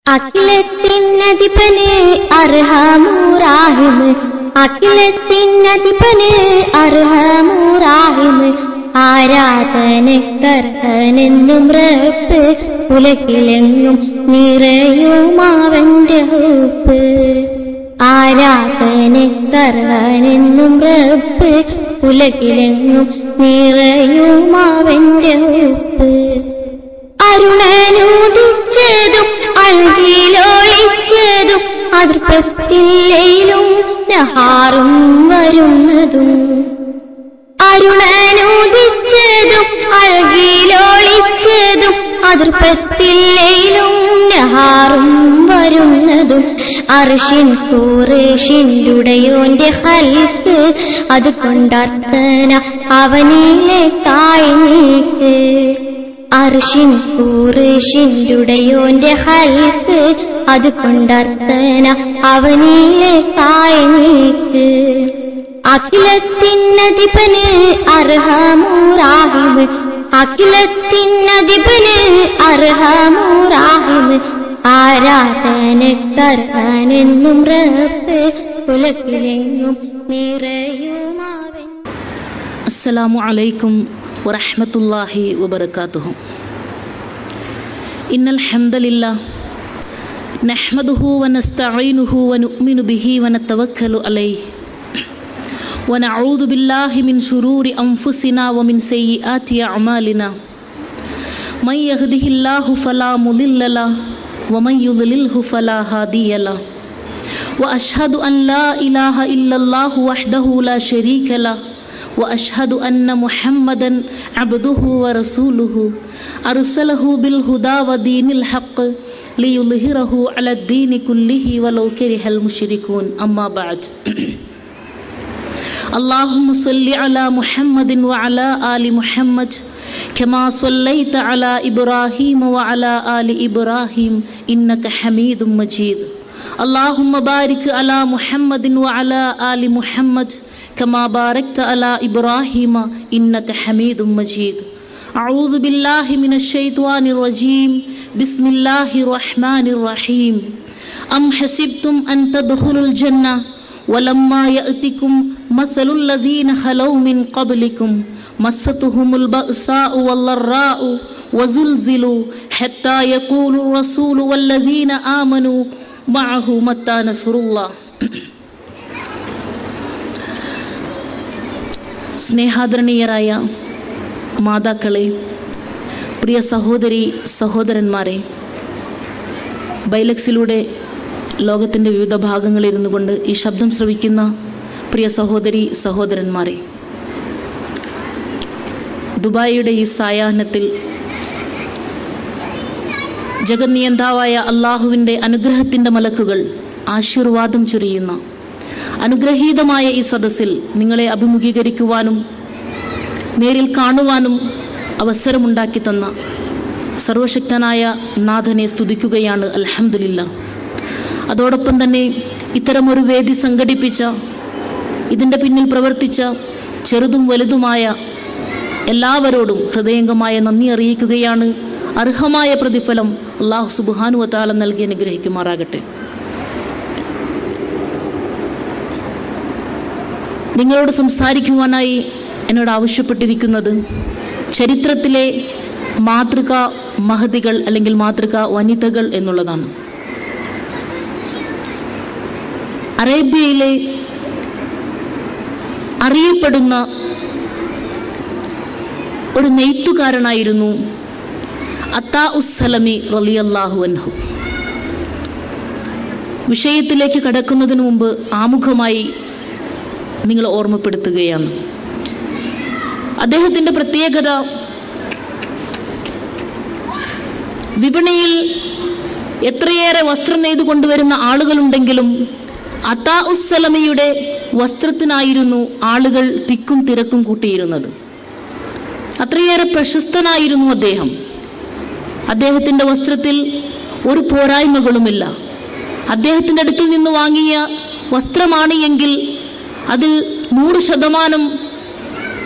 അഖിലത്തിനധിപന് അർഹമൂറാഹിമ് അഖിലത്തിനധിപന് അർഹമൂറാഹിമ് ആരാധനക്കർഹനെന്നും റബ്ബ് ഉലകിലെങ്ങും നിറയുമാവന്റെ ഹൂപ്പ് ആരാധനക്കർഹനെന്നും റബ്ബ് ഉലകിലെങ്ങും നിറയുമാവന്റെ ഹൂപ്പ് അരുണനുദിച്ചതും അഴുകിലൊളിച്ചതും അതിർപ്പത്തില്ലേലും നഹാറും വരുന്നതും അരുണനുദിച്ചതും അഴകിലൊളിച്ചതും അതിർപ്പത്തില്ലേലും നഹാറും വരുന്നതും അർഷിൻ കൂറേഷിൻ്റുടയോന്റെ ഹൽക്ക് അത് കൊണ്ടർത്ഥന അവനിലെ തായ് നീക്ക് അർഷിൻ കൂറേഷിൻ്റുടയോന്റെ ഹൽക്ക് അത് കൊണ്ടർത്ഥന അവനിലെ തായ് നീക്ക് അഖിലത്തിനധിപന് അർഹമൂറാഹിമ് അഖിലത്തിനധിപന് അർഹമൂറാഹിമ് ആരാധനക്കർഹനെന്നും റബ്ബ് കുലക്കിലെങ്ങും നിറയുമാവൻ السلام عليكم ورحمة الله وبركاته إن الحمد لله نحمده ونستعينه ونؤمن به ونتوكل عليه ونعوذ بالله من شرور أنفسنا ومن سيئات أعمالنا من يهده الله فلا مضل له ومن يضلله فلا هادي له وأشهد أن لا إله إلا الله وحده لا شريك له واشهد ان محمدا عبده ورسوله ارسله بالهدى ودين الحق ليظهره على الدين كله ولو كره المشركون اما بعد اللهم صل على محمد وعلى ال محمد كما صليت على ابراهيم وعلى ال ابراهيم انك حميد مجيد اللهم بارك على محمد وعلى ال محمد كما باركت على إبراهيم إنك حميد مجيد أعوذ بالله من الشيطان الرجيم بسم الله الرحمن الرحيم أم حسبتم أن تدخلوا الجنة ولما يأتكم مثل الذين خلوا من قبلكم مستهم البأساء والضراء وزلزلوا حتى يقول الرسول والذين آمنوا معه متى نصر الله സ്നേഹാദരണീയരായ മാതാക്കളെ പ്രിയ സഹോദരി സഹോദരന്മാരെ ബൈലക്സിലൂടെ ലോകത്തിൻ്റെ വിവിധ ഭാഗങ്ങളിരുന്നു കൊണ്ട് ഈ ശബ്ദം ശ്രവിക്കുന്ന പ്രിയ സഹോദരി സഹോദരന്മാരെ ദുബായിയുടെ ഈ സായാഹ്നത്തിൽ ജഗന്നിയന്താവായ അള്ളാഹുവിൻ്റെ അനുഗ്രഹത്തിൻ്റെ മലക്കുകൾ ആശീർവാദം ചൊരിയുന്ന അനുഗ്രഹീതമായ ഈ സദസ്സിൽ നിങ്ങളെ അഭിമുഖീകരിക്കുവാനും നേരിൽ കാണുവാനും അവസരമുണ്ടാക്കി തന്ന സർവശക്തനായ നാഥനെ സ്തുതിക്കുകയാണ് അൽഹംദുലില്ല അതോടൊപ്പം തന്നെ ഇത്തരമൊരു വേദി സംഘടിപ്പിച്ച ഇതിൻ്റെ പിന്നിൽ പ്രവർത്തിച്ച ചെറുതും വലുതുമായ എല്ലാവരോടും ഹൃദയംഗമായ നന്ദി അറിയിക്കുകയാണ് അർഹമായ പ്രതിഫലം അള്ളാഹു സുബാനുവത്താലം നൽകി അനുഗ്രഹിക്കുമാറാകട്ടെ നിങ്ങളോട് സംസാരിക്കുവാനായി എന്നോട് ആവശ്യപ്പെട്ടിരിക്കുന്നത് ചരിത്രത്തിലെ മാതൃക മഹതികൾ അല്ലെങ്കിൽ മാതൃക വനിതകൾ എന്നുള്ളതാണ് അറേബ്യയിലെ അറിയപ്പെടുന്ന ഒരു നെയ്ത്തുകാരനായിരുന്നു അത്താ ഉസ്സലമി റലിയല്ലാഹു അൻഹു വിഷയത്തിലേക്ക് കടക്കുന്നതിന് മുമ്പ് ആമുഖമായി നിങ്ങൾ ഓർമ്മപ്പെടുത്തുകയാണ് അദ്ദേഹത്തിൻ്റെ പ്രത്യേകത വിപണിയിൽ എത്രയേറെ വസ്ത്രം നെയ്തു കൊണ്ടുവരുന്ന ആളുകളുണ്ടെങ്കിലും അത്താ ഉസ്സലമയുടെ വസ്ത്രത്തിനായിരുന്നു ആളുകൾ തിക്കും തിരക്കും കൂട്ടിയിരുന്നത് അത്രയേറെ പ്രശസ്തനായിരുന്നു അദ്ദേഹം അദ്ദേഹത്തിൻ്റെ വസ്ത്രത്തിൽ ഒരു പോരായ്മകളുമില്ല അദ്ദേഹത്തിൻ്റെ അടുത്തിൽ നിന്ന് വാങ്ങിയ വസ്ത്രമാണ് എങ്കിൽ അതിൽ നൂറ് ശതമാനം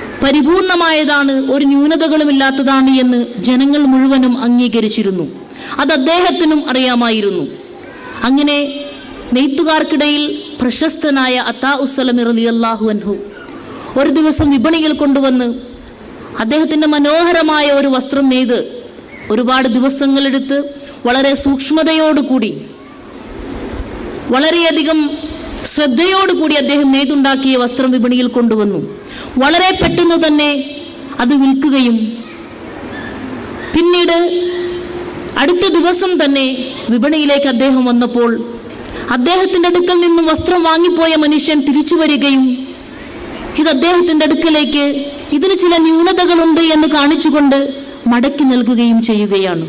പരിപൂർണമായതാണ് ഒരു ന്യൂനതകളുമില്ലാത്തതാണ് എന്ന് ജനങ്ങൾ മുഴുവനും അംഗീകരിച്ചിരുന്നു അത് അദ്ദേഹത്തിനും അറിയാമായിരുന്നു അങ്ങനെ നെയ്ത്തുകാർക്കിടയിൽ പ്രശസ്തനായ അത്താ ഉസ്സലമി റളിയല്ലാഹു അൻഹു ഒരു ദിവസം വിപണിയിൽ കൊണ്ടുവന്ന് അദ്ദേഹത്തിൻ്റെ മനോഹരമായ ഒരു വസ്ത്രം നെയ്ത് ഒരുപാട് ദിവസങ്ങളെടുത്ത് വളരെ സൂക്ഷ്മതയോടുകൂടി വളരെയധികം ശ്രദ്ധയോടുകൂടി അദ്ദേഹം നെയ്തുണ്ടാക്കിയ വസ്ത്രം വിപണിയിൽ കൊണ്ടുവന്നു വളരെ പെട്ടെന്ന് തന്നെ അത് വിൽക്കുകയും പിന്നീട് അടുത്ത ദിവസം തന്നെ വിപണിയിലേക്ക് അദ്ദേഹം വന്നപ്പോൾ അദ്ദേഹത്തിൻ്റെ അടുക്കൽ നിന്നും വസ്ത്രം വാങ്ങിപ്പോയ മനുഷ്യൻ തിരിച്ചു വരികയും ഇത് അദ്ദേഹത്തിൻ്റെ അടുക്കലേക്ക് ഇതിന് ചില ന്യൂനതകളുണ്ട് എന്ന് കാണിച്ചുകൊണ്ട് മടക്കി നൽകുകയും ചെയ്യുകയാണ്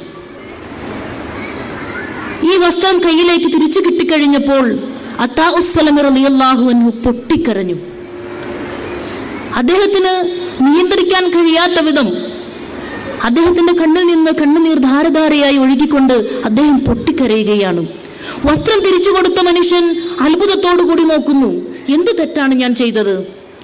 ഈ വസ്ത്രം കയ്യിലേക്ക് തിരിച്ചു കിട്ടിക്കഴിഞ്ഞപ്പോൾ അത്താ ഉസ്സലമി റളിയല്ലാഹു അൻഹു പൊട്ടിക്കരഞ്ഞു അദ്ദേഹത്തിന് നിയന്ത്രിക്കാൻ കഴിയാത്ത വിധം അദ്ദേഹത്തിന്റെ കണ്ണിൽ നിന്ന് കണ്ണുനീർ ധാരധാരയായി ഒഴുകിക്കൊണ്ട് അദ്ദേഹം പൊട്ടിക്കരയുകയാണ് വസ്ത്രം തിരിച്ചു കൊടുത്ത മനുഷ്യൻ അത്ഭുതത്തോടു കൂടി നോക്കുന്നു എന്ത് തെറ്റാണ് ഞാൻ ചെയ്തത്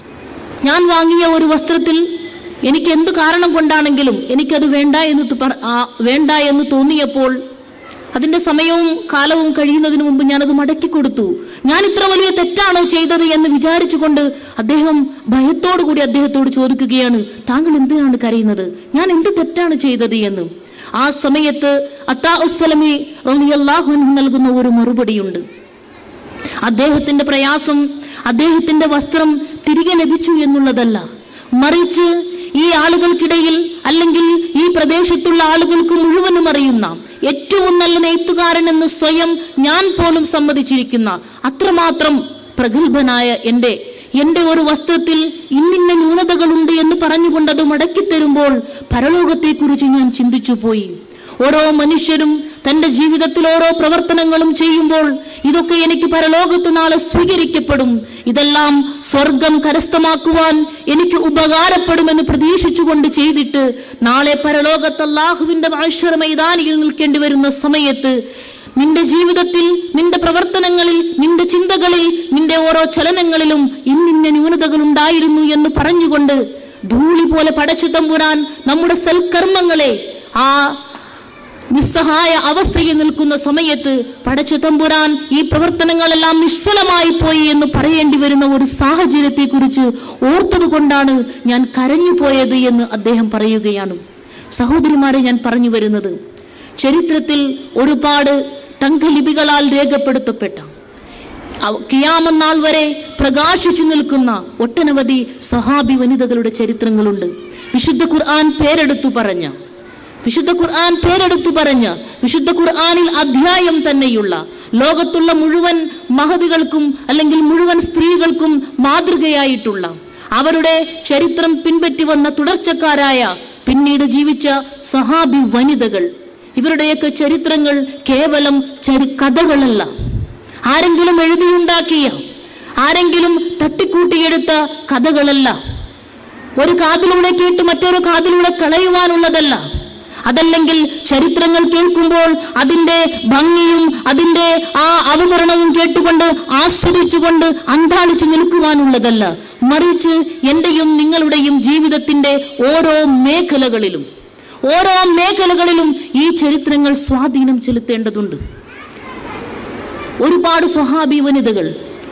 ഞാൻ വാങ്ങിയ ഒരു വസ്ത്രത്തിൽ എനിക്ക് എന്ത് കാരണം കൊണ്ടാണെങ്കിലും എനിക്കത് വേണ്ട എന്ന് തു- പറ- ആ, വേണ്ട എന്ന് തോന്നിയപ്പോൾ അതിന്റെ സമയവും കാലവും കഴിയുന്നതിന് മുമ്പ് ഞാനത് മടക്കി കൊടുത്തു ഞാൻ ഇത്ര വലിയ തെറ്റാണോ ചെയ്തത് എന്ന് വിചാരിച്ചുകൊണ്ട് അദ്ദേഹം ഭയത്തോടു കൂടി അദ്ദേഹത്തോട് ചോദിക്കുകയാണ് താങ്കൾ എന്തിനാണ് കരയുന്നത് ഞാൻ എന്ത് തെറ്റാണ് ചെയ്തത് എന്ന് ആ സമയത്ത് അത്താ ഉസ്സലമി റളിയല്ലാഹു അൻഹു നൽകുന്ന ഒരു മറുപടിയുണ്ട് അദ്ദേഹത്തിന്റെ പ്രയാസം അദ്ദേഹത്തിന്റെ വസ്ത്രം തിരികെ ലഭിച്ചു എന്നുള്ളതല്ല മറിച്ച് ഈ ആളുകൾക്കിടയിൽ അല്ലെങ്കിൽ ഈ പ്രദേശത്തുള്ള ആളുകൾക്ക് മുഴുവനും അറിയുന്ന ഏറ്റവും നല്ല നെയ്ത്തുകാരൻ എന്ന് സ്വയം ഞാൻ പോലും സമ്മതിച്ചിരിക്കുന്ന അത്രമാത്രം പ്രഗത്ഭനായ എൻ്റെ എൻ്റെ ഒരു വസ്ത്രത്തിൽ ഇന്നിന്ന ന്യൂനതകളുണ്ട് എന്ന് പറഞ്ഞുകൊണ്ട് അത് മടക്കി തരുമ്പോൾ പരലോകത്തെക്കുറിച്ച് ഞാൻ ചിന്തിച്ചു പോയി ഓരോ മനുഷ്യരും തന്റെ ജീവിതത്തിൽ ഓരോ പ്രവർത്തനങ്ങളും ചെയ്യുമ്പോൾ ഇതൊക്കെ എനിക്ക് പരലോകത്ത് നാളെ സ്വീകരിക്കപ്പെടും ഇതെല്ലാം സ്വർഗം കരസ്ഥമാക്കുവാൻ എനിക്ക് ഉപകാരപ്പെടുമെന്ന് പ്രതീക്ഷിച്ചുകൊണ്ട് ചെയ്തിട്ട് നാളെ പരലോകത്ത് അള്ളാഹുവിന്റെ ആശ്വര മൈതാനിയിൽ നിൽക്കേണ്ടി വരുന്ന സമയത്ത് നിന്റെ ജീവിതത്തിൽ നിന്റെ പ്രവർത്തനങ്ങളിൽ നിന്റെ ചിന്തകളിൽ നിന്റെ ഓരോ ചലനങ്ങളിലും ഇന്നിന്ന ന്യൂനതകൾ ഉണ്ടായിരുന്നു എന്ന് പറഞ്ഞുകൊണ്ട് ധൂളി പോലെ പടച്ചു തമ്പുരാൻ നമ്മുടെ സൽക്കർമ്മങ്ങളെ ആ നിസ്സഹായ അവസ്ഥയിൽ നിൽക്കുന്ന സമയത്ത് പടച്ചു തമ്പുരാൻ ഈ പ്രവർത്തനങ്ങളെല്ലാം നിഷ്ഫലമായി പോയി എന്ന് പറയേണ്ടി വരുന്ന ഒരു സാഹചര്യത്തെ കുറിച്ച് ഓർത്തത് കൊണ്ടാണ് ഞാൻ കരഞ്ഞു പോയത് എന്ന് അദ്ദേഹം പറയുകയാണ് സഹോദരിമാരെ ഞാൻ പറഞ്ഞു വരുന്നത് ചരിത്രത്തിൽ ഒരുപാട് തങ്കലിപികളാൽ രേഖപ്പെടുത്തപ്പെട്ട അവ- കിയാമന്നാൾ വരെ പ്രകാശിച്ചു നിൽക്കുന്ന ഒട്ടനവധി സഹാബി വനിതകളുടെ ചരിത്രങ്ങളുണ്ട് വിശുദ്ധ ഖുർആൻ പേരെടുത്തു പറഞ്ഞ വിശുദ്ധ ഖുർആൻ പേരെടുത്തു പറഞ്ഞ വിശുദ്ധ ഖുർആനിൽ അധ്യായം തന്നെയുള്ള ലോകത്തുള്ള മുഴുവൻ മഹതികൾക്കും അല്ലെങ്കിൽ മുഴുവൻ സ്ത്രീകൾക്കും മാതൃകയായിട്ടുള്ള അവരുടെ ചരിത്രം പിൻപറ്റി വന്ന തുടർച്ചക്കാരായ പിന്നീട് ജീവിച്ച സഹാബി വനിതകൾ ഇവരുടെയൊക്കെ ചരിത്രങ്ങൾ കേവലം ചരി കഥകളല്ല ആരെങ്കിലും എഴുതിയുണ്ടാക്കിയ ആരെങ്കിലും തട്ടിക്കൂട്ടിയെടുത്ത കഥകളല്ല ഒരു കാതിലൂടെ കേട്ട് മറ്റൊരു കാതിലൂടെ കളയുവാനുള്ളതല്ല അതല്ലെങ്കിൽ ചരിത്രങ്ങൾ കേൾക്കുമ്പോൾ അതിന്റെ ഭംഗിയും അതിന്റെ ആ അവതരണവും കേട്ടുകൊണ്ട് ആസ്വദിച്ചുകൊണ്ട് അന്താളിച്ചു നിൽക്കുവാനുള്ളതല്ല മറിച്ച് എന്റെയും നിങ്ങളുടെയും ജീവിതത്തിന്റെ ഓരോ മേഖലകളിലും ഓരോ മേഖലകളിലും ഈ ചരിത്രങ്ങൾ സ്വാധീനം ചെലുത്തേണ്ടതുണ്ട് ഒരുപാട് സ്വഹാബി വനിതകൾ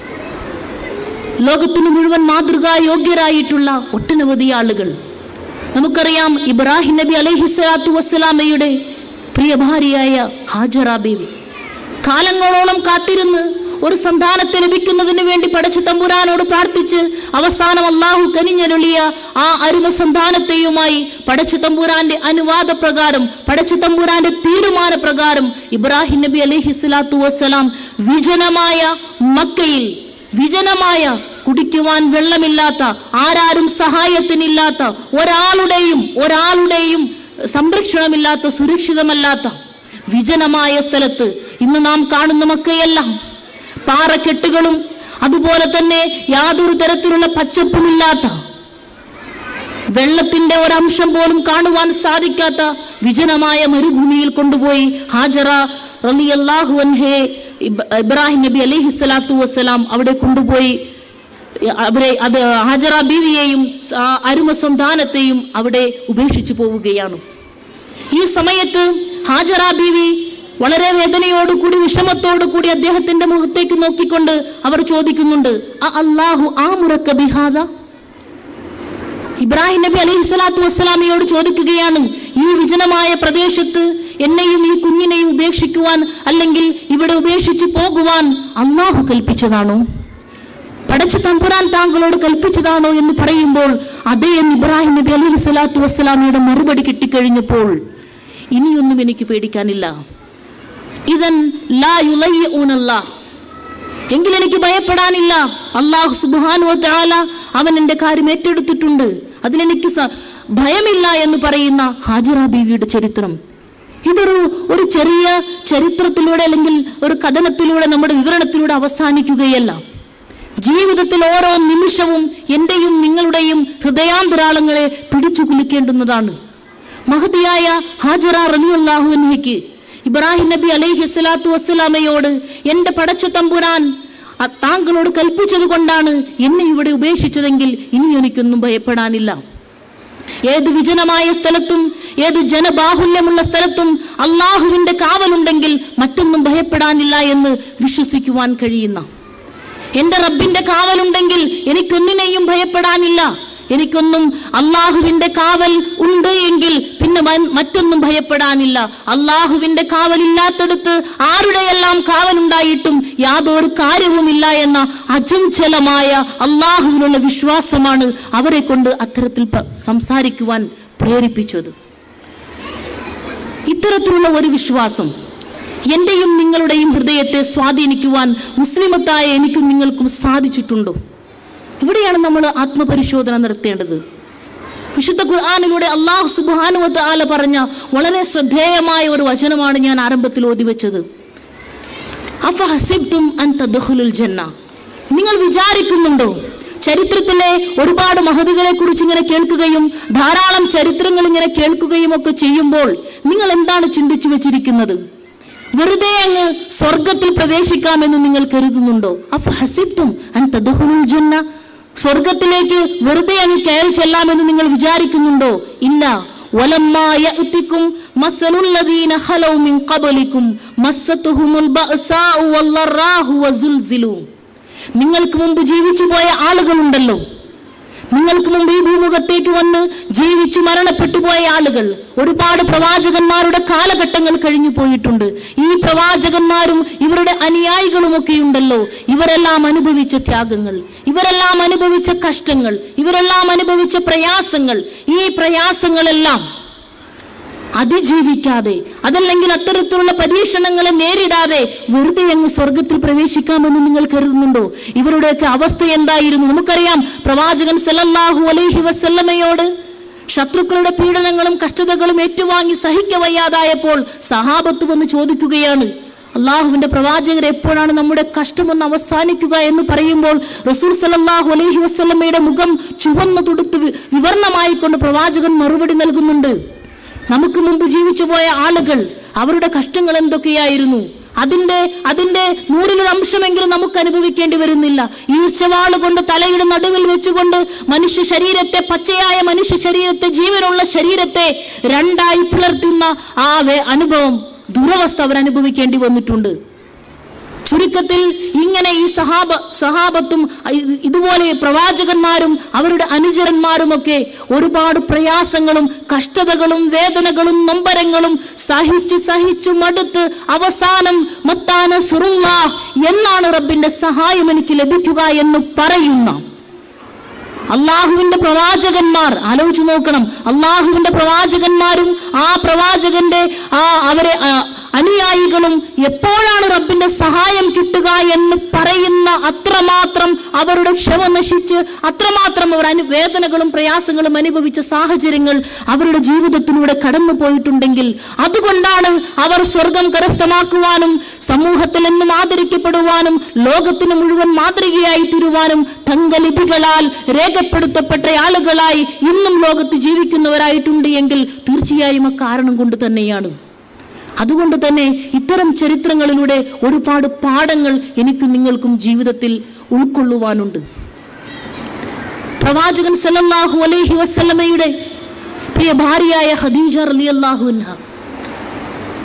ലോകത്തിന് മുഴുവൻ മാതൃകാ യോഗ്യരായിട്ടുള്ള ഒട്ടനവധി ആളുകൾ നമുക്കറിയാം ഇബ്രാഹിം നബി അലൈഹിസ്സലാത്തു വസ്സലാമയുടെ പ്രിയ ഭാര്യയായ ഹാജറ ബീവി കാലങ്ങളോളം കാത്തിരുന്ന് ഒരു സന്താനത്തെ ലഭിക്കുന്നതിന് വേണ്ടി പടച്ച തമ്പുരാനോട് പ്രാർത്ഥിച്ച് അവസാനം അള്ളാഹു കനിഞ്ഞരുളിയ ആ അരുമ സന്താനത്തെയുമായി പടച്ച തമ്പുരാന്റെ അനുവാദ പ്രകാരം പടച്ച തമ്പുരാന്റെ തീരുമാന പ്രകാരം ഇബ്രാഹിം നബി അലൈഹി സ്വലാത്തു വസ്സലാം വിജനമായ മക്കയിൽ വിജനമായ കുടിക്കുവാൻ വെള്ളമില്ലാത്ത ആരാരും സഹായത്തിനില്ലാത്ത ഒരാളുടെയും ഒരാളുടെയും സംരക്ഷണമില്ലാത്ത സുരക്ഷിതമല്ലാത്ത വിജനമായ സ്ഥലത്ത് ഇന്ന് നാം കാണുന്ന മക്കയെല്ലാം പാറക്കെട്ടുകളും അതുപോലെ തന്നെ യാതൊരു തരത്തിലുള്ള പച്ചപ്പുമില്ലാത്ത വെള്ളത്തിന്റെ ഒരംശം പോലും കാണുവാൻ സാധിക്കാത്ത വിജനമായ മരുഭൂമിയിൽ കൊണ്ടുപോയി ഹാജറ റളിയല്ലാഹു അൻഹെ ഇബ്- ഇബ്രാഹിം നബി അലൈഹി സ്വലാത്തു വസ്സലാം അവിടെ കൊണ്ടുപോയി അവരെ അത് ഹാജറ ബീവിയെയും ആ അരുമ സന്താനത്തെയും അവിടെ ഉപേക്ഷിച്ചു പോവുകയാണ് ഈ സമയത്ത് ഹാജറ ബീവി വളരെ വേദനയോടുകൂടി വിഷമത്തോടുകൂടി അദ്ദേഹത്തിന്റെ മുഖത്തേക്ക് നോക്കിക്കൊണ്ട് അവർ ചോദിക്കുന്നുണ്ട് "അ അല്ലാഹു ആ മുറക്ക ബിഹാദ ഇബ്രാഹിം നബി അലൈഹി സ്വലാത്തു വസ്സലാമയോട് ചോദിക്കുകയാണ് ഈ വിജനമായ പ്രദേശത്ത് എന്നെയും ഈ കുഞ്ഞിനെയും ഉപേക്ഷിക്കുവാൻ അല്ലെങ്കിൽ ഇവിടെ ഉപേക്ഷിച്ചു പോകുവാൻ അള്ളാഹു കൽപ്പിച്ചതാണോ പടച്ചു തമ്പുരാൻ താങ്കളോട് കൽപ്പിച്ചതാണോ എന്ന് പറയുമ്പോൾ അതേ എന്ന് ഇബ്രാഹിം നബി അലൈഹി സ്വലാത്തു വസ്സലാമയുടെ മറുപടി കിട്ടിക്കഴിഞ്ഞപ്പോൾ ഇനിയൊന്നും എനിക്ക് പേടിക്കാനില്ല ഇതൻ ലാ യുലയ്യൂനല്ലാ എങ്കിൽ എനിക്ക് ഭയപ്പെടാനില്ല അള്ളാഹു സുബാനു താല അവൻ എൻ്റെ കാര്യം ഏറ്റെടുത്തിട്ടുണ്ട് അതിലെനിക്ക് സ- ഭയമില്ല എന്ന് പറയുന്ന ഹാജിറ ബീവിയുടെ ചരിത്രം ഇതൊരു ഒരു ചെറിയ ചരിത്രത്തിലൂടെ അല്ലെങ്കിൽ ഒരു കഥനത്തിലൂടെ നമ്മുടെ വിവരണത്തിലൂടെ അവസാനിക്കുകയല്ല ജീവിതത്തിൽ ഓരോ നിമിഷവും എന്റെയും നിങ്ങളുടെയും ഹൃദയാന്തരാളങ്ങളെ പിടിച്ചു കുലിക്കേണ്ടുന്നതാണ് മഹതിയായ ഹാജറ റലി അള്ളാഹുവിനേക്ക് ഇബ്രാഹിം നബി അലൈഹി സ്വലാത്തു വസ്സലാമയോട് എന്റെ പടച്ച തമ്പുരാൻ അ- താങ്കളോട് കൽപ്പിച്ചത് കൊണ്ടാണ് എന്നെ ഇവിടെ ഉപേക്ഷിച്ചതെങ്കിൽ ഇനി എനിക്കൊന്നും ഭയപ്പെടാനില്ല ഏത് വിജനമായ സ്ഥലത്തും ഏത് ജനബാഹുല്യമുള്ള സ്ഥലത്തും അള്ളാഹുവിന്റെ കാവലുണ്ടെങ്കിൽ മറ്റൊന്നും ഭയപ്പെടാനില്ല എന്ന് വിശ്വസിക്കുവാൻ കഴിയുന്ന എന്റെ റബ്ബിന്റെ കാവലുണ്ടെങ്കിൽ എനിക്കൊന്നിനെയും ഭയപ്പെടാനില്ല എനിക്കൊന്നും അള്ളാഹുവിന്റെ കാവൽ ഉണ്ട് എങ്കിൽ പിന്നെ മ- മറ്റൊന്നും ഭയപ്പെടാനില്ല അള്ളാഹുവിന്റെ കാവലില്ലാത്തടത്ത് ആരുടെയെല്ലാം കാവലുണ്ടായിട്ടും യാതൊരു കാര്യവുമില്ല എന്ന അചഞ്ചലമായ അള്ളാഹുവിനുള്ള വിശ്വാസമാണ് അവരെ കൊണ്ട് അത്തരത്തിൽ പ- സംസാരിക്കുവാൻ പ്രേരിപ്പിച്ചത് ഇത്തരത്തിലുള്ള ഒരു വിശ്വാസം എന്റെയും നിങ്ങളുടെയും ഹൃദയത്തെ സ്വാധീനിക്കുവാൻ മുസ്ലിമത്തായ എനിക്കും നിങ്ങൾക്കും സാധിച്ചിട്ടുണ്ടോ ഇവിടെയാണ് നമ്മൾ ആത്മപരിശോധന നടത്തേണ്ടത് വിശുദ്ധ ഖുർആാനിലൂടെ അള്ളാഹു സുബാനുവത്ത് ആല പറഞ്ഞ വളരെ ശ്രദ്ധേയമായ ഒരു വചനമാണ് ഞാൻ ആരംഭത്തിൽ ഓതി വെച്ചത് അഫഹസിബ്തും അൻ തദ്ഖുലുൽ ജന്ന നിങ്ങൾ വിചാരിക്കുന്നുണ്ടോ ചരിത്രത്തിലെ ഒരുപാട് മഹതികളെ കുറിച്ച് ഇങ്ങനെ കേൾക്കുകയും ധാരാളം ചരിത്രങ്ങൾ ഇങ്ങനെ കേൾക്കുകയും ഒക്കെ ചെയ്യുമ്പോൾ നിങ്ങൾ എന്താണ് ചിന്തിച്ചു വെച്ചിരിക്കുന്നത് വെറുതെ അങ്ങ് സ്വർഗത്തിൽ പ്രവേശിക്കാമെന്ന് നിങ്ങൾ കരുതുന്നുണ്ടോ അഫ് ഹസിബ്തും അൻ തദ്ഖുലുൽ ജന്ന സ്വർഗത്തിലേക്ക് വെറുതെ അങ്ങ് കയറി ചെല്ലാമെന്ന് നിങ്ങൾ വിചാരിക്കുന്നുണ്ടോ ഇല്ല ولما يأتكم مثل الذين خلوا من قبلكم مستهم البأساء والضراء وزلزلوا നിങ്ങൾക്ക് മുമ്പ് ജീവിച്ചു പോയ ആളുകളുണ്ടല്ലോ നിങ്ങൾക്ക് മുമ്പ് ഈ ഭൂമുഖത്തേക്ക് വന്ന് ജീവിച്ചു മരണപ്പെട്ടു പോയ ആളുകൾ ഒരുപാട് പ്രവാചകന്മാരുടെ കാലഘട്ടങ്ങൾ കഴിഞ്ഞു പോയിട്ടുണ്ട് ഈ പ്രവാചകന്മാരും ഇവരുടെ അനുയായികളുമൊക്കെ ഉണ്ടല്ലോ ഇവരെല്ലാം അനുഭവിച്ച ത്യാഗങ്ങൾ ഇവരെല്ലാം അനുഭവിച്ച കഷ്ടങ്ങൾ ഇവരെല്ലാം അനുഭവിച്ച പ്രയാസങ്ങൾ ഈ പ്രയാസങ്ങളെല്ലാം അതിജീവിക്കാതെ അതല്ലെങ്കിൽ അത്തരത്തിലുള്ള പരീക്ഷണങ്ങളെ നേരിടാതെ വെറുതെ അങ്ങ് സ്വർഗത്തിൽ പ്രവേശിക്കാമെന്ന് നിങ്ങൾ കരുതുന്നുണ്ടോ ഇവരുടെയൊക്കെ അവസ്ഥ എന്തായിരുന്നു നമുക്കറിയാം പ്രവാചകൻ സല്ലല്ലാഹു അലൈഹി വസല്ലമയോട് ശത്രുക്കളുടെ പീഡനങ്ങളും കഷ്ടതകളും ഏറ്റുവാങ്ങി സഹിക്കവയ്യാതായപ്പോൾ സഹാബത്ത് വന്ന് ചോദിക്കുകയാണ് അള്ളാഹുവിന്റെ പ്രവാചകർ എപ്പോഴാണ് നമ്മുടെ കഷ്ടമൊന്ന് അവസാനിക്കുക എന്ന് പറയുമ്പോൾ റസൂൽ സല്ലല്ലാഹു അലൈഹി വസല്ലമയുടെ മുഖം ചുവന്നു തുടുത്ത് വി- വിവർണമായിക്കൊണ്ട് പ്രവാചകൻ മറുപടി നൽകുന്നുണ്ട് നമുക്ക് മുമ്പ് ജീവിച്ചു പോയ ആളുകൾ അവരുടെ കഷ്ടങ്ങൾ എന്തൊക്കെയായിരുന്നു അതിന്റെ അതിന്റെ നൂറിലൊരു അംശമെങ്കിലും നമുക്ക് അനുഭവിക്കേണ്ടി വരുന്നില്ല ഈർച്ചവാള് കൊണ്ട് തലയുടെ നടുവിൽ വെച്ചുകൊണ്ട് മനുഷ്യ ശരീരത്തെ പച്ചയായ മനുഷ്യ ശരീരത്തെ ജീവനുള്ള ശരീരത്തെ രണ്ടായി പിളർത്തുന്ന ആ വേ- അനുഭവം ദുരവസ്ഥ അവർ അനുഭവിക്കേണ്ടി വന്നിട്ടുണ്ട് ചുരുക്കത്തിൽ ഇങ്ങനെ ഈ സഹാബ സഹാബത്തും ഇത് ഇതുപോലെ പ്രവാചകന്മാരും അവരുടെ അനുചരന്മാരുമൊക്കെ ഒരുപാട് പ്രയാസങ്ങളും കഷ്ടതകളും വേദനകളും നൊമ്പരങ്ങളും സഹിച്ചു സഹിച്ചു മടുത്ത് അവസാനം മത്താന സുറുള്ള എന്നാണ് റബ്ബിന്റെ സഹായം എനിക്ക് ലഭിക്കുക എന്ന് പറയുന്ന അള്ളാഹുവിന്റെ പ്രവാചകന്മാർ ആലോചിച്ചു നോക്കണം അള്ളാഹുവിന്റെ പ്രവാചകന്മാരും ആ പ്രവാചകന്റെ ആ അവരെ ആ, അനുയായികളും എപ്പോഴാണ് റബ്ബിന്റെ സഹായം കിട്ടുക എന്ന് പറയുന്ന അത്രമാത്രം അവരുടെ ക്ഷമ നശിച്ച് അത്രമാത്രം അവർ അനു വേദനകളും പ്രയാസങ്ങളും അനുഭവിച്ച സാഹചര്യങ്ങൾ അവരുടെ ജീവിതത്തിലൂടെ കടന്നു പോയിട്ടുണ്ടെങ്കിൽ അതുകൊണ്ടാണ് അവർ സ്വർഗം കരസ്ഥമാക്കുവാനും സമൂഹത്തിൽ എന്നും ആദരിക്കപ്പെടുവാനും ലോകത്തിന് മുഴുവൻ മാതൃകയായി തീരുവാനും തങ്കലിപികളാൽ രേഖപ്പെടുത്തപ്പെട്ട ആളുകളായി ഇന്നും ലോകത്ത് ജീവിക്കുന്നവരായിട്ടുണ്ട് എങ്കിൽ തീർച്ചയായും ആ കാരണം കൊണ്ട് തന്നെയാണ് അതുകൊണ്ട് തന്നെ ഇത്തരം ചരിത്രങ്ങളിലൂടെ ഒരുപാട് പാഠങ്ങൾ എനിക്കും നിങ്ങൾക്കും ജീവിതത്തിൽ ഉൾക്കൊള്ളുവാനുണ്ട് പ്രവാചകൻ സല്ലല്ലാഹു അലൈഹി വസല്ലമയുടെ പ്രിയ ഭാര്യയായ ഖദീജ റളിയല്ലാഹു അൻഹ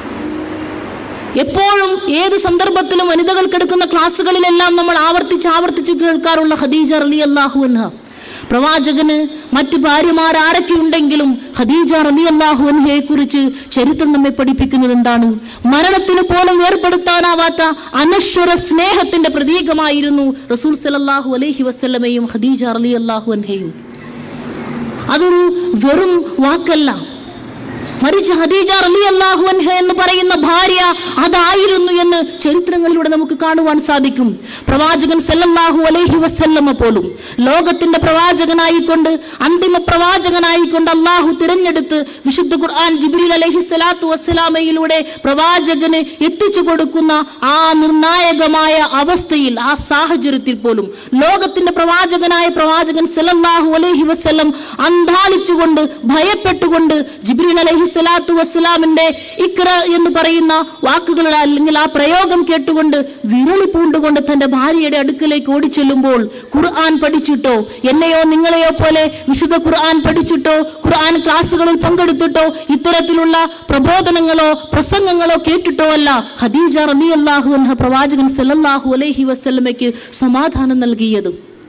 എപ്പോഴും ഏത് സന്ദർഭത്തിലും വനിതകൾക്കെടുക്കുന്ന ക്ലാസ്സുകളിലെല്ലാം നമ്മൾ ആവർത്തിച്ച് ആവർത്തിച്ച് കേൾക്കാറുള്ള ഖദീജ റലി അള്ളാഹു അൻഹ പ്രവാചകന് മറ്റു ഭാര്യമാർ ആരൊക്കെ ഉണ്ടെങ്കിലും ഖദീജ റലി അള്ളാഹു അൻഹയെ കുറിച്ച് ചരിത്രം നമ്മെ പഠിപ്പിക്കുന്നത് എന്താണ് മരണത്തിന് പോലും വേർപെടുത്താനാവാത്ത അനശ്വര സ്നേഹത്തിന്റെ പ്രതീകമായിരുന്നു റസൂൽ സലല്ലാഹു അലൈഹി വസ്ലമയും ഖദീജ റലി അള്ളാഹു അൻഹയും അതൊരു വെറും വാക്കല്ല മറിച്ച് ഹദീജ റലി അള്ളാഹു അൻഹ എന്ന് പറയുന്ന ഭാര്യ അതായിരുന്നു എന്ന് ചരിത്രങ്ങളിലൂടെ നമുക്ക് കാണുവാൻ സാധിക്കും പ്രവാചകൻ സല്ലല്ലാഹു അലൈഹി വസല്ലമ പോലും ലോകത്തിന്റെ പ്രവാചകനായിക്കൊണ്ട് അന്തിമ പ്രവാചകനായിക്കൊണ്ട് അള്ളാഹു തിരഞ്ഞെടുത്ത് വിശുദ്ധ ഖുർആൻ ജിബ്രീൽ അലൈഹി സ്വലാത്തു വസ്സലാമയിലൂടെ പ്രവാചകന് എത്തിച്ചു കൊടുക്കുന്ന ആ നിർണായകമായ അവസ്ഥയിൽ ആ സാഹചര്യത്തിൽ പോലും ലോകത്തിന്റെ പ്രവാചകനായ പ്രവാചകൻ സല്ലല്ലാഹു അലൈഹി വസല്ലം അന്താളിച്ചുകൊണ്ട് ഭയപ്പെട്ടുകൊണ്ട് ജിബ്രീൽ അലൈഹി സ്വലാത്തു വസ്സലാമിന്റെ ഇക്ര എന്ന് പറയുന്ന വാക്കുകൾ അല്ലെങ്കിൽ ആ പ്രയോഗം കേട്ടുകൊണ്ട് വിരളി പൂണ്ടുകൊണ്ട് തന്റെ ഭാര്യയുടെ അടുക്കലേക്ക് ഓടിച്ചെല്ലുമ്പോൾ ഖുർആൻ പഠിച്ചിട്ടോ എന്നെയോ നിങ്ങളെയോ പോലെ വിശുദ്ധ ഖുർആൻ പഠിച്ചിട്ടോ ഖുർആൻ ക്ലാസ്സുകളിൽ പങ്കെടുത്തിട്ടോ ഇത്തരത്തിലുള്ള പ്രബോധനങ്ങളോ പ്രസംഗങ്ങളോ കേട്ടിട്ടോ അല്ല ഖദീജ റളിയല്ലാഹു അൻഹ പ്രവാചകൻ സല്ലല്ലാഹു അലൈഹി വസല്ലമയ്ക്ക് സമാധാനം നൽകിയത്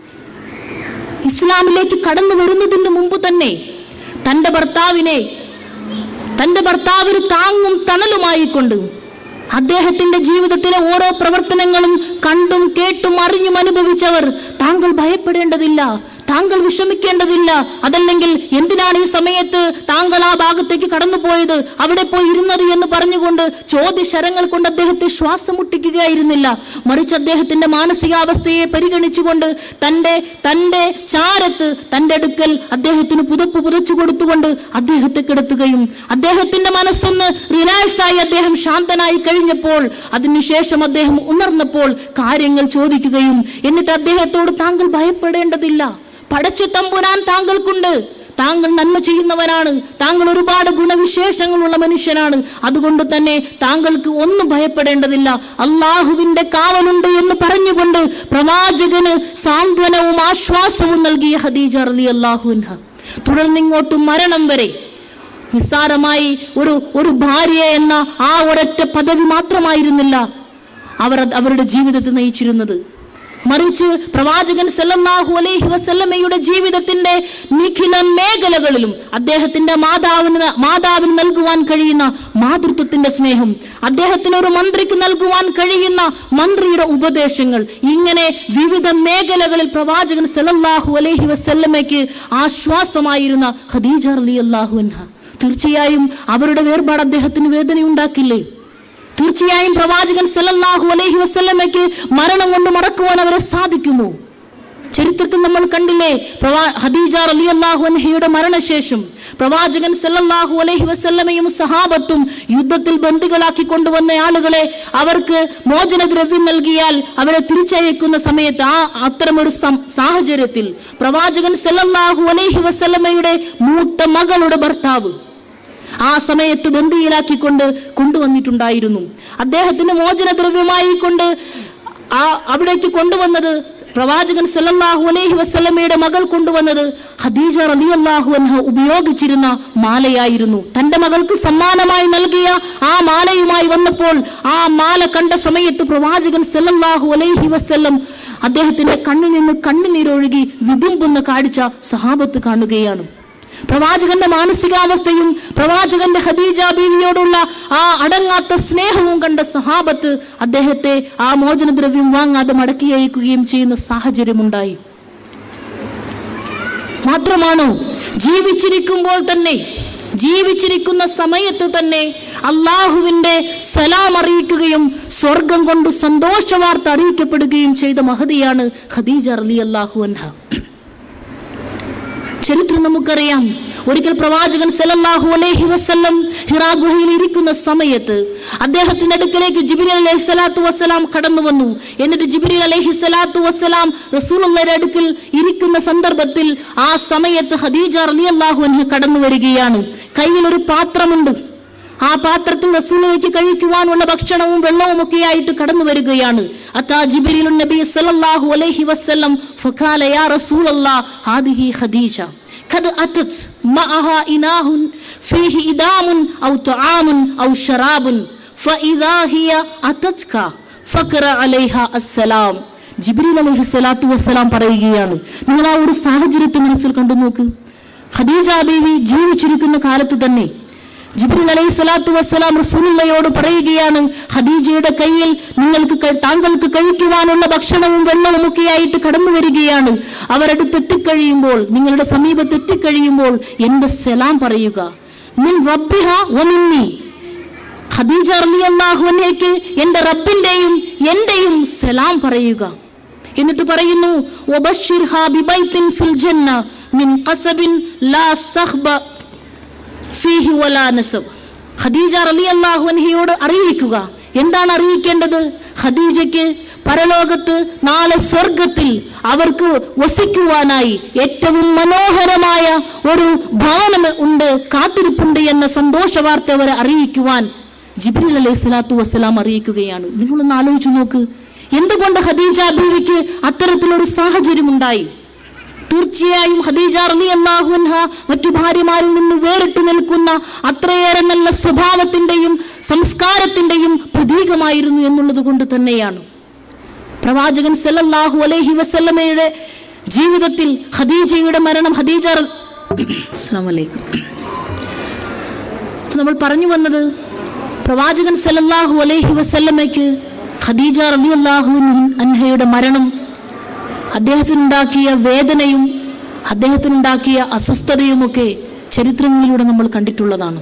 ഇസ്ലാമിലേക്ക് കടന്നു വരുന്നതിന് മുമ്പ് തന്നെ തന്റെ ഭർത്താവിനെ തന്റെ ഭർത്താവിന് താങ്ങും തണലുമായിക്കൊണ്ട് അദ്ദേഹത്തിന്റെ ജീവിതത്തിലെ ഓരോ പ്രവർത്തനങ്ങളും കണ്ടും കേട്ടും അറിഞ്ഞും അനുഭവിച്ചവർ താങ്കൾ ഭയപ്പെടേണ്ടതില്ല താങ്കൾ വിഷമിക്കേണ്ടതില്ല അതല്ലെങ്കിൽ എന്തിനാണ് ഈ സമയത്ത് താങ്കൾ ആ ഭാഗത്തേക്ക് കടന്നുപോയത് അവിടെ പോയി ഇരുന്നത് എന്ന് പറഞ്ഞുകൊണ്ട് ചോദ്യശരങ്ങൾ കൊണ്ട് അദ്ദേഹത്തെ ശ്വാസം മുട്ടിക്കുകയായിരുന്നില്ല മറിച്ച് അദ്ദേഹത്തിന്റെ മാനസികാവസ്ഥയെ പരിഗണിച്ചുകൊണ്ട് തന്റെ തന്റെ ചാരത്ത് തന്റെ അടുക്കൽ അദ്ദേഹത്തിന് പുതപ്പ് പുതച്ചു കൊടുത്തുകൊണ്ട് അദ്ദേഹത്തെ കിടത്തുകയും അദ്ദേഹത്തിന്റെ മനസ്സൊന്ന് റിലാക്സ് ആയി അദ്ദേഹം ശാന്തനായി കഴിഞ്ഞപ്പോൾ അതിനുശേഷം അദ്ദേഹം ഉണർന്നപ്പോൾ കാര്യങ്ങൾ ചോദിക്കുകയും എന്നിട്ട് അദ്ദേഹത്തോട് താങ്കൾ ഭയപ്പെടേണ്ടതില്ല പടച്ചു തമ്പുരാൻ താങ്കൾക്കുണ്ട് താങ്കൾ നന്മ ചെയ്യുന്നവനാണ് താങ്കൾ ഒരുപാട് ഗുണവിശേഷങ്ങളുള്ള മനുഷ്യനാണ് അതുകൊണ്ട് തന്നെ താങ്കൾക്ക് ഒന്നും ഭയപ്പെടേണ്ടതില്ല അള്ളാഹുവിന്റെ കാവലുണ്ട് എന്ന് പറഞ്ഞുകൊണ്ട് പ്രവാചകന് സാന്ത്വനവും ആശ്വാസവും നൽകിയ ഖദീജ റലി അള്ളാഹുൻഹ തുടർന്നിങ്ങോട്ട് മരണം വരെ നിസ്സാരമായി ഒരു ഒരു ഭാര്യ എന്ന ആ ഒരൊറ്റ പദവി മാത്രമായിരുന്നില്ല അവർ അത് അവരുടെ ജീവിതത്തെ നയിച്ചിരുന്നത് മറിച്ച് പ്രവാചകൻ സല്ലല്ലാഹു അലൈഹി വസല്ലമയുടെ ജീവിതത്തിന്റെ നിഖില മേഖലകളിലും അദ്ദേഹത്തിന്റെ മാതാവിന് മാതാവിന് നൽകുവാൻ കഴിയുന്ന മാതൃത്വത്തിന്റെ സ്നേഹം അദ്ദേഹത്തിന് ഒരു മന്ത്രിക്ക് നൽകുവാൻ കഴിയുന്ന മന്ത്രിയുടെ ഉപദേശങ്ങൾ ഇങ്ങനെ വിവിധ മേഖലകളിൽ പ്രവാചകൻ സല്ലല്ലാഹു അലൈഹി വസല്ലമയ്ക്ക് ആശ്വാസമായിരുന്ന ഖദീജ റളിയല്ലാഹു അൻഹ തീർച്ചയായും അവരുടെ വേർപാട് അദ്ദേഹത്തിന് വേദനയുണ്ടാക്കില്ലേ തീർച്ചയായും പ്രവാചകൻ സല്ലല്ലാഹു അലൈഹി വസല്ലമയ്ക്ക് മരണം കൊണ്ട് മറക്കുവാൻ അവരെ സാധിക്കുമോ ചരിത്രത്തിൽ നമ്മൾ കണ്ടില്ലേ പ്രവാ ഹദീജ റളിയല്ലാഹു അൻഹയുടെ മരണശേഷം പ്രവാചകൻ സല്ലല്ലാഹു അലൈഹി വസല്ലമയും സഹാബത്തും യുദ്ധത്തിൽ ബന്ദികളാക്കി കൊണ്ടുവന്ന ആളുകളെ അവർക്ക് മോചനദ്രവ്യം നൽകിയാൽ അവരെ തിരിച്ചയക്കുന്ന സമയത്ത് ആ അത്തരമൊരു സം- സാഹചര്യത്തിൽ പ്രവാചകൻ സല്ലല്ലാഹു അലൈഹി വസല്ലമയുടെ മൂത്ത മകളുടെ ഭർത്താവ് ആ സമയത്ത് ബന്ദിയിലാക്കിക്കൊണ്ട് കൊണ്ടുവന്നിട്ടുണ്ടായിരുന്നു അദ്ദേഹത്തിന് മോചനദ്രവ്യമായി കൊണ്ട് ആ അവിടേക്ക് കൊണ്ടുവന്നത് പ്രവാചകൻ സല്ലല്ലാഹു അലൈഹി വസല്ലമയുടെ മകൾ കൊണ്ടുവന്നത് ഖദീജ റളിയല്ലാഹു അൻഹ ഉപയോഗിച്ചിരുന്ന മാലയായിരുന്നു തന്റെ മകൾക്ക് സമ്മാനമായി നൽകിയ ആ മാലയുമായി വന്നപ്പോൾ ആ മാല കണ്ട സമയത്ത് പ്രവാചകൻ സല്ലല്ലാഹു അലൈഹി വസല്ലം അദ്ദേഹത്തിന്റെ കണ്ണിൽ നിന്ന് കണ്ണുനീരൊഴുകി വിതുമ്പുന്ന കാഴ്ച സഹാബത്ത് കാണുകയാണ് പ്രവാചകന്റെ മാനസികാവസ്ഥയും പ്രവാചകന്റെ ഖദീജ ബീവിയോടുള്ള ആ അടങ്ങാത്ത സ്നേഹവും കണ്ട സഹാബത്ത് അദ്ദേഹത്തെ ആ മോചനദ്രവ്യം വാങ്ങാതെ മടക്കി അയക്കുകയും ചെയ്യുന്ന സാഹചര്യമുണ്ടായി മാത്രമാണോ ജീവിച്ചിരിക്കുമ്പോൾ തന്നെ ജീവിച്ചിരിക്കുന്ന സമയത്ത് തന്നെ അള്ളാഹുവിന്റെ സലാം അറിയിക്കുകയും സ്വർഗം കൊണ്ട് സന്തോഷ വാർത്ത അറിയിക്കപ്പെടുകയും ചെയ്ത മഹതിയാണ് ഖദീജ റലി അള്ളാഹു അൻഹ ചരിത്രം നമുക്കറിയാം ഒരിക്കൽ പ്രവാചകൻ സല്ലല്ലാഹു അലൈഹി വസല്ലം ഹിറാ ഗുഹയിൽ ഇരിക്കുന്ന സമയത്ത് അദ്ദേഹത്തിന്റെ അടുക്കലേക്ക് ജിബിരി അലൈഹി സ്വലാത്തു വസ്സലാം കടന്നു വന്നു എന്നിട്ട് ജിബിരി അലൈഹി സ്വലാത്തു വസ്സലാം റസൂലുള്ളയുടെ അടുക്കൽ ഇരിക്കുന്ന സന്ദർഭത്തിൽ ആ സമയത്ത് ഖദീജ റളിയല്ലാഹു അൻഹ കടന്നു വരികയാണ് കയ്യിൽ ഒരു പാത്രമുണ്ട് ആ പാത്രത്തിൽ റസൂലിലേക്ക് കഴിക്കുവാനുള്ള ഭക്ഷണവും വെള്ളവും ഒക്കെ ആയിട്ട് കടന്നു വരികയാണ് അത്താ ജിബ്രീലു നബി സല്ലല്ലാഹു അലൈഹി വസല്ലം ഫഖാല യാ റസൂലല്ലാഹ് ഹാദിഹി ഖദീജ قد أتت معها إناه فيه إدام أو طعام أو شراب فإذا هي أتتك فقر عليها السلام ജിബ്രീൽ അലൈഹി സ്വലാത്തു വസ്സലാം പറയുകയാണ് നിങ്ങൾ ആ ഒരു സാഹചര്യത്തെ മനസ്സിൽ കണ്ടു നോക്ക് ഖദീജ ബീവി ജീവിച്ചിരിക്കുന്ന കാലത്ത് തന്നെ ജിബ്രീൽ അലൈഹി സ്വലാത്തു വസ്സലാം റസൂലുള്ളയോട് പറയുകയാണ് ഖദീജയുടെ കയ്യിൽ നിങ്ങൾക്ക് ക- താങ്കൾക്ക് കഴിക്കുവാനുള്ള ഭക്ഷണവും വെള്ളവും ഒക്കെ ആയിട്ട് കടന്നു വരികയാണ് അവരടുത്ത് എത്തിക്കഴിയുമ്പോൾ നിങ്ങളുടെ സമീപത്ത് എത്തിക്കഴിയുമ്പോൾ എന്റെ സലാം പറയുക മിൻ റബ്ബിഹ വമിന്നി ഖദീജ റളിയല്ലാഹു അൻഹയ്ക്ക് എൻ്റെ റബ്ബിന്റെയും എന്റെയും സലാം പറയുക എന്നിട്ട് പറയുന്നു വബശ്ശിർഹാ ബിബൈത്തിൻ ഫിൽ ജന്ന മിൻ ഖസബിൻ ലാ സഖ്ബ ഫീഹി വലാ നസബ് ഖദീജ റളിയല്ലാഹു അൻഹയോട് അറിയിക്കുക എന്താണ് അറിയിക്കേണ്ടത് ഖദീജയ്ക്ക് പരലോകത്ത് നാളെ സ്വർഗത്തിൽ അവർക്ക് വസിക്കുവാനായി ഏറ്റവും മനോഹരമായ ഒരു ഭവനം ഉണ്ട് കാത്തിരിപ്പുണ്ട് എന്ന സന്തോഷ വാർത്ത അവരെ അറിയിക്കുവാൻ ജിബ്രീൽ അലൈഹി സ്വലാത്തു വസ്സലാം അറിയിക്കുകയാണ് നിങ്ങളൊന്ന് ആലോചിച്ചു നോക്ക് എന്തുകൊണ്ട് ഖദീജ ബീവിക്ക് അത്തരത്തിലൊരു സാഹചര്യം ഉണ്ടായി തീർച്ചയായും ഖദീജ റളിയല്ലാഹു അൻഹ മറ്റു ഭാര്യമാരിൽ നിന്ന് വേറിട്ട് നിൽക്കുന്ന അത്രയേറെ നല്ല സ്വഭാവത്തിന്റെയും സംസ്കാരത്തിന്റെയും പ്രതീകമായിരുന്നു എന്നുള്ളത് കൊണ്ട് തന്നെയാണ് പ്രവാചകൻ സല്ലല്ലാഹു അലൈഹി വസല്ലമയുടെ ജീവിതത്തിൽ ഖദീജയുടെ മരണം ഖദീജ റ- അസ്സലാമു അലൈക്കും നമ്മൾ പറഞ്ഞു വന്നത് പ്രവാചകൻ സല്ലല്ലാഹു അലൈഹി വസല്ലമയ്ക്ക് ഖദീജ റളിയല്ലാഹു അൻഹയുടെ മരണം അദ്ദേഹത്തിനുണ്ടാക്കിയ വേദനയും അദ്ദേഹത്തിനുണ്ടാക്കിയ അസ്വസ്ഥതയുമൊക്കെ ചരിത്രങ്ങളിലൂടെ നമ്മൾ കണ്ടിട്ടുള്ളതാണ്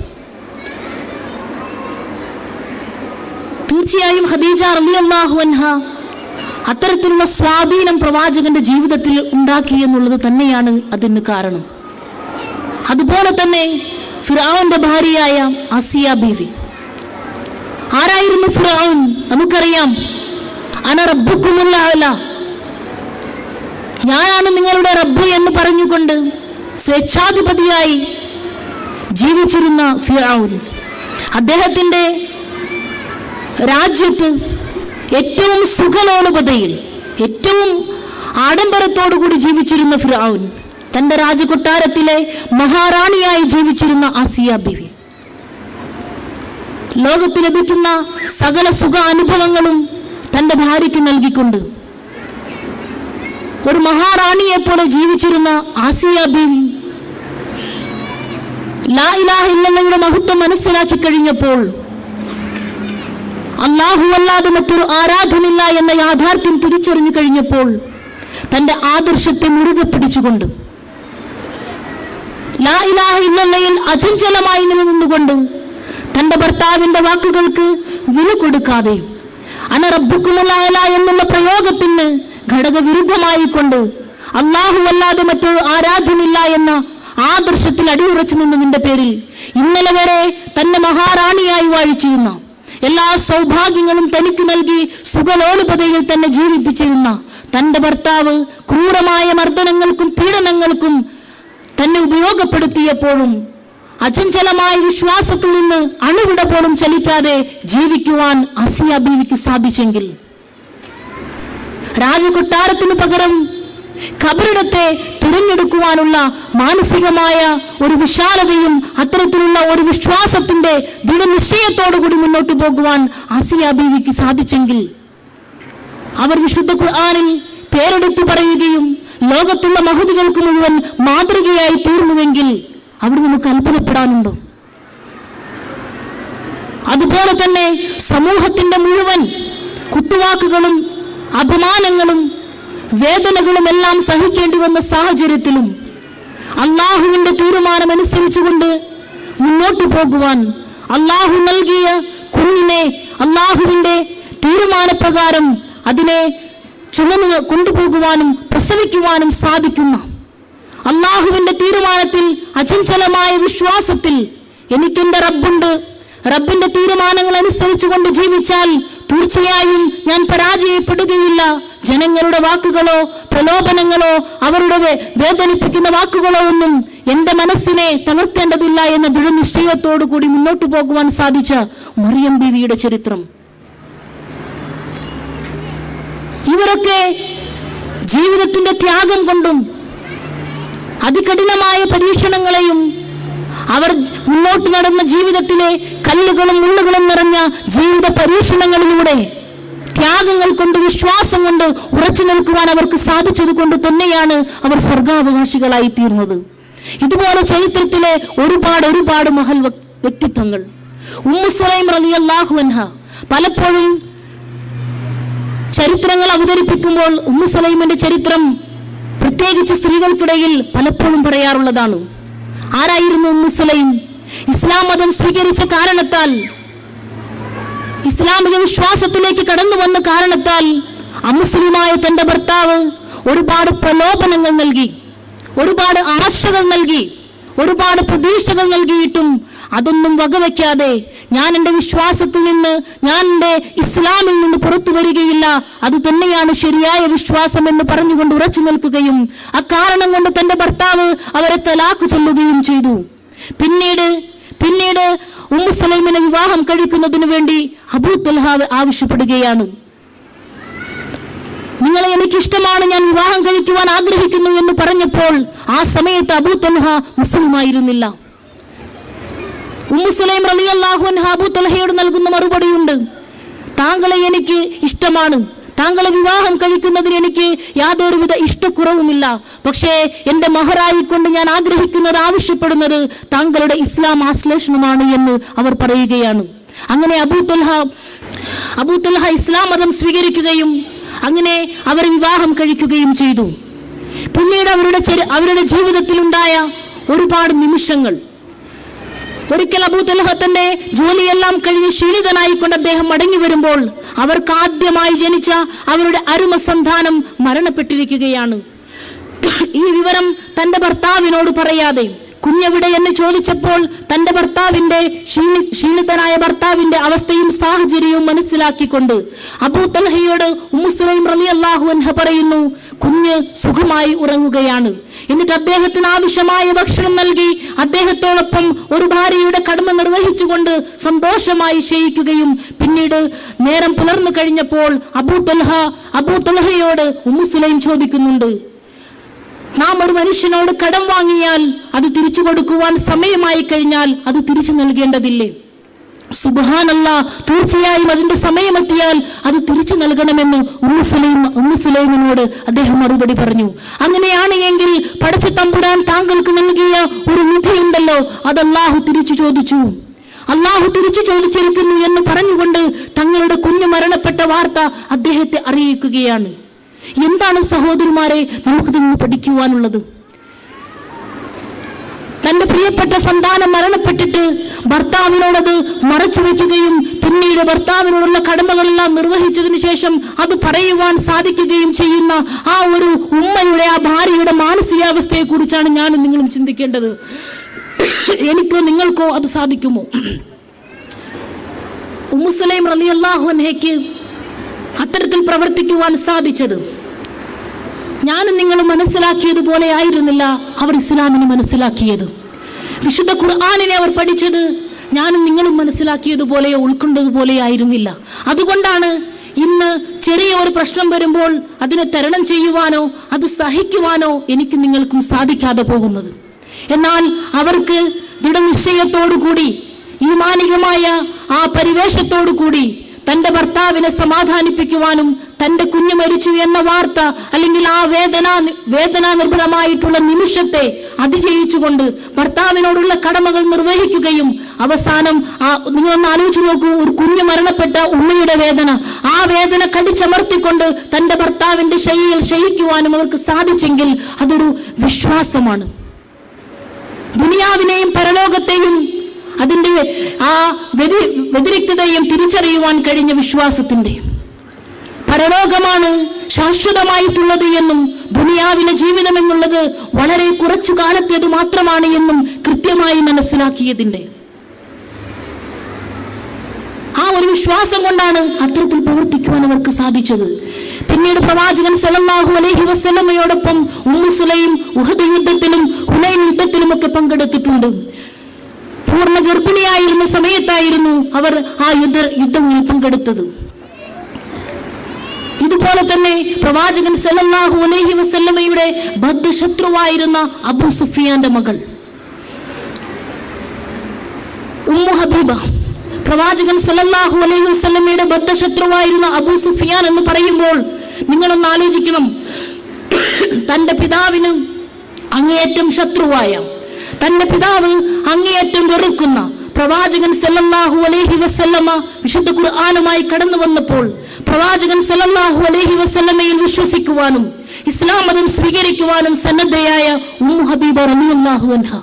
തീർച്ചയായും ഖദീജ റളിയല്ലാഹു അൻഹ അത്തരത്തിലുള്ള സ്വാധീനം പ്രവാചകന്റെ ജീവിതത്തിൽ ഉണ്ടാക്കി എന്നുള്ളത് തന്നെയാണ് അതിന് കാരണം അതുപോലെ തന്നെ ഫിറാവുന്റെ ഭാര്യയായ ആസിയ ബീവി ആരായിരുന്നു ഫിറാവുൻ നമുക്കറിയാം അന റബ്ബുക്കുമുള്ള ആള ഞാനാണ് നിങ്ങളുടെ റബ്ബ് എന്ന് പറഞ്ഞുകൊണ്ട് സ്വേച്ഛാധിപതിയായി ജീവിച്ചിരുന്ന ഫിറാവുൻ അദ്ദേഹത്തിന്റെ രാജ്യത്ത് ഏറ്റവും സുഖലോലുപതയിൽ ഏറ്റവും ആഡംബരത്തോടുകൂടി ജീവിച്ചിരുന്ന ഫിറാവുൻ തന്റെ രാജകൊട്ടാരത്തിലെ മഹാറാണിയായി ജീവിച്ചിരുന്ന ആസിയ ബിവി ലോകത്ത് ലഭിക്കുന്ന സകല സുഖ അനുഭവങ്ങളും തന്റെ ഭാര്യയ്ക്ക് നൽകിക്കൊണ്ട് ഒരു മഹാറാണിയെ പോലെ ജീവിച്ചിരുന്ന ആസിയ ബീവി ലാ ഇലാഹ ഇല്ലല്ലയുടെ മഹത്വം മനസ്സിലാക്കി കഴിഞ്ഞപ്പോൾ അള്ളാഹു അല്ലാതെ മറ്റൊരു ആരാധനില്ല എന്ന യാഥാർത്ഥ്യം തിരിച്ചറിഞ്ഞു കഴിഞ്ഞപ്പോൾ തന്റെ ആദർശത്തെ മുറുകെ പിടിച്ചുകൊണ്ട് ലാ ഇലാഹ ഇല്ലല്ലയിൽ അചഞ്ചലമായി നിലനിന്നുകൊണ്ട് തന്റെ ഭർത്താവിന്റെ വാക്കുകൾക്ക് വില കൊടുക്കാതെ അന റബ്ബുക്കുമുള്ള എന്നുള്ള പ്രയോഗത്തിന് ഘടകവിരുദ്ധമായി കൊണ്ട് അള്ളാഹു അല്ലാതെ മറ്റൊരു ആരാധനില്ല എന്ന ആദർശത്തിൽ അടിയുറച്ചു നിന്നതിന്റെ പേരിൽ ഇന്നലെ വരെ തന്നെ മഹാറാണിയായി വാഴിച്ചിരുന്ന എല്ലാ സൗഭാഗ്യങ്ങളും തനിക്ക് നൽകി സുഖലോലുപതയിൽ തന്നെ ജീവിപ്പിച്ചിരുന്ന തന്റെ ഭർത്താവ് ക്രൂരമായ മർദ്ദനങ്ങൾക്കും പീഡനങ്ങൾക്കും തന്നെ ഉപയോഗപ്പെടുത്തിയപ്പോഴും അചഞ്ചലമായ വിശ്വാസത്തിൽ നിന്ന് അണുവിട പോലും ചലിക്കാതെ ജീവിക്കുവാൻ അസിയ ബീവിക്ക് സാധിച്ചെങ്കിൽ രാജകൊട്ടാരത്തിനു പകരം ഖബറിടത്തെ തിരഞ്ഞെടുക്കുവാനുള്ള മാനസികമായ ഒരു വിശാലതയും അത്തരത്തിലുള്ള ഒരു വിശ്വാസത്തിന്റെ ദൃഢനിശ്ചയത്തോടുകൂടി മുന്നോട്ട് പോകുവാൻ ആസിയ ബീവിക്ക് സാധിച്ചെങ്കിൽ അവർ വിശുദ്ധ ഖുർആനിൽ പേരെടുത്തു പറയുകയും ലോകത്തുള്ള മഹതികൾക്ക് മുഴുവൻ മാതൃകയായി തീർന്നുവെങ്കിൽ അവിടെ നമുക്ക് അത്ഭുതപ്പെടാനുണ്ടോ അതുപോലെ തന്നെ സമൂഹത്തിന്റെ മുഴുവൻ കുത്തുവാക്കുകളും അപമാനങ്ങളും വേദനകളും എല്ലാം സഹിക്കേണ്ടി വന്ന സാഹചര്യത്തിലും അള്ളാഹുവിന്റെ തീരുമാനമനുസരിച്ചുകൊണ്ട് മുന്നോട്ട് പോകുവാൻ അള്ളാഹു നൽകിയ കുഞ്ഞിനെ അള്ളാഹുവിന്റെ തീരുമാനപ്രകാരം അതിനെ ചുമന്ന് കൊണ്ടുപോകുവാനും പ്രസവിക്കുവാനും സാധിക്കുന്ന അള്ളാഹുവിന്റെ തീരുമാനത്തിൽ അചഞ്ചലമായ വിശ്വാസത്തിൽ എനിക്കെന്റെ റബ്ബുണ്ട് റബ്ബിന്റെ തീരുമാനങ്ങൾ അനുസരിച്ചുകൊണ്ട് ജീവിച്ചാൽ തീർച്ചയായും ഞാൻ പരാജയപ്പെടുകയില്ല ജനങ്ങളുടെ വാക്കുകളോ പ്രലോഭനങ്ങളോ അവരുടെ വേ- വേദനിപ്പിക്കുന്ന വാക്കുകളോ ഒന്നും എന്റെ മനസ്സിനെ തളർത്തേണ്ടതില്ല എന്ന ദൃഢനിശ്ചയത്തോടു കൂടി മുന്നോട്ട് പോകുവാൻ സാധിച്ച മറിയം ബീവിയുടെ ചരിത്രം ഇവരൊക്കെ ജീവിതത്തിന്റെ ത്യാഗം കൊണ്ടും അതികഠിനമായ പരീക്ഷണങ്ങളെയും അവർ മുന്നോട്ട് നടന്ന ജീവിതത്തിലെ കല്ലുകളും മുള്ളുകളും നിറഞ്ഞ ജീവിത പരീക്ഷണങ്ങളിലൂടെ ത്യാഗങ്ങൾ കൊണ്ട് വിശ്വാസം കൊണ്ട് ഉറച്ചു നിൽക്കുവാൻ അവർക്ക് സാധിച്ചത് കൊണ്ട് തന്നെയാണ് അവർ സ്വർഗാവകാശികളായി തീർന്നത് ഇതുപോലെ ചരിത്രത്തിലെ ഒരുപാട് ഒരുപാട് മഹൽ വ്യക്- വ്യക്തിത്വങ്ങൾ ഉമ്മു സുലൈം റളിയല്ലാഹു അൻഹ പലപ്പോഴും ചരിത്രങ്ങൾ അവതരിപ്പിക്കുമ്പോൾ ഉമ്മു സലൈമിന്റെ ചരിത്രം പ്രത്യേകിച്ച് സ്ത്രീകൾക്കിടയിൽ പലപ്പോഴും പറയാറുള്ളതാണ് ആരായിരുന്നു ഉമ്മു സലൈം ഇസ്ലാം മതം സ്വീകരിച്ച കാരണത്താൽ ഇസ്ലാമിക വിശ്വാസത്തിലേക്ക് കടന്നു വന്ന കാരണത്താൽ അമുസ്ലിമായ തന്റെ ഭർത്താവ് ഒരുപാട് പ്രലോഭനങ്ങൾ നൽകി ഒരുപാട് ആശകൾ നൽകി ഒരുപാട് പ്രതീക്ഷകൾ നൽകിയിട്ടും അതൊന്നും വകവയ്ക്കാതെ ഞാൻ എൻ്റെ വിശ്വാസത്തിൽ നിന്ന് ഞാൻ എൻ്റെ ഇസ്ലാമിൽ നിന്ന് പുറത്തു വരികയില്ല അത് തന്നെയാണ് ശരിയായ വിശ്വാസം എന്ന് പറഞ്ഞുകൊണ്ട് ഉറച്ചു നിൽക്കുകയും അക്കാരണം കൊണ്ട് തന്റെ ഭർത്താവ് അവരെ തലാക്ക് ചൊല്ലുകയും ചെയ്തു പിന്നീട് പിന്നീട് ഉമ്മു സലൈമിനെ വിവാഹം കഴിക്കുന്നതിന് വേണ്ടി അബൂ തുൽഹാവ് ആവശ്യപ്പെടുകയാണ് നിങ്ങളെ എനിക്ക് ഇഷ്ടമാണ് ഞാൻ വിവാഹം കഴിക്കുവാൻ ആഗ്രഹിക്കുന്നു എന്ന് പറഞ്ഞപ്പോൾ ആ സമയത്ത് അബൂ തുൽഹ മുസ്ലിമായിരുന്നില്ല ഉമ്മു സുലൈം റളിയല്ലാഹു അൻഹ അബൂ തുൽഹയോട് നൽകുന്ന മറുപടിയുണ്ട് താങ്കളെ എനിക്ക് ഇഷ്ടമാണ് താങ്കളെ വിവാഹം കഴിക്കുന്നതിന് എനിക്ക് യാതൊരുവിധ ഇഷ്ടക്കുറവുമില്ല പക്ഷേ എൻ്റെ മഹറായിക്കൊണ്ട് ഞാൻ ആഗ്രഹിക്കുന്നത് ആവശ്യപ്പെടുന്നത് താങ്കളുടെ ഇസ്ലാം ആശ്ലേഷണമാണ് എന്ന് അവർ പറയുകയാണ് അങ്ങനെ അബൂ തുൽഹ അബൂ തുൽഹ ഇസ്ലാം മതം സ്വീകരിക്കുകയും അങ്ങനെ അവർ വിവാഹം കഴിക്കുകയും ചെയ്തു പിന്നീട് അവരുടെ ചെറി- അവരുടെ ജീവിതത്തിലുണ്ടായ ഒരുപാട് നിമിഷങ്ങൾ ഒരിക്കൽ അബൂ തലഹ തന്റെ ജോലിയെല്ലാം കഴിഞ്ഞ് ക്ഷീണിതനായിക്കൊണ്ട് അദ്ദേഹം മടങ്ങി വരുമ്പോൾ അവർക്ക് ആദ്യമായി ജനിച്ച അവരുടെ അരുമ സന്താനം മരണപ്പെട്ടിരിക്കുകയാണ് ഈ വിവരം തന്റെ ഭർത്താവിനോട് പറയാതെ കുഞ്ഞെവിടെ എന്ന് ചോദിച്ചപ്പോൾ തന്റെ ഭർത്താവിന്റെ ക്ഷീണി ക്ഷീണിതനായ ഭർത്താവിന്റെ അവസ്ഥയും സാഹചര്യവും മനസ്സിലാക്കിക്കൊണ്ട് അബൂ തൽഹയോട് ഉമ്മുസ്ലൈം റലി അള്ളാഹു അൻഹ പറയുന്നു കുഞ്ഞ് സുഖമായി ഉറങ്ങുകയാണ് എന്നിട്ട് അദ്ദേഹത്തിന് ആവശ്യമായ ഭക്ഷണം നൽകി അദ്ദേഹത്തോടൊപ്പം ഒരു ഭാര്യയുടെ കടമ നിർവഹിച്ചുകൊണ്ട് സന്തോഷമായി ശയിക്കുകയും പിന്നീട് നേരം പുലർന്നു കഴിഞ്ഞപ്പോൾ അബൂ തൽഹ അബൂ തൽഹയോട് ഉമ്മുസ്ലൈം ചോദിക്കുന്നുണ്ട് നാം ഒരു മനുഷ്യനോട് കടം വാങ്ങിയാൽ അത് തിരിച്ചു കൊടുക്കുവാൻ സമയമായി കഴിഞ്ഞാൽ അത് തിരിച്ചു നൽകേണ്ടതില്ലേ സുബാനല്ല തീർച്ചയായും അതിന്റെ സമയമെത്തിയാൽ അത് തിരിച്ചു നൽകണമെന്ന് ഉമ്മുസുലൈം ഉമ്മുസുലൈമിനോട് അദ്ദേഹം മറുപടി പറഞ്ഞു അങ്ങനെയാണ് എങ്കിൽ പടച്ച തമ്പുരാൻ താങ്കൾക്ക് നൽകിയ ഒരു നിധിയുണ്ടല്ലോ അത് അള്ളാഹു തിരിച്ചു ചോദിച്ചു അള്ളാഹു തിരിച്ചു ചോദിച്ചിരിക്കുന്നു എന്ന് പറഞ്ഞുകൊണ്ട് തങ്ങളുടെ കുഞ്ഞ് മരണപ്പെട്ട വാർത്ത അദ്ദേഹത്തെ അറിയിക്കുകയാണ് എന്താണ് സഹോദരിമാരെ നമുക്കിതിൽ നിന്ന് പഠിക്കുവാനുള്ളത് തന്റെ പ്രിയപ്പെട്ട സന്താനം മരണപ്പെട്ടിട്ട് ഭർത്താവിനോടത് മറച്ചു വയ്ക്കുകയും പിന്നീട് ഭർത്താവിനോടുള്ള കടമകളെല്ലാം നിർവഹിച്ചതിന് ശേഷം അത് പറയുവാൻ സാധിക്കുകയും ചെയ്യുന്ന ആ ഒരു ഉമ്മയുടെ ആ ഭാര്യയുടെ മാനസികാവസ്ഥയെ കുറിച്ചാണ് ഞാനും നിങ്ങളും ചിന്തിക്കേണ്ടത് എനിക്കോ നിങ്ങൾക്കോ അത് സാധിക്കുമോ ഉമ്മുസലൈം റലി അള്ളാഹു അൻഹയ്ക്ക് അത്തരത്തിൽ പ്രവർത്തിക്കുവാൻ സാധിച്ചത് ഞാനും നിങ്ങൾ മനസ്സിലാക്കിയതുപോലെ ആയിരുന്നില്ല അവർ ഇസ്ലാമിനെ മനസ്സിലാക്കിയത് വിശുദ്ധ ഖുർആാനിനെ അവർ പഠിച്ചത് ഞാനും നിങ്ങളും മനസ്സിലാക്കിയതുപോലെയോ ഉൾക്കൊണ്ടതുപോലെയോ ആയിരുന്നില്ല അതുകൊണ്ടാണ് ഇന്ന് ചെറിയ ഒരു പ്രശ്നം വരുമ്പോൾ അതിനെ തരണം ചെയ്യുവാനോ അത് സഹിക്കുവാനോ എനിക്ക് നിങ്ങൾക്കും സാധിക്കാതെ പോകുന്നത് എന്നാൽ അവർക്ക് ദൃഢനിശ്ചയത്തോടു കൂടി ഈമാനികമായ ആ പരിവേഷത്തോടു കൂടി തന്റെ ഭർത്താവിനെ സമാധാനിപ്പിക്കുവാനും തന്റെ കുഞ്ഞു മരിച്ചു എന്ന വാർത്ത അല്ലെങ്കിൽ ആ വേദന വേദനാ നിർഭരമായിട്ടുള്ള നിമിഷത്തെ അതിജയിച്ചുകൊണ്ട് ഭർത്താവിനോടുള്ള കടമകൾ നിർവഹിക്കുകയും അവസാനം ആ നിങ്ങളൊന്ന് ആലോചിച്ചു നോക്കൂ ഒരു കുഞ്ഞ് മരണപ്പെട്ട ഉമ്മയുടെ വേദന ആ വേദന കടിച്ചമർത്തിക്കൊണ്ട് തന്റെ ഭർത്താവിന്റെ ശൈലിയിൽ ശയിക്കുവാനും അവർക്ക് സാധിച്ചെങ്കിൽ അതൊരു വിശ്വാസമാണ് ദുനിയാവിനെയും പരലോകത്തെയും അതിന്റെ ആ വ്യതി വ്യതിരിക്തതയും തിരിച്ചറിയുവാൻ കഴിഞ്ഞ വിശ്വാസത്തിന്റെ പരലോകമാണ് ശാശ്വതമായിട്ടുള്ളത് എന്നും ദുനിയാവിലെ ജീവിതം എന്നുള്ളത് വളരെ കുറച്ചു കാലത്തേത് മാത്രമാണ് എന്നും കൃത്യമായി മനസ്സിലാക്കിയതിന്റെ ആ ഒരു വിശ്വാസം കൊണ്ടാണ് അത്തരത്തിൽ പ്രവർത്തിക്കുവാൻ അവർക്ക് സാധിച്ചത് പിന്നീട് പ്രവാചകൻ സല്ലല്ലാഹു അലൈഹി വസല്ലമയോടൊപ്പം ഉമ്മു സുലൈം ഉഹദ് യുദ്ധത്തിലും ഹുനൈൻ യുദ്ധത്തിലും ഒക്കെ പങ്കെടുത്തിട്ടുണ്ട് പൂർണ്ണ ഗർഭിണിയായിരുന്ന സമയത്തായിരുന്നു അവർ ആ യുദ്ധ യുദ്ധങ്ങളിൽ പങ്കെടുത്തത് ഇതുപോലെ തന്നെ പ്രവാചകൻ സല്ലല്ലാഹു അലൈഹി വസല്ലമയുടെ ബദ്ധശത്രുവായിരുന്ന അബൂ സുഫിയാന്റെ മകൾ ഉമ്മു ഹബീബ പ്രവാചകൻ സല്ലല്ലാഹു അലൈഹി വസല്ലമയുടെ ബദ്ധശത്രുവായിരുന്ന അബൂ സുഫിയാൻ എന്ന് പറയുമ്പോൾ നിങ്ങളൊന്ന് ആലോചിക്കണം തന്റെ പിതാവിന് അങ്ങേയറ്റം ശത്രുവായ തന്റെ പിതാവ് അങ്ങേയറ്റം വെറുക്കുന്ന പ്രവാചകൻ സല്ലല്ലാഹു അലൈഹി വസല്ലമ വിശുദ്ധ ഖുർആനുമായി കടന്നു വന്നപ്പോൾ പ്രവാചകൻ സല്ലല്ലാഹു അലൈഹി വസല്ലമയിൽ വിശ്വസിക്കുവാനും ഇസ്ലാം മതം സ്വീകരിക്കുവാനും സന്നദ്ധയായ ഉമ്മു ഹബീബ റളിയല്ലാഹു അൻഹ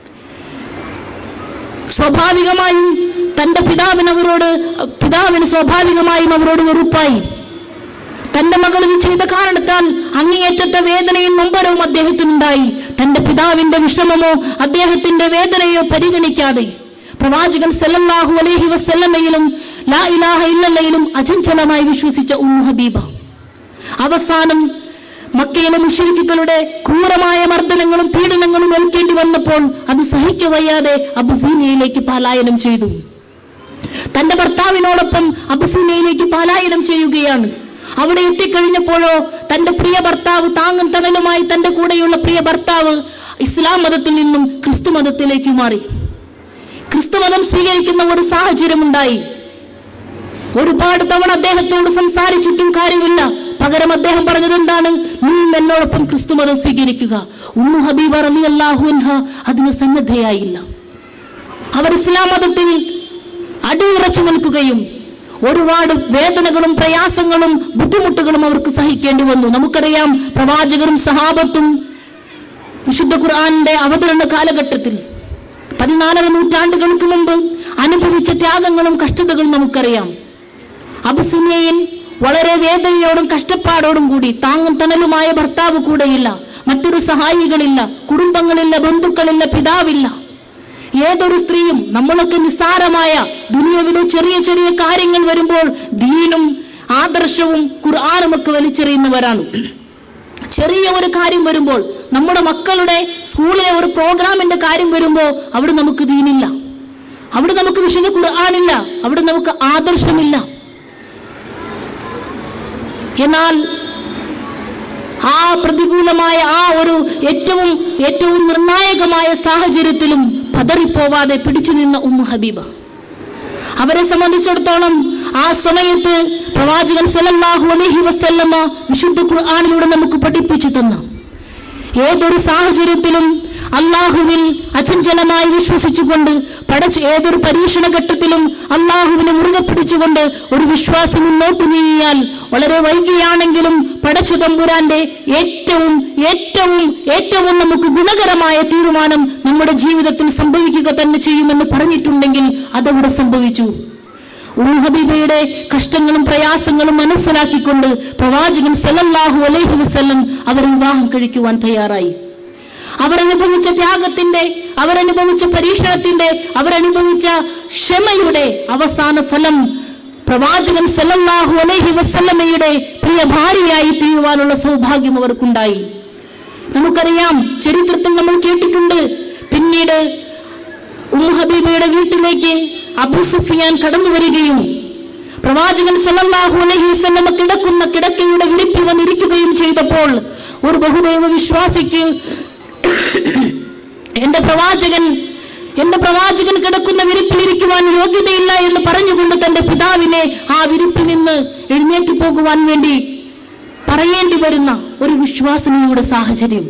സ്വാഭാവികമായും തന്റെ പിതാവിന് അവരോട് പിതാവിന് സ്വാഭാവികമായും അവരോട് വെറുപ്പായി തന്റെ മകൾ ഇത് ചെയ്ത കാരണത്താൽ അങ്ങേയറ്റത്തെ വേദനയും നൊമ്പരവും അദ്ദേഹത്തിനുണ്ടായി തന്റെ പിതാവിന്റെ വിഷമമോ അദ്ദേഹത്തിന്റെ വേദനയോ പരിഗണിക്കാതെ പ്രവാചകൻ സല്ലല്ലാഹു അലൈഹി വസല്ലമയിലും ലാ ഇലാഹ ഇല്ലല്ലയിലും അചഞ്ചലമായി വിശ്വസിച്ച ഉമ്മു ഹബീബ അവസാനം മക്കയിലെ മുഷരിക്കുകളുടെ ക്രൂരമായ മർദ്ദനങ്ങളും പീഡനങ്ങളും ഏൽക്കേണ്ടി വന്നപ്പോൾ അത് സഹിക്കവയ്യാതെ അബുസീനയിലേക്ക് പലായനം ചെയ്തു തന്റെ ഭർത്താവിനോടൊപ്പം അബുസീനയിലേക്ക് പലായനം ചെയ്യുകയാണ് അവിടെ എത്തിക്കഴിഞ്ഞപ്പോഴോ തന്റെ പ്രിയ ഭർത്താവ് താങ്ങും തണലുമായി തന്റെ കൂടെയുള്ള പ്രിയ ഭർത്താവ് ഇസ്ലാം മതത്തിൽ നിന്നും ക്രിസ്തു മതത്തിലേക്ക് മാറി ക്രിസ്തു മതം സ്വീകരിക്കുന്ന ഒരു സാഹചര്യമുണ്ടായി ഒരുപാട് തവണ അദ്ദേഹത്തോട് സംസാരിച്ചിട്ടും കാര്യമില്ല പകരം അദ്ദേഹം പറഞ്ഞത് എന്താണ് നീ എന്നോടൊപ്പം ക്രിസ്തു മതം സ്വീകരിക്കുക ഉമ്മു ഹബീബ അലി അള്ളാഹു അൻഹ അതിന് സന്നദ്ധയായില്ല അവർ ഇസ്ലാം മതത്തിൽ അടിയുറച്ചു നിൽക്കുകയും ഒരുപാട് വേദനകളും പ്രയാസങ്ങളും ബുദ്ധിമുട്ടുകളും അവർക്ക് സഹിക്കേണ്ടി വന്നു നമുക്കറിയാം പ്രവാചകരും സഹാബത്തും വിശുദ്ധ ഖുർആാനിന്റെ അവതരണ കാലഘട്ടത്തിൽ പതിനാലര നൂറ്റാണ്ടുകൾക്ക് മുമ്പ് അനുഭവിച്ച ത്യാഗങ്ങളും കഷ്ടതകളും നമുക്കറിയാം അബുസിനിയയിൽ വളരെ വേദനയോടും കഷ്ടപ്പാടോടും കൂടി താങ്ങും തണലുമായ ഭർത്താവ് കൂടെയില്ല മറ്റൊരു സഹായികളില്ല കുടുംബങ്ങളില്ല ബന്ധുക്കളില്ല പിതാവില്ല ഏതൊരു സ്ത്രീയും നമ്മളൊക്കെ നിസ്സാരമായ ദുനിയവിലെ ചെറിയ ചെറിയ കാര്യങ്ങൾ വരുമ്പോൾ ദീനും ആദർശവും ഖുർആാനും ഒക്കെ വലിച്ചെറിയുന്നവരാണ് ചെറിയ ഒരു കാര്യം വരുമ്പോൾ നമ്മുടെ മക്കളുടെ സ്കൂളിലെ ഒരു പ്രോഗ്രാമിന്റെ കാര്യം വരുമ്പോൾ അവിടെ നമുക്ക് ദീനില്ല അവിടെ നമുക്ക് വിശുദ്ധ ഖുർആാനില്ല അവിടെ നമുക്ക് ആദർശമില്ല എന്നാൽ ആ പ്രതികൂലമായ ആ ഒരു ഏറ്റവും ഏറ്റവും നിർണായകമായ സാഹചര്യത്തിലും പതറിപ്പോവാതെ പിടിച്ചു നിന്ന ഉമ്മു ഹബീബ അവരെ സംബന്ധിച്ചിടത്തോളം ആ സമയത്ത് പ്രവാചകൻ സല്ലല്ലാഹു അലൈഹി വസല്ലമ വിശുദ്ധ ഖുർആനിലൂടെ നമുക്ക് പഠിപ്പിച്ചു തന്ന ഏതൊരു സാഹചര്യത്തിലും അള്ളാഹുവിൽ അചഞ്ചലമായി വിശ്വസിച്ചുകൊണ്ട് പടച്ച് ഏതൊരു പരീക്ഷണ ഘട്ടത്തിലും അള്ളാഹുവിനെ മുറുകെ പിടിച്ചുകൊണ്ട് ഒരു വിശ്വാസി മുന്നോട്ട് നീങ്ങിയാൽ വളരെ വൈകിയാണെങ്കിലും പടച്ചു തമ്പുരാന്റെ ഏറ്റവും ഏറ്റവും ഏറ്റവും നമുക്ക് ഗുണകരമായ തീരുമാനം നമ്മുടെ ജീവിതത്തിൽ സംഭവിക്കുക തന്നെ ചെയ്യുമെന്ന് പറഞ്ഞിട്ടുണ്ടെങ്കിൽ അതവിടെ സംഭവിച്ചു ഉമ്മു ഹബീബയുടെ കഷ്ടങ്ങളും പ്രയാസങ്ങളും മനസ്സിലാക്കിക്കൊണ്ട് പ്രവാചകൻ സല്ലല്ലാഹു അലൈഹി വസല്ലം അവർ വിവാഹം കഴിക്കുവാൻ തയ്യാറായി അവരനുഭവിച്ച ത്യാഗത്തിന്റെ അവരനുഭവിച്ച പരീക്ഷണത്തിന്റെ അവരനുഭവിച്ച ക്ഷമയുടെ അവസാന ഫലം പ്രവാചകൻ സല്ലല്ലാഹു അലൈഹി വസല്ലമയുടെ പ്രിയ ഭാര്യയായി തീരുവാനുള്ള സൗഭാഗ്യം അവർക്കുണ്ടായി നമുക്കറിയാം ചരിത്രത്തിൽ നമ്മൾ കേട്ടിട്ടുണ്ട് പിന്നീട് ഉമ്മു ഹബീബയുടെ വീട്ടിലേക്ക് അബൂ സുഫിയാൻ കടന്നു വരികയും പ്രവാചകൻ സല്ലല്ലാഹു അലൈഹി വസല്ലമ കിടക്കുന്ന കിടക്കയുടെ വിരിപ്പിൽ വന്നിരിക്കുകയും ചെയ്തപ്പോൾ ഒരു ബഹുദൈവ വിശ്വാസിക്ക് എന്റെ പ്രവാചകൻ എന്റെ പ്രവാചകൻ കിടക്കുന്ന വിരിപ്പിൽ ഇരിക്കുവാൻ യോഗ്യതയില്ല എന്ന് പറഞ്ഞുകൊണ്ട് തന്റെ പിതാവിനെ ആ വിരിപ്പിൽ നിന്ന് എഴുന്നേറ്റ് പോകുവാൻ വേണ്ടി പറയേണ്ടി വരുന്ന ഒരു വിശ്വാസനയുടെ സാഹചര്യം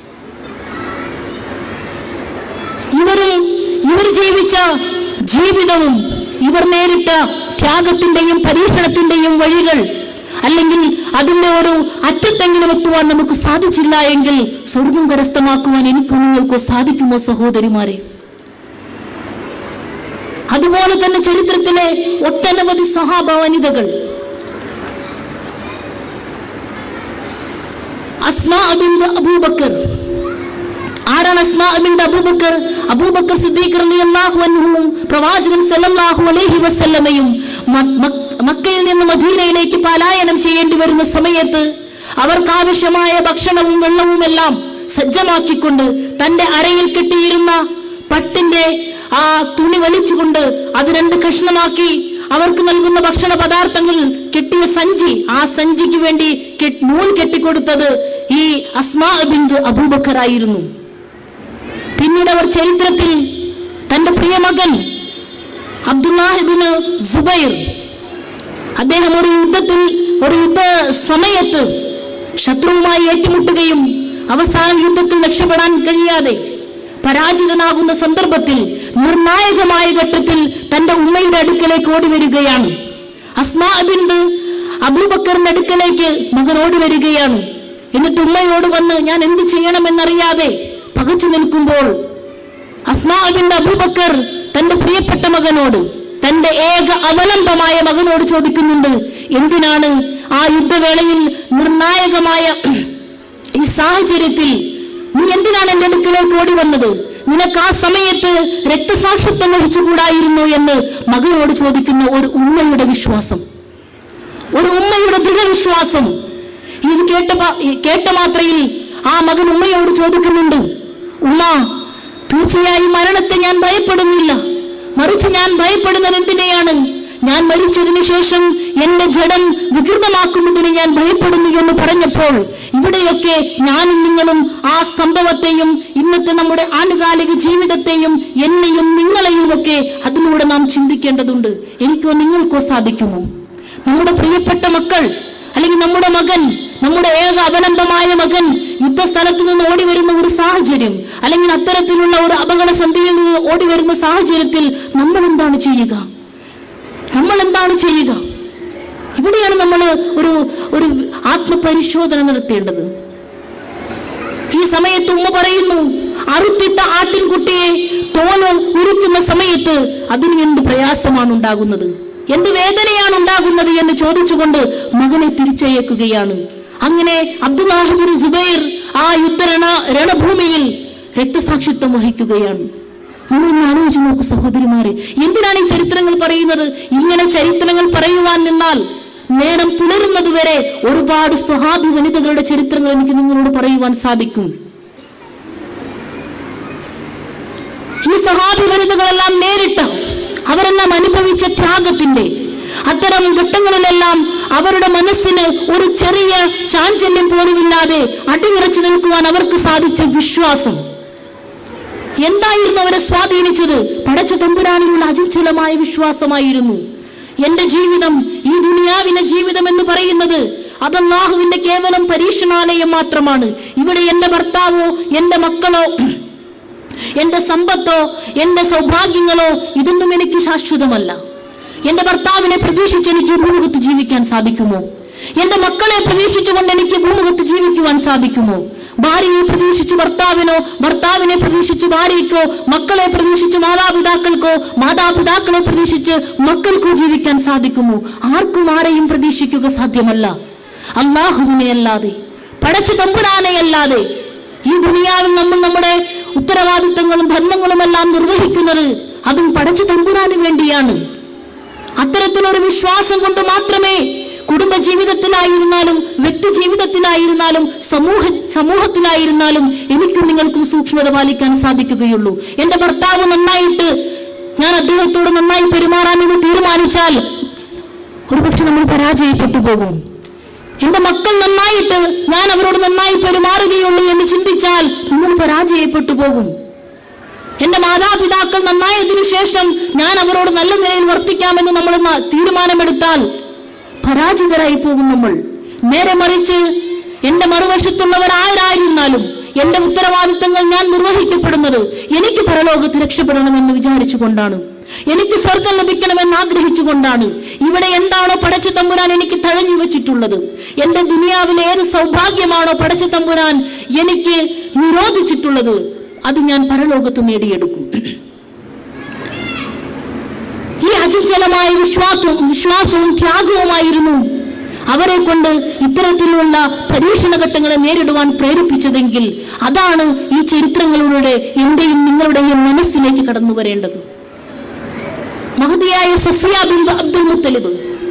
ഇവരും ഇവർ ജീവിച്ച ജീവിതവും ഇവർ നേരിട്ട ത്യാഗത്തിന്റെയും പരീക്ഷണത്തിന്റെയും വഴികൾ അല്ലെങ്കിൽ അതിന്റെ ഒരു അറ്റത്തെങ്കിലും എത്തുവാൻ നമുക്ക് സാധിച്ചില്ല എങ്കിൽ സ്വർഗം കരസ്ഥമാക്കുവാൻ എനിക്കോ നിങ്ങൾക്കോ സാധിക്കുമോ സഹോദരിമാരെ അതുപോലെ തന്നെ ചരിത്രത്തിലെ ഒട്ടനവധി സഹാബ വനിതകൾ അസ്മാ ബിന്ത് അബൂബക്കർ ആരാണ് അസ്മാ ബിന്ത് അബൂബക്കർ അബൂബക്കർ സിദ്ദീഖ് റളിയല്ലാഹു അൻഹുവും പ്രവാചകൻ സല്ലല്ലാഹു അലൈഹി വസല്ലമയും മ- മ- മക്കയിൽ നിന്ന് മദീനയിലേക്ക് പലായനം ചെയ്യേണ്ടി വരുന്ന സമയത്ത് അവർക്ക് ആവശ്യമായ ഭക്ഷണവും വെള്ളവും എല്ലാം സജ്ജമാക്കിക്കൊണ്ട് തന്റെ അരയിൽ കെട്ടിയിരുന്ന പട്ടിന്റെ ആ തുണി വലിച്ചുകൊണ്ട് അത് രണ്ട് കഷ്ണമാക്കി അവർക്ക് നൽകുന്ന ഭക്ഷണ പദാർത്ഥങ്ങൾ കെട്ടിയ സഞ്ചി ആ സഞ്ചിക്ക് വേണ്ടി കെ- നൂൽ കെട്ടിക്കൊടുത്തത് ഈ അസ്മാ ബിന്ദു അബൂബക്കറായിരുന്നു പിന്നീട് അവർ ചരിത്രത്തിൽ തന്റെ പ്രിയ മകൻ അബ്ദുല്ലാഹിബിന് സുബൈർ അദ്ദേഹം ഒരു യുദ്ധത്തിൽ ഒരു യുദ്ധ സമയത്ത് ശത്രുവുമായി ഏറ്റുമുട്ടുകയും അവസാനം യുദ്ധത്തിൽ രക്ഷപ്പെടാൻ കഴിയാതെ പരാജിതനാകുന്ന സന്ദർഭത്തിൽ നിർണായകമായ ഘട്ടത്തിൽ തന്റെ ഉമ്മയുടെ അടുക്കലേക്ക് ഓടി വരികയാണ് അസ്മാ ബിന്ത് അബൂബക്കറിന്റെ അടുക്കലേക്ക് മകൻ ഓടി വരികയാണ് എന്നിട്ട് ഉമ്മയോട് വന്ന് ഞാൻ എന്ത് ചെയ്യണമെന്നറിയാതെ പകച്ചു നിൽക്കുമ്പോൾ അസ്മാ ബിന്ത് അബൂബക്കർ തന്റെ പ്രിയപ്പെട്ട മകനോട് തന്റെ ഏക അവലംബമായ മകനോട് ചോദിക്കുന്നുണ്ട് എന്തിനാണ് ആ യുദ്ധവേളയിൽ നിർണായകമായ ഈ സാഹചര്യത്തിൽ നീ എന്തിനാണ് എന്റെ അടുക്കലേക്ക് ഓടി വന്നത് നിനക്ക് ആ സമയത്ത് രക്തസാക്ഷിത്വം വഹിച്ചുകൂടായിരുന്നു എന്ന് മകനോട് ചോദിക്കുന്ന ഒരു ഉമ്മയുടെ വിശ്വാസം ഒരു ഉമ്മയുടെ ദൃഢവിശ്വാസം ഇത് കേട്ട പ- ഈ കേട്ട മാത്രയിൽ ആ മകൻ ഉമ്മയോട് ചോദിക്കുന്നുണ്ട് ഉമ്മ തീർച്ചയായും മരണത്തെ ഞാൻ ഭയപ്പെടുന്നില്ല മറിച്ച് ഞാൻ ഭയപ്പെടുന്നത് എന്തിനെയാണ് ഞാൻ മരിച്ചതിനു ശേഷം എന്റെ ജഡം വികൃതമാക്കുന്നതിന് ഞാൻ ഭയപ്പെടുന്നു എന്ന് പറഞ്ഞപ്പോൾ ഇവിടെയൊക്കെ ഞാനും നിങ്ങളും ആ സംഭവത്തെയും ഇന്നത്തെ നമ്മുടെ ആനുകാലിക ജീവിതത്തെയും എന്നെയും നിങ്ങളെയും ഒക്കെ അതിലൂടെ നാം ചിന്തിക്കേണ്ടതുണ്ട് എനിക്കോ നിങ്ങൾക്കോ സാധിക്കുമോ നമ്മുടെ പ്രിയപ്പെട്ട മക്കൾ അല്ലെങ്കിൽ നമ്മുടെ മകൻ നമ്മുടെ ഏക അവലംബമായ മകൻ യുദ്ധസ്ഥലത്ത് നിന്ന് ഓടി വരുന്ന ഒരു സാഹചര്യം അല്ലെങ്കിൽ അത്തരത്തിലുള്ള ഒരു അപകട സന്ധിയിൽ നിന്ന് ഓടി വരുന്ന സാഹചര്യത്തിൽ നമ്മൾ എന്താണ് ചെയ്യുക നമ്മൾ എന്താണ് ചെയ്യുക ഇവിടെയാണ് നമ്മൾ ഒരു ഒരു ആത്മപരിശോധന നടത്തേണ്ടത് ഈ സമയത്ത് ഉമ്മ പറയുന്നു അറുത്തിട്ട ആട്ടിൻകുട്ടിയെ തോല് ഉരുക്കുന്ന സമയത്ത് അതിന് എന്ത് പ്രയാസമാണ് ഉണ്ടാകുന്നത് എന്ത് വേദനയാണ് ഉണ്ടാകുന്നത് എന്ന് ചോദിച്ചുകൊണ്ട് മകനെ തിരിച്ചയക്കുകയാണ് അങ്ങനെ അബ്ദുല്ലാഹിബിൻ സുബൈർ ആ യുദ്ധരണ രണഭൂമിയിൽ രക്തസാക്ഷിത്വം വഹിക്കുകയാണ് നിങ്ങളൊന്ന് ആലോചിച്ച് നോക്കൂ സഹോദരിമാരെ എന്തിനാണ് ഈ ചരിത്രങ്ങൾ പറയുന്നത് ഇങ്ങനെ ചരിത്രങ്ങൾ പറയുവാൻ നിന്നാൽ നേരം പുലരുന്നത് വരെ ഒരുപാട് സ്വഹാബി വനിതകളുടെ ചരിത്രങ്ങൾ എനിക്ക് നിങ്ങളോട് പറയുവാൻ സാധിക്കും ഈ സഹാബി വനിതകളെല്ലാം നേരിട്ട അവരെല്ലാം അനുഭവിച്ച ത്യാഗത്തിന്റെ അത്തരം ഘട്ടങ്ങളിലെല്ലാം അവരുടെ മനസ്സിന് ഒരു ചെറിയ ചാഞ്ചല്യം പോലുമില്ലാതെ അടിയുറച്ചു നിൽക്കുവാൻ അവർക്ക് സാധിച്ച വിശ്വാസം എന്തായിരുന്നു അവരെ സ്വാധീനിച്ചത് പടച്ച തമ്പുരാനിലുള്ള അചഞ്ചലമായ വിശ്വാസമായിരുന്നു എന്റെ ജീവിതം ഈ ദുനിയാവിന്റെ ജീവിതം എന്ന് പറയുന്നത് അത് അള്ളാഹുവിന്റെ കേവലം പരീക്ഷണാലയം മാത്രമാണ് ഇവിടെ എന്റെ ഭർത്താവോ എന്റെ മക്കളോ എന്റെ സമ്പത്തോ എന്റെ സൗഭാഗ്യങ്ങളോ ഇതൊന്നും എനിക്ക് ശാശ്വതമല്ല എന്റെ ഭർത്താവിനെ പ്രതീക്ഷിച്ച് എനിക്ക് ഈ ഭൂമുഖത്ത് ജീവിക്കാൻ സാധിക്കുമോ എന്റെ മക്കളെ പ്രതീക്ഷിച്ചുകൊണ്ട് എനിക്ക് ഭൂമുഖത്ത് ജീവിക്കുവാൻ സാധിക്കുമോ ഭാര്യയെ പ്രതീക്ഷിച്ച് ഭർത്താവിനോ ഭർത്താവിനെ പ്രതീക്ഷിച്ച് ഭാര്യയ്ക്കോ മക്കളെ പ്രതീക്ഷിച്ച് മാതാപിതാക്കൾക്കോ മാതാപിതാക്കളെ പ്രതീക്ഷിച്ച് മക്കൾക്കോ ജീവിക്കാൻ സാധിക്കുമോ ആർക്കും ആരെയും പ്രതീക്ഷിക്കുക സാധ്യമല്ല അള്ളാഹുവിനെ അല്ലാതെ പടച്ച തമ്പുരാനെ അല്ലാതെ ഈ ദുനിയാവിൽ നമ്മൾ നമ്മുടെ ഉത്തരവാദിത്തങ്ങളും ധർമ്മങ്ങളും എല്ലാം നിർവഹിക്കുന്നത് അതും പടച്ച തമ്പുരാന് വേണ്ടിയാണ് അത്തരത്തിലൊരു വിശ്വാസം കൊണ്ട് മാത്രമേ കുടുംബ ജീവിതത്തിലായിരുന്നാലും വ്യക്തി ജീവിതത്തിലായിരുന്നാലും സമൂഹ സമൂഹത്തിലായിരുന്നാലും എനിക്കും നിങ്ങൾക്കും സൂക്ഷ്മത പാലിക്കാൻ സാധിക്കുകയുള്ളൂ എന്റെ ഭർത്താവ് നന്നായിട്ട് ഞാൻ അദ്ദേഹത്തോട് നന്നായി പെരുമാറാമെന്ന് തീരുമാനിച്ചാൽ ഒരുപക്ഷെ നമ്മൾ പരാജയപ്പെട്ടു പോകും എന്റെ മക്കൾ നന്നായിട്ട് ഞാൻ അവരോട് നന്നായി പെരുമാറുകയുള്ളൂ എന്ന് ചിന്തിച്ചാൽ നിങ്ങൾ പരാജയപ്പെട്ടു പോകും എന്റെ മാതാപിതാക്കൾ നന്നായതിനു ശേഷം ഞാൻ അവരോട് നല്ല നിലയിൽ വർത്തിക്കാമെന്ന് നമ്മൾ ന- തീരുമാനമെടുത്താൽ പരാജിതരായി പോകും നമ്മൾ നേരെ മറിച്ച് എന്റെ മറുവശത്തുള്ളവർ ആരായിരുന്നാലും എന്റെ ഉത്തരവാദിത്തങ്ങൾ ഞാൻ നിർവഹിക്കപ്പെടുന്നത് എനിക്ക് പരലോകത്ത് രക്ഷപ്പെടണമെന്ന് വിചാരിച്ചുകൊണ്ടാണ് എനിക്ക് സ്വർഗം ലഭിക്കണമെന്ന് ആഗ്രഹിച്ചുകൊണ്ടാണ് ഇവിടെ എന്താണോ പടച്ച തമ്പുരാൻ എനിക്ക് തഴഞ്ഞു വെച്ചിട്ടുള്ളത് എന്റെ ദുനിയാവിലെ ഏത് സൗഭാഗ്യമാണോ പടച്ച തമ്പുരാൻ എനിക്ക് നിരോധിച്ചിട്ടുള്ളത് അത് ഞാൻ പരലോകത്ത് നേടിയെടുക്കും ഈ അചഞ്ചലമായ വിശ്വാസവും വിശ്വാസവും ത്യാഗവുമായിരുന്നു അവരെ കൊണ്ട് ഇത്തരത്തിലുള്ള പരീക്ഷണ ഘട്ടങ്ങളെ നേരിടുവാൻ പ്രേരിപ്പിച്ചതെങ്കിൽ അതാണ് ഈ ചരിത്രങ്ങളിലൂടെ എന്റെയും നിങ്ങളുടെയും മനസ്സിലേക്ക് കടന്നു വരേണ്ടത് മഹതിയായ സഫിയ ബിൻ അബ്ദുൽ മുത്തലിബ്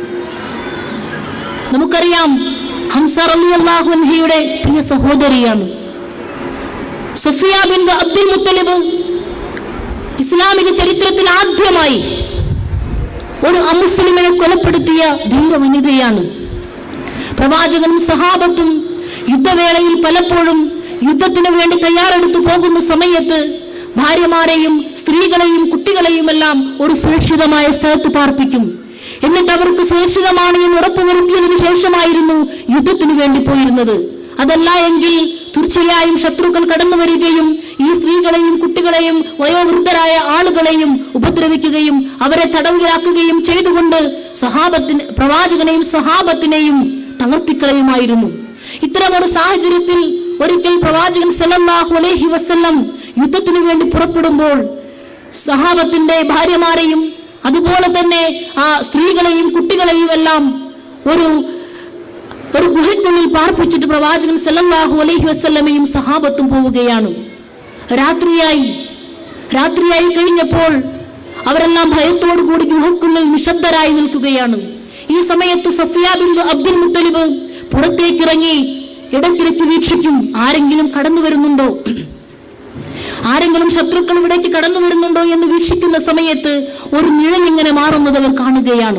നമുക്കറിയാം ഹംസ റളിയല്ലാഹു അൻഹയുടെ പ്രിയ സഹോദരിയാണ് സഫിയ ബിൻ അബ്ദുൽ മുത്തലിബ് ഇസ്ലാമിക ചരിത്രത്തിൽ ആദ്യമായി ഒരു അമുസ്ലിമിനെ കൊലപ്പെടുത്തിയ ധീരവനിതയാണ് പ്രവാചകനും സഹാബത്തും യുദ്ധവേളയിൽ പലപ്പോഴും യുദ്ധത്തിന് വേണ്ടി തയ്യാറെടുത്തു പോകുന്ന സമയത്ത് ഭാര്യമാരെയും സ്ത്രീകളെയും കുട്ടികളെയും എല്ലാം ഒരു സുരക്ഷിതമായ സ്ഥലത്ത് പാർപ്പിക്കും എന്നിട്ട് അവർക്ക് സുരക്ഷിതമാണ് എന്ന് ഉറപ്പുവരുത്തിയതിനു ശേഷമായിരുന്നു യുദ്ധത്തിനു വേണ്ടി പോയിരുന്നത് അതല്ല എങ്കിൽ തീർച്ചയായും ശത്രുക്കൾ കടന്നു വരികയും ഈ സ്ത്രീകളെയും കുട്ടികളെയും വയോവൃദ്ധരായ ആളുകളെയും ഉപദ്രവിക്കുകയും അവരെ തടവിലാക്കുകയും ചെയ്തുകൊണ്ട് സഹാബത്തിന് പ്രവാചകനെയും സഹാബത്തിനെയും തളർത്തിക്കളയുമായിരുന്നു ഇത്തരമൊരു സാഹചര്യത്തിൽ ഒരിക്കൽ പ്രവാചകൻ സല്ലല്ലാഹു അലൈഹി വസല്ലം യുദ്ധത്തിനു വേണ്ടി പുറപ്പെടുമ്പോൾ സഹാബത്തിന്റെ ഭാര്യമാരെയും അതുപോലെ തന്നെ ആ സ്ത്രീകളെയും കുട്ടികളെയും എല്ലാം ഒരു ഒരു ഗുഹയ്ക്കുള്ളിൽ പാർപ്പിച്ചിട്ട് പ്രവാചകൻ സല്ലല്ലാഹു അലൈഹി വസല്ലമയും സഹാബത്തും പോവുകയാണ് രാത്രിയായി രാത്രിയായി കഴിഞ്ഞപ്പോൾ അവരെല്ലാം ഭയത്തോടു കൂടി ഗുഹയ്ക്കുള്ളിൽ നിശബ്ദരായി നിൽക്കുകയാണ് ഈ സമയത്ത് സഫിയ ബിൻ അബ്ദുൽ മുത്തലിബ് പുറത്തേക്കിറങ്ങി ഇടയ്ക്കിടയ്ക്ക് വീക്ഷിക്കും ആരെങ്കിലും കടന്നു വരുന്നുണ്ടോ ആരെങ്കിലും ശത്രുക്കൾ ഇവിടേക്ക് കടന്നു വരുന്നുണ്ടോ എന്ന് വീക്ഷിക്കുന്ന സമയത്ത് ഒരു നിഴലിങ്ങനെ മാറുന്നത് അവർ കാണുകയാണ്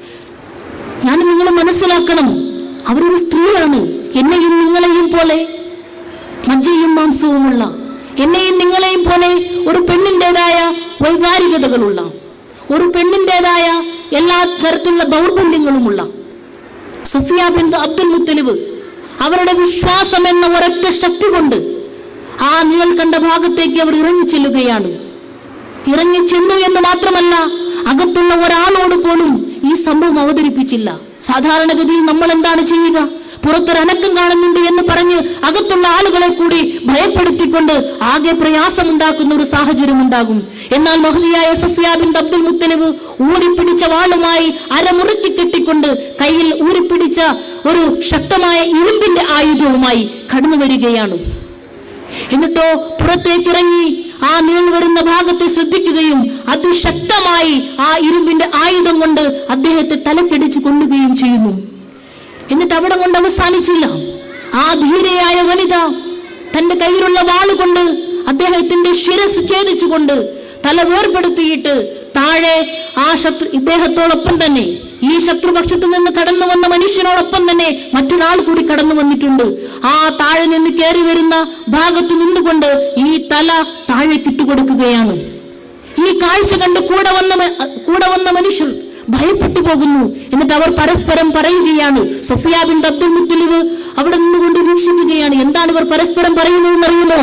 ഞാൻ നിങ്ങൾ മനസ്സിലാക്കണം അവരൊരു സ്ത്രീയാണ് എന്നെയും നിങ്ങളെയും പോലെ മജ്ജയും മാംസവുമുള്ള എന്നെയും നിങ്ങളെയും പോലെ ഒരു പെണ്ണിൻ്റെതായ വൈകാരികതകളുള്ള ഒരു പെണ്ണിൻ്റെതായ എല്ലാ തരത്തിലുള്ള ദൗർബല്യങ്ങളുമുള്ള സഫിയ ബിന്ദു അബ്ദുൽ മുത്തലിബ് അവരുടെ വിശ്വാസം എന്ന ഒരൊറ്റ ശക്തി കൊണ്ട് ആ നിഴൽ കണ്ട ഭാഗത്തേക്ക് അവർ ഇറങ്ങി ചെല്ലുകയാണ് ഇറങ്ങി ചെന്നു എന്ന് മാത്രമല്ല അകത്തുള്ള ഒരാളോട് പോലും ഈ സംഭവം അവതരിപ്പിച്ചില്ല സാധാരണഗതിയിൽ നമ്മൾ എന്താണ് ചെയ്യുക പുറത്തൊരു അനക്കം കാണുന്നുണ്ട് എന്ന് പറഞ്ഞ് അകത്തുള്ള ആളുകളെ കൂടി ഭയപ്പെടുത്തിക്കൊണ്ട് ആകെ പ്രയാസമുണ്ടാക്കുന്ന ഒരു സാഹചര്യം ഉണ്ടാകും എന്നാൽ മഹതിയായ സഫിയ ബിൻ അബ്ദുൽ മുത്തലിബ് ഊരിപ്പിടിച്ച വാളുമായി അരമുറുക്കി കെട്ടിക്കൊണ്ട് കയ്യിൽ ഊരിപ്പിടിച്ച ഒരു ശക്തമായ ഇരുമ്പിന്റെ ആയുധവുമായി കടന്നു വരികയാണ് എന്നിട്ടോ പുറത്തേക്കിറങ്ങി ആ നീൾ വരുന്ന ഭാഗത്തെ ശ്രദ്ധിക്കുകയും അതിശക്തമായി ആ ഇരുമ്പിന്റെ ആയുധം കൊണ്ട് അദ്ദേഹത്തെ തലക്കടിച്ച് കൊല്ലുകയും ചെയ്യുന്നു എന്നിട്ട് അവിടെ കൊണ്ട് അവസാനിച്ചില്ല ആ ധീരയായ വനിത തന്റെ കയ്യിലുള്ള വാളുകൊണ്ട് അദ്ദേഹത്തിന്റെ ശിരസ് ഛേദിച്ചുകൊണ്ട് തല വേർപെടുത്തിയിട്ട് താഴെ ആ ശത്രു ഇദ്ദേഹത്തോടൊപ്പം തന്നെ ഈ ശത്രുപക്ഷത്തു നിന്ന് കടന്നു വന്ന മനുഷ്യനോടൊപ്പം തന്നെ മറ്റൊരാൾ കൂടി കടന്നു വന്നിട്ടുണ്ട് ആ താഴെ നിന്ന് കയറി വരുന്ന ഭാഗത്ത് നിന്നുകൊണ്ട് ഈ തല താഴെ കിട്ടുകൊടുക്കുകയാണ് ഈ കാഴ്ച കണ്ട് കൂടെ വന്ന മ- കൂടെ വന്ന മനുഷ്യർ ഭയപ്പെട്ടു പോകുന്നു എന്നിട്ട് അവർ പരസ്പരം പറയുകയാണ് സഫിയ ബിൻ അബ്ദുൽ മുത്തലിബ് അവിടെ നിന്നുകൊണ്ട് വീക്ഷിക്കുകയാണ് എന്താണ് ഇവർ പരസ്പരം പറയുന്നതെന്ന് അറിയുമോ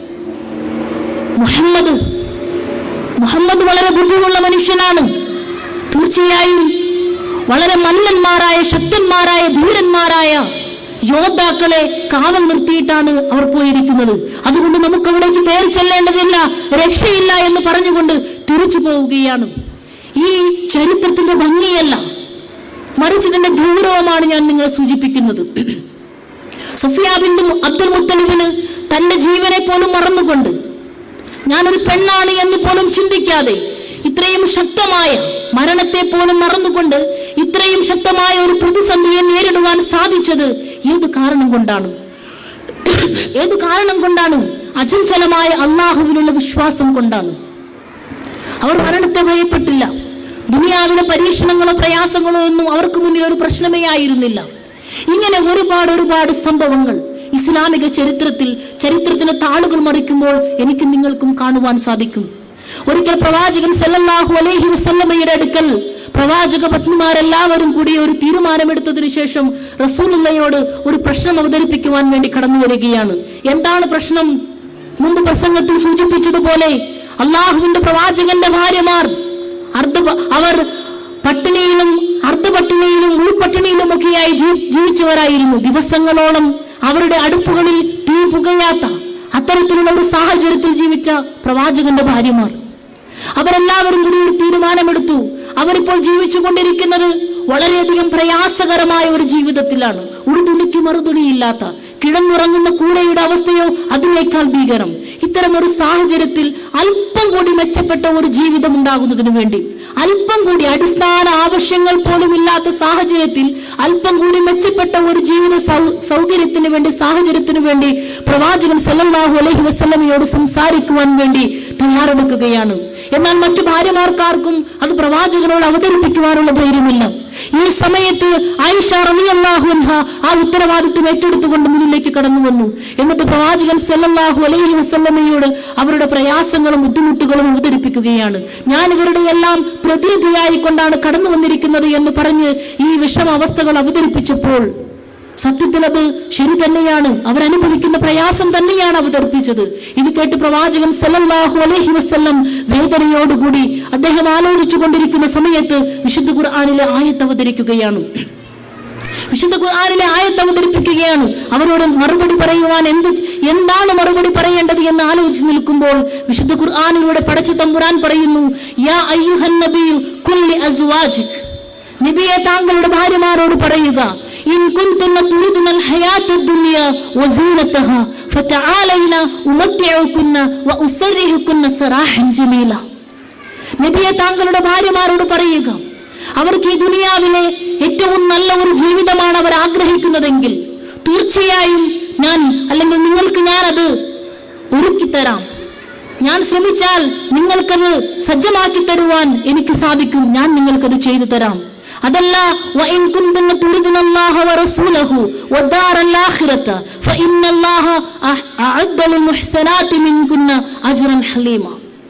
മുഹമ്മദ് മുഹമ്മദ് വളരെ ബുദ്ധിയുള്ള മനുഷ്യനാണ് തീർച്ചയായും വളരെ മല്ലന്മാരായ ശക്തന്മാരായ ധീരന്മാരായ യോദ്ധാക്കളെ കാവൽ നിർത്തിയിട്ടാണ് അവർ പോയിരിക്കുന്നത് അതുകൊണ്ട് നമുക്ക് അവിടേക്ക് കയറി ചെല്ലേണ്ടതില്ല രക്ഷയില്ല എന്ന് പറഞ്ഞുകൊണ്ട് തിരിച്ചു പോവുകയാണ് ഈ ചരിത്രത്തിന്റെ ഭംഗിയല്ല മറിച്ച് ഇതിന്റെ ഗൗരവമാണ് ഞാൻ നിങ്ങളെ സൂചിപ്പിക്കുന്നത് സഫിയ ബിൻ അബ്ദുൽ മുത്തലിബിന് തന്റെ ജീവനെ പോലും മറന്നുകൊണ്ട് ഞാനൊരു പെണ്ണാണ് എന്ന് പോലും ചിന്തിക്കാതെ ഇത്രയും ശക്തമായ മരണത്തെ പോലും മറന്നുകൊണ്ട് ഇത്രയും ശക്തമായ ഒരു പ്രതിസന്ധിയെ നേരിടുവാൻ സാധിച്ചത് ഏത് കാരണം കൊണ്ടാണ് ഏത് കാരണം കൊണ്ടാണ് അചഞ്ചലമായ അള്ളാഹുവിനുള്ള വിശ്വാസം കൊണ്ടാണ് അവർ മരണത്തെ ഭയപ്പെട്ടില്ല ദുനിയാവിലെ പരീക്ഷണങ്ങളോ പ്രയാസങ്ങളോ ഒന്നും അവർക്ക് മുന്നിൽ ഒരു പ്രശ്നമേ ആയിരുന്നില്ല ഇങ്ങനെ ഒരുപാട് ഒരുപാട് സംഭവങ്ങൾ ഇസ്ലാമിക ചരിത്രത്തിൽ ചരിത്രത്തിന്റെ താളുകൾ മറിക്കുമ്പോൾ എനിക്ക് നിങ്ങൾക്കും കാണുവാൻ സാധിക്കും ഒരിക്കൽ പ്രവാചകൻ സല്ലല്ലാഹു അലൈഹി വസല്ലമയുടെ അടുക്കൽ പ്രവാചക പത്നിമാരെല്ലാവരും കൂടി ഒരു തീരുമാനമെടുത്തതിനു ശേഷം റസൂലുള്ളയോട് ഒരു പ്രശ്നം അവതരിപ്പിക്കുവാൻ വേണ്ടി കടന്നു വരികയാണ് എന്താണ് പ്രശ്നം മുമ്പ് പ്രസംഗത്തിൽ സൂചിപ്പിച്ചതുപോലെ അള്ളാഹുവിന്റെ പ്രവാചകന്റെ ഭാര്യമാർ അർദ്ധ അവർ പട്ടിണിയിലും അർദ്ധപട്ടിണിയിലും ഉൾപട്ടിണിയിലും ഒക്കെയായി ജീ- ജീവിച്ചവരായിരുന്നു ദിവസങ്ങളോളം അവരുടെ അടുപ്പുകളിൽ തീ പുകയാത്ത അത്തരത്തിലുള്ള ഒരു സാഹചര്യത്തിൽ ജീവിച്ച പ്രവാചകന്റെ ഭാര്യമാർ അവരെല്ലാവരും കൂടി ഒരു തീരുമാനമെടുത്തു അവരിപ്പോൾ ജീവിച്ചു കൊണ്ടിരിക്കുന്നത് വളരെയധികം പ്രയാസകരമായ ഒരു ജീവിതത്തിലാണ് ഉടുതുണിക്ക് മറുതുണിയില്ലാത്ത കിടന്നുറങ്ങുന്ന കൂടയുടെ അവസ്ഥയോ അതിനേക്കാൾ ഭീകരം ഇത്തരം ഒരു സാഹചര്യത്തിൽ അല്പം കൂടി മെച്ചപ്പെട്ട ഒരു ജീവിതം ഉണ്ടാകുന്നതിന് വേണ്ടി അല്പം കൂടി അടിസ്ഥാന ആവശ്യങ്ങൾ പോലും ഇല്ലാത്ത സാഹചര്യത്തിൽ അല്പം കൂടി മെച്ചപ്പെട്ട ഒരു ജീവിത സൗ- സൗകര്യത്തിന് വേണ്ടി സാഹചര്യത്തിന് വേണ്ടി പ്രവാചകൻ സല്ലല്ലാഹു അലൈഹി വസല്ലമയോട് സംസാരിക്കുവാൻ വേണ്ടി തയ്യാറെടുക്കുകയാണ് എന്നാൽ മറ്റു ഭാര്യമാർക്കാർക്കും അത് പ്രവാചകനോട് അവതരിപ്പിക്കുവാനുള്ള ധൈര്യമില്ല ഈ സമയത്ത് ആയിഷ റളിയല്ലാഹു അൻഹ ആ ഉത്തരവാദിത്വം ഏറ്റെടുത്തുകൊണ്ട് മുന്നിലേക്ക് കടന്നു വന്നു എന്നിട്ട് പ്രവാചകൻ സല്ലല്ലാഹു അലൈഹി വസല്ലമയോട് അവരുടെ പ്രയാസങ്ങളും ബുദ്ധിമുട്ടുകളും അവതരിപ്പിക്കുകയാണ് ഞാൻ ഇവരുടെ എല്ലാം പ്രതിനിധിയായി കൊണ്ടാണ് കടന്നു വന്നിരിക്കുന്നത് എന്ന് പറഞ്ഞ് ഈ വിഷമാവസ്ഥകൾ അവതരിപ്പിച്ചപ്പോൾ സത്യത്തിൽ അത് ശരി തന്നെയാണ് അവരനുഭവിക്കുന്ന പ്രയാസം തന്നെയാണ് അവതരിപ്പിച്ചത് ഇത് കേട്ട് പ്രവാചകൻ സല്ലല്ലാഹു അലൈഹി വസല്ലം വേദനയോടുകൂടി അദ്ദേഹം ആലോചിച്ചു കൊണ്ടിരിക്കുന്ന സമയത്ത് വിശുദ്ധ ഖുർആനിലെ ആയത്ത് അവതരിക്കുകയാണ് വിശുദ്ധ ഖുർആനിലെ ആയത്ത് അവതരിപ്പിക്കുകയാണ് അവരോട് മറുപടി പറയുവാൻ എന്ത് എന്താണ് മറുപടി പറയേണ്ടത് എന്ന് ആലോചിച്ച് നിൽക്കുമ്പോൾ വിശുദ്ധ ഖുർആനിലൂടെ പടച്ചു തമ്പുരാൻ പറയുന്നു യാ അയ്യുഹൻ നബിയു കുല്ലി അസ്വാജിക് നബിയെ താങ്കളുടെ ഭാര്യമാരോട് പറയുക ഇൻ കുന്തുന്ന തുരിദുനൽ ഹയാത്തദ് ദുനിയ വസീനതഹ ഫതആലൈന ഉമത്തിഉകുന്ന വഉസരിഹുകുന്ന സറാഹൻ ജമീല നബിയെ താങ്കളുടെ ഭാര്യമാരോട് പറയുക അവർക്ക് ഈ ദുനിയാവിലെ ഏറ്റവും നല്ല ഒരു ജീവിതമാണ് അവർ ആഗ്രഹിക്കുന്നതെങ്കിൽ തീർച്ചയായും ഞാൻ അല്ലെങ്കിൽ നിങ്ങൾക്ക് ഞാനത് ഒരുക്കിത്തരാം ഞാൻ ശ്രമിച്ചാൽ നിങ്ങൾക്കത് സജ്ജമാക്കി തരുവാൻ എനിക്ക് സാധിക്കും ഞാൻ നിങ്ങൾക്കത് ചെയ്തു തരാം അതല്ല وإن كنتن تريدن الله ورسوله والدار الآخرة فإن الله أعد للمحسنات منكن أجرا حليما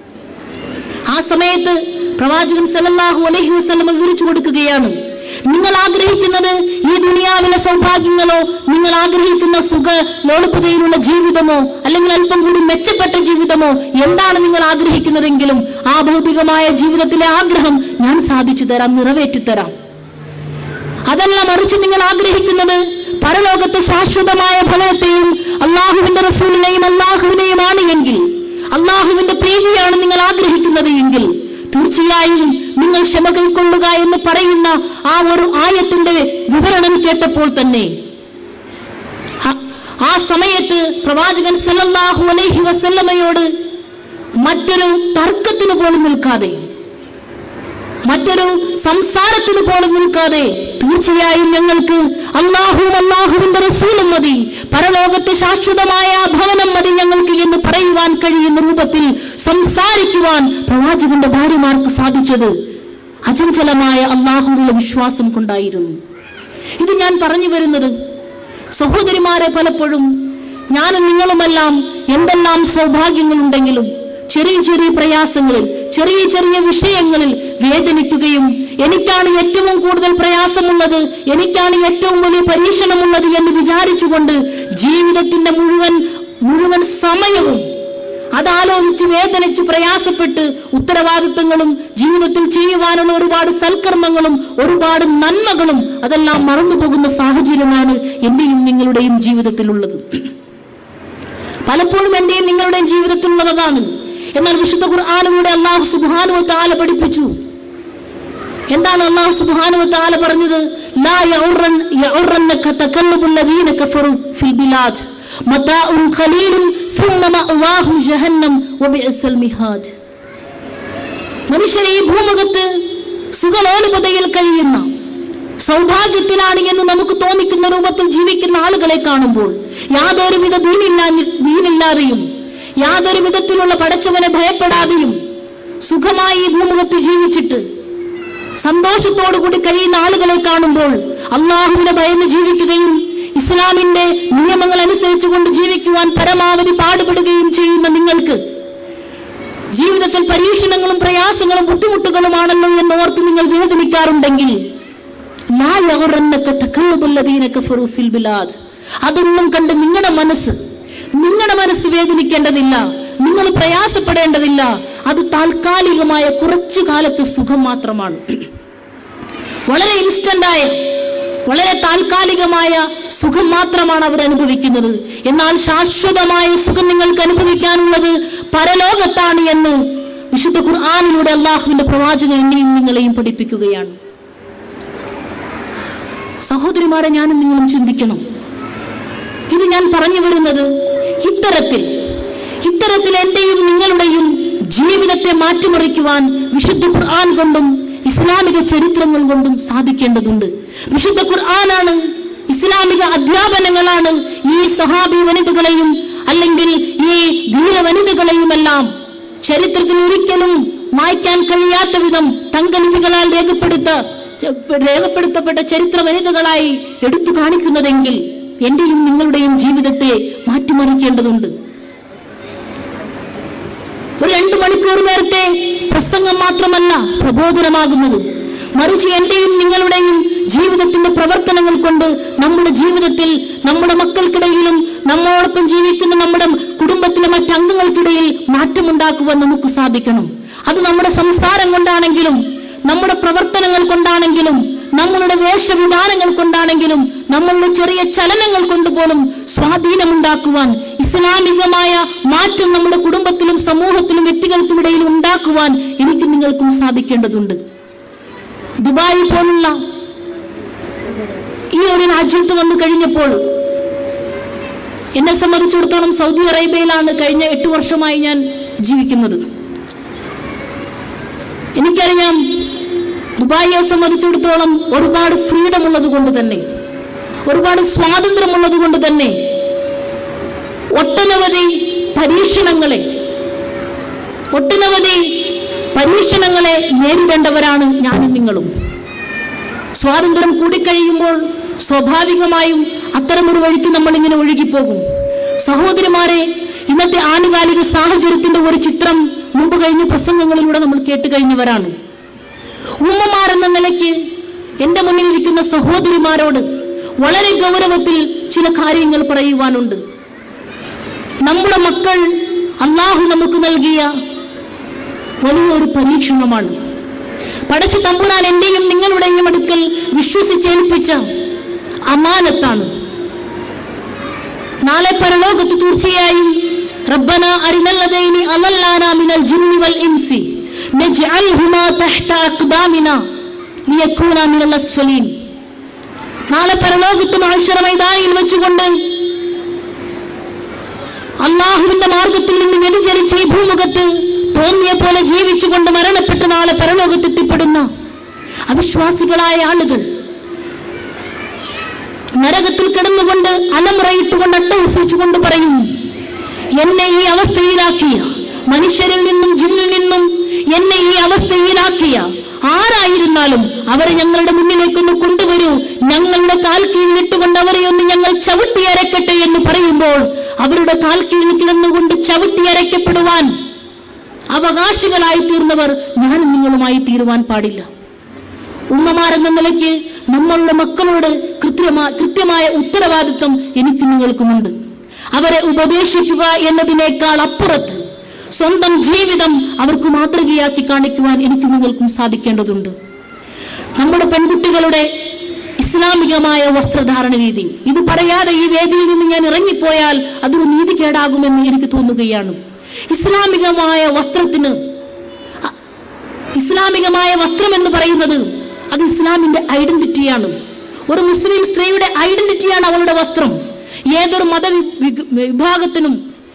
ആ സമയത്ത് പ്രവാചകൻ സല്ലല്ലാഹു അലൈഹി വസല്ലം വിവരിച്ചു കൊടുക്കുകയാണ് നിങ്ങൾ ആഗ്രഹിക്കുന്നത് ഈ ദുനിയാവിലെ സൗഭാഗ്യങ്ങളോ നിങ്ങൾ ആഗ്രഹിക്കുന്ന സുഖ ലോളുപതയിലുള്ള ജീവിതമോ അല്ലെങ്കിൽ അല്പം കൂടി മെച്ചപ്പെട്ട ജീവിതമോ എന്താണ് നിങ്ങൾ ആഗ്രഹിക്കുന്നതെങ്കിലും ആ ഭൗതികമായ ജീവിതത്തിലെ ആഗ്രഹം ഞാൻ സാധിച്ചു തരാം നിറവേറ്റി തരാം അതല്ല മറിച്ച് നിങ്ങൾ ആഗ്രഹിക്കുന്നത് പരലോകത്തെ ശാശ്വതമായ ഫലത്തെയും അള്ളാഹുവിന്റെ റസൂലിനെയും അള്ളാഹുവിനെയുമാണ് എങ്കിൽ അള്ളാഹുവിന്റെ പ്രീതിയാണ് നിങ്ങൾ ആഗ്രഹിക്കുന്നത് എങ്കിൽ തീർച്ചയായും നിങ്ങൾ ക്ഷമ കൈക്കൊള്ളുക എന്ന് പറയുന്ന ആ ഒരു ആയത്തിന്റെ വിവരണം കേട്ടപ്പോൾ തന്നെ ആ- ആ സമയത്ത് പ്രവാചകൻ സല്ലല്ലാഹു അലൈഹി വസല്ലമയോട് മറ്റൊരു തർക്കത്തിന് പോലും നിൽക്കാതെ മറ്റൊരു സംസാരത്തിന് പോലും നിൽക്കാതെ തീർച്ചയായും ഞങ്ങൾക്ക് അള്ളാഹുവും അള്ളാഹുവിന്റെ റസൂലും മതി പരലോകത്തെ ശാശ്വതമായ ആ ഭവനം മതി ഞങ്ങൾക്ക് എന്ന് പറയുവാൻ കഴിയുന്ന രൂപത്തിൽ സംസാരിക്കുവാൻ പ്രവാചകന്റെ ഭാര്യമാർക്ക് സാധിച്ചത് അചഞ്ചലമായ അള്ളാഹുവിലുള്ള വിശ്വാസം കൊണ്ടായിരുന്നു ഇത് ഞാൻ പറഞ്ഞു വരുന്നത് സഹോദരിമാരെ പലപ്പോഴും ഞാനും നിങ്ങളുമെല്ലാം എന്തെല്ലാം സൗഭാഗ്യങ്ങളുണ്ടെങ്കിലും ചെറിയ ചെറിയ പ്രയാസങ്ങളിൽ ചെറിയ ചെറിയ വിഷയങ്ങളിൽ വേദനിക്കുകയും എനിക്കാണ് ഏറ്റവും കൂടുതൽ പ്രയാസമുള്ളത് എനിക്കാണ് ഏറ്റവും വലിയ പരീക്ഷണമുള്ളത് എന്ന് വിചാരിച്ചുകൊണ്ട് ജീവിതത്തിന്റെ മുഴുവൻ മുഴുവൻ സമയവും അതാലോചിച്ച് വേദനിച്ച് പ്രയാസപ്പെട്ട് ഉത്തരവാദിത്തങ്ങളും ജീവിതത്തിൽ ചെയ്യുവാനുള്ള ഒരുപാട് സൽക്കർമ്മങ്ങളും ഒരുപാട് നന്മകളും അതെല്ലാം മറന്നു പോകുന്ന സാഹചര്യമാണ് എന്റെയും നിങ്ങളുടെയും ജീവിതത്തിലുള്ളത് പലപ്പോഴും എന്റെയും നിങ്ങളുടെയും ജീവിതത്തിലുള്ളതാണ് എന്നാൽ വിശുദ്ധ ഖുർആാനിലൂടെ അള്ളാഹു സുബാനുവ താല പഠിപ്പിച്ചു എന്താണ് അള്ളാഹു സുബാനുവ താല പറഞ്ഞത് ലാ യഉറൻ യഉറന്നക തകല്ലുബുൽ ലദീന കഫറു ഫിൽ ബിലാദ് മതാഉൻ ഖലീലുൻ ثم മഅവാഹും ജഹന്നം വബിഅസൽ മിഹാദ് മനുഷ്യരെ ഈ ഭൂമുഖത്ത് സുഖലോലുപതയിൽ കഴിയുന്ന സൗഭാഗ്യത്തിലാണ് എന്ന് നമുക്ക് തോന്നിക്കുന്ന രൂപത്തിൽ ജീവിക്കുന്ന ആളുകളെ കാണുമ്പോൾ യാതൊരുവിധ ദീനില്ലാ ദീനില്ലാതെയും യാതൊരു വിധത്തിലുള്ള പടച്ചവനെ ഭയപ്പെടാതെയും സുഖമായി ഈ ഭൂമുഖത്ത് ജീവിച്ചിട്ട് സന്തോഷത്തോടു കൂടി കഴിയുന്ന ആളുകളെ കാണുമ്പോൾ അള്ളാഹുവിനെ ഭയന്ന് ജീവിക്കുകയും ഇസ്ലാമിന്റെ നിയമങ്ങൾ അനുസരിച്ചുകൊണ്ട് ജീവിക്കുവാൻ പരമാവധി പാടുപെടുകയും ചെയ്യുന്ന നിങ്ങൾക്ക് ജീവിതത്തിൽ പരീക്ഷണങ്ങളും പ്രയാസങ്ങളും ബുദ്ധിമുട്ടുകളുമാണല്ലോ എന്ന് ഓർത്ത് നിങ്ങൾ വേദനിക്കാറുണ്ടെങ്കിൽ ലാ യഗുറന്നക തഖല്ലുബുൽ ലദീന കഫറു ഫിൽ ബിലാദ്. അതൊന്നും കണ്ട് നിങ്ങളുടെ മനസ്സ് നിങ്ങളുടെ മനസ്സ് വേദനിക്കേണ്ടതില്ല നിങ്ങൾ പ്രയാസപ്പെടേണ്ടതില്ല അത് താൽക്കാലികമായ കുറച്ചു കാലത്തെ സുഖം മാത്രമാണ് വളരെ ഇൻസ്റ്റന്റ് ആയ വളരെ താൽക്കാലികമായ സുഖം മാത്രമാണ് അവർ അനുഭവിക്കുന്നത് എന്നാൽ ശാശ്വതമായ സുഖം നിങ്ങൾക്ക് അനുഭവിക്കാനുള്ളത് പരലോകത്താണ് എന്ന് വിശുദ്ധ ഖുർആാനിലൂടെ അള്ളാഹുവിന്റെ പ്രവാചകൻ എന്നെയും നിങ്ങളെയും പഠിപ്പിക്കുകയാണ് സഹോദരിമാരെ ഞാനും നിങ്ങളും ചിന്തിക്കണം ഇത് ഞാൻ പറഞ്ഞു വരുന്നത് ഇത്തരത്തിൽ ഇത്തരത്തിൽ എന്റെയും നിങ്ങളുടെയും ജീവിതത്തെ മാറ്റിമറിക്കുവാൻ വിശുദ്ധ ഖുർആൻ കൊണ്ടും ഇസ്ലാമിക ചരിത്രങ്ങൾ കൊണ്ടും സാധിക്കേണ്ടതുണ്ട് വിശുദ്ധ ഖുർആനാണ് ഇസ്ലാമിക അധ്യാപനങ്ങളാണ് ഈ സഹാബി വനിതകളെയും അല്ലെങ്കിൽ ഈ ധീര വനിതകളെയും എല്ലാം ചരിത്രത്തിൽ ഒരിക്കലും മായ്ക്കാൻ കഴിയാത്ത വിധം തങ്കലിപികളാൽ രേഖപ്പെടുത്ത രേഖപ്പെടുത്തപ്പെട്ട ചരിത്ര വനിതകളായി എടുത്തു കാണിക്കുന്നതെങ്കിൽ എന്റെയും നിങ്ങളുടെയും ജീവിതത്തെ മാറ്റിമറിക്കേണ്ടതുണ്ട് ഒരു രണ്ടു മണിക്കൂർ നേരത്തെ പ്രസംഗം മാത്രമല്ല പ്രബോധനമാകുന്നത് മറിച്ച് എന്റെയും നിങ്ങളുടെയും ജീവിതത്തിന്റെ പ്രവർത്തനങ്ങൾ കൊണ്ട് നമ്മുടെ ജീവിതത്തിൽ നമ്മുടെ മക്കൾക്കിടയിലും നമ്മോടൊപ്പം ജീവിക്കുന്ന നമ്മുടെ കുടുംബത്തിലെ മറ്റംഗങ്ങൾക്കിടയിൽ മാറ്റമുണ്ടാക്കുവാൻ നമുക്ക് സാധിക്കണം അത് നമ്മുടെ സംസാരം കൊണ്ടാണെങ്കിലും നമ്മുടെ പ്രവർത്തനങ്ങൾ കൊണ്ടാണെങ്കിലും നമ്മളുടെ വേഷവിധാനങ്ങൾ കൊണ്ടാണെങ്കിലും നമ്മളുടെ ചെറിയ ചലനങ്ങൾ കൊണ്ട് പോലും സ്വാധീനമുണ്ടാക്കുവാൻ ഇസ്ലാമികമായ മാറ്റം നമ്മുടെ കുടുംബത്തിലും സമൂഹത്തിലും വ്യക്തികൾക്കും ഇടയിൽ ഉണ്ടാക്കുവാൻ എനിക്ക് നിങ്ങൾക്കും സാധിക്കേണ്ടതുണ്ട് ദുബായ് പോലുള്ള ഈ ഒരു രാജ്യത്ത് വന്നു കഴിഞ്ഞപ്പോൾ എന്നെ സംബന്ധിച്ചിടത്തോളം സൗദി അറേബ്യയിലാണ് കഴിഞ്ഞ എട്ട് വർഷമായി ഞാൻ ജീവിക്കുന്നത് എനിക്കറിയാം ദുബായിയെ സംബന്ധിച്ചിടത്തോളം ഒരുപാട് ഫ്രീഡം ഉള്ളത് കൊണ്ട് തന്നെ ഒരുപാട് സ്വാതന്ത്ര്യമുള്ളത് കൊണ്ട് തന്നെ ഒട്ടനവധി പരീക്ഷണങ്ങളെ ഒട്ടനവധി പരീക്ഷണങ്ങളെ നേരിടേണ്ടവരാണ് ഞാനും നിങ്ങളും സ്വാതന്ത്ര്യം കൂടിക്കഴിയുമ്പോൾ സ്വാഭാവികമായും അത്തരമൊരു വഴിക്ക് നമ്മൾ ഇങ്ങനെ ഒഴുകിപ്പോകും സഹോദരിമാരെ ഇന്നത്തെ ആനുകാലിക സാഹചര്യത്തിന്റെ ഒരു ചിത്രം മുമ്പ് കഴിഞ്ഞ പ്രസംഗങ്ങളിലൂടെ നമ്മൾ കേട്ട് കഴിഞ്ഞവരാണ് ഉമ്മമാരെന്ന നിലയ്ക്ക് എന്റെ മുന്നിൽ ഇരിക്കുന്ന സഹോദരിമാരോട് വളരെ ഗൗരവത്തിൽ ചില കാര്യങ്ങൾ പറയുവാനുണ്ട് നമ്മുടെ മക്കൾ അള്ളാഹു നമുക്ക് നൽകിയ വലിയൊരു പരീക്ഷണമാണ് പടച്ചു തമ്പുരാൻ എന്റെയും നിങ്ങളുടെയും അടുക്കൽ വിശ്വസിച്ചേൽപ്പിച്ച അമാനത്താണ് നാളെ പരലോകത്ത് തീർച്ചയായും റബ്ബന അരിനല്ലതൈനി അലല്ലാന മിനൽ ജിന്നി വൽ ഇൻസി നജ്അൽഹുമാ തഹ്ത അഖ്ദാമിന ലിയകൂന മിനൽ അസ്ഫലീൻ നാളെ പരലോകത്ത് മനുഷ്യര മൈതാനിയിൽ വെച്ചുകൊണ്ട് അള്ളാഹുവിന്റെ മാർഗത്തിൽ നിന്ന് വ്യതിചലിച്ച് ഈ ഭൂമുഖത്ത് തോന്നിയ പോലെ ജീവിച്ചുകൊണ്ട് മരണപ്പെട്ട് നാളെ പരലോകത്തെത്തിപ്പെടുന്ന അവിശ്വാസികളായ ആളുകൾ നരകത്തിൽ കിടന്നുകൊണ്ട് അലമുറയിട്ടുകൊണ്ട് അട്ടഹസിച്ചുകൊണ്ട് പറയും എന്നെ ഈ അവസ്ഥയിലാക്കിയ മനുഷ്യരിൽ നിന്നും ജിന്നിൽ നിന്നും എന്നെ ഈ അവസ്ഥയിലാക്കിയ ആരായിരുന്നാലും അവരെ ഞങ്ങളുടെ മുന്നിലേക്കൊന്ന് കൊണ്ടുവരൂ ഞങ്ങളുടെ കാൽ കീഴിലിട്ടുകൊണ്ട് അവരെ ഒന്ന് ഞങ്ങൾ ചവിട്ടി അരക്കട്ടെ എന്ന് പറയുമ്പോൾ അവരുടെ കാൽ കീഴിൽ കിടന്നുകൊണ്ട് ചവിട്ടി അരയ്ക്കപ്പെടുവാൻ അവകാശികളായി തീർന്നവർ ഞാനും നിങ്ങളുമായി തീരുവാൻ പാടില്ല ഉമ്മമാരെന്ന നിലയ്ക്ക് നമ്മളുടെ മക്കളോട് കൃത്യമായ കൃത്യമായ ഉത്തരവാദിത്വം എനിക്ക് നിങ്ങൾക്കുമുണ്ട് അവരെ ഉപദേശിക്കുക എന്നതിനേക്കാൾ അപ്പുറത്ത് സ്വന്തം ജീവിതം അവർക്ക് മാതൃകയാക്കി കാണിക്കുവാൻ എനിക്ക് നിങ്ങൾക്കും സാധിക്കേണ്ടതുണ്ട് നമ്മുടെ പെൺകുട്ടികളുടെ ഇസ്ലാമികമായ വസ്ത്രധാരണ രീതി ഇത് പറയാതെ ഈ വേദിയിൽ നിന്ന് ഞാൻ ഇറങ്ങിപ്പോയാൽ അതൊരു നീതികേടാകുമെന്ന് എനിക്ക് തോന്നുകയാണ് ഇസ്ലാമികമായ വസ്ത്രത്തിന് അ- ഇസ്ലാമികമായ വസ്ത്രം എന്ന് പറയുന്നത് അത് ഇസ്ലാമിന്റെ ഐഡന്റിറ്റിയാണ് ഒരു മുസ്ലിം സ്ത്രീയുടെ ഐഡന്റിറ്റിയാണ് അവളുടെ വസ്ത്രം ഏതൊരു മത വി- വിഗ്- വിഭാഗത്തിനും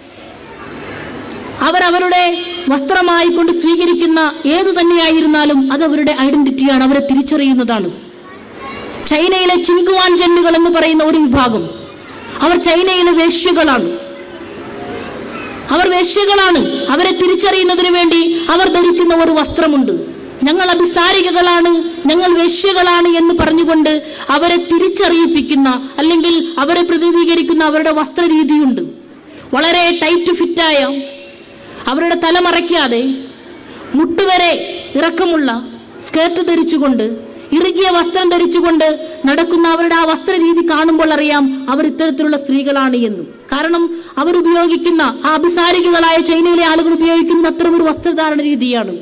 അവരവരുടെ വസ്ത്രമായി കൊണ്ട് സ്വീകരിക്കുന്ന ഏതു തന്നെയായിരുന്നാലും അത് അവരുടെ ഐഡന്റിറ്റിയാണ് അവരെ തിരിച്ചറിയുന്നതാണ് ചൈനയിലെ ചിങ്കുവാൻ ജന്നുകൾ എന്ന് പറയുന്ന ഒരു വിഭാഗം അവർ ചൈനയിലെ വേശ്യകളാണ് അവർ വേശ്യകളാണ് അവരെ തിരിച്ചറിയുന്നതിന് വേണ്ടി അവർ ധരിക്കുന്ന ഒരു വസ്ത്രമുണ്ട് ഞങ്ങൾ അഭിസാരികകളാണ് ഞങ്ങൾ വേശ്യകളാണ് എന്ന് പറഞ്ഞുകൊണ്ട് അവരെ തിരിച്ചറിയിപ്പിക്കുന്ന അല്ലെങ്കിൽ അവരെ പ്രതിനിധീകരിക്കുന്ന അവരുടെ വസ്ത്രരീതിയുണ്ട് വളരെ ടൈറ്റ് ഫിറ്റായ അവരുടെ തല മറയ്ക്കാതെ മുട്ടുവരെ ഇറക്കമുള്ള സ്കേർട്ട് ധരിച്ചുകൊണ്ട് ഇറുകിയ വസ്ത്രം ധരിച്ചുകൊണ്ട് നടക്കുന്ന അവരുടെ ആ വസ്ത്രരീതി കാണുമ്പോൾ അറിയാം അവർ ഇത്തരത്തിലുള്ള സ്ത്രീകളാണ് എന്ന് കാരണം അവർ ഉപയോഗിക്കുന്ന ആ അഭിസാരികകളായ ചൈനയിലെ ആളുകൾ ഉപയോഗിക്കുന്ന അത്തരം ഒരു വസ്ത്രധാരണ രീതിയാണ്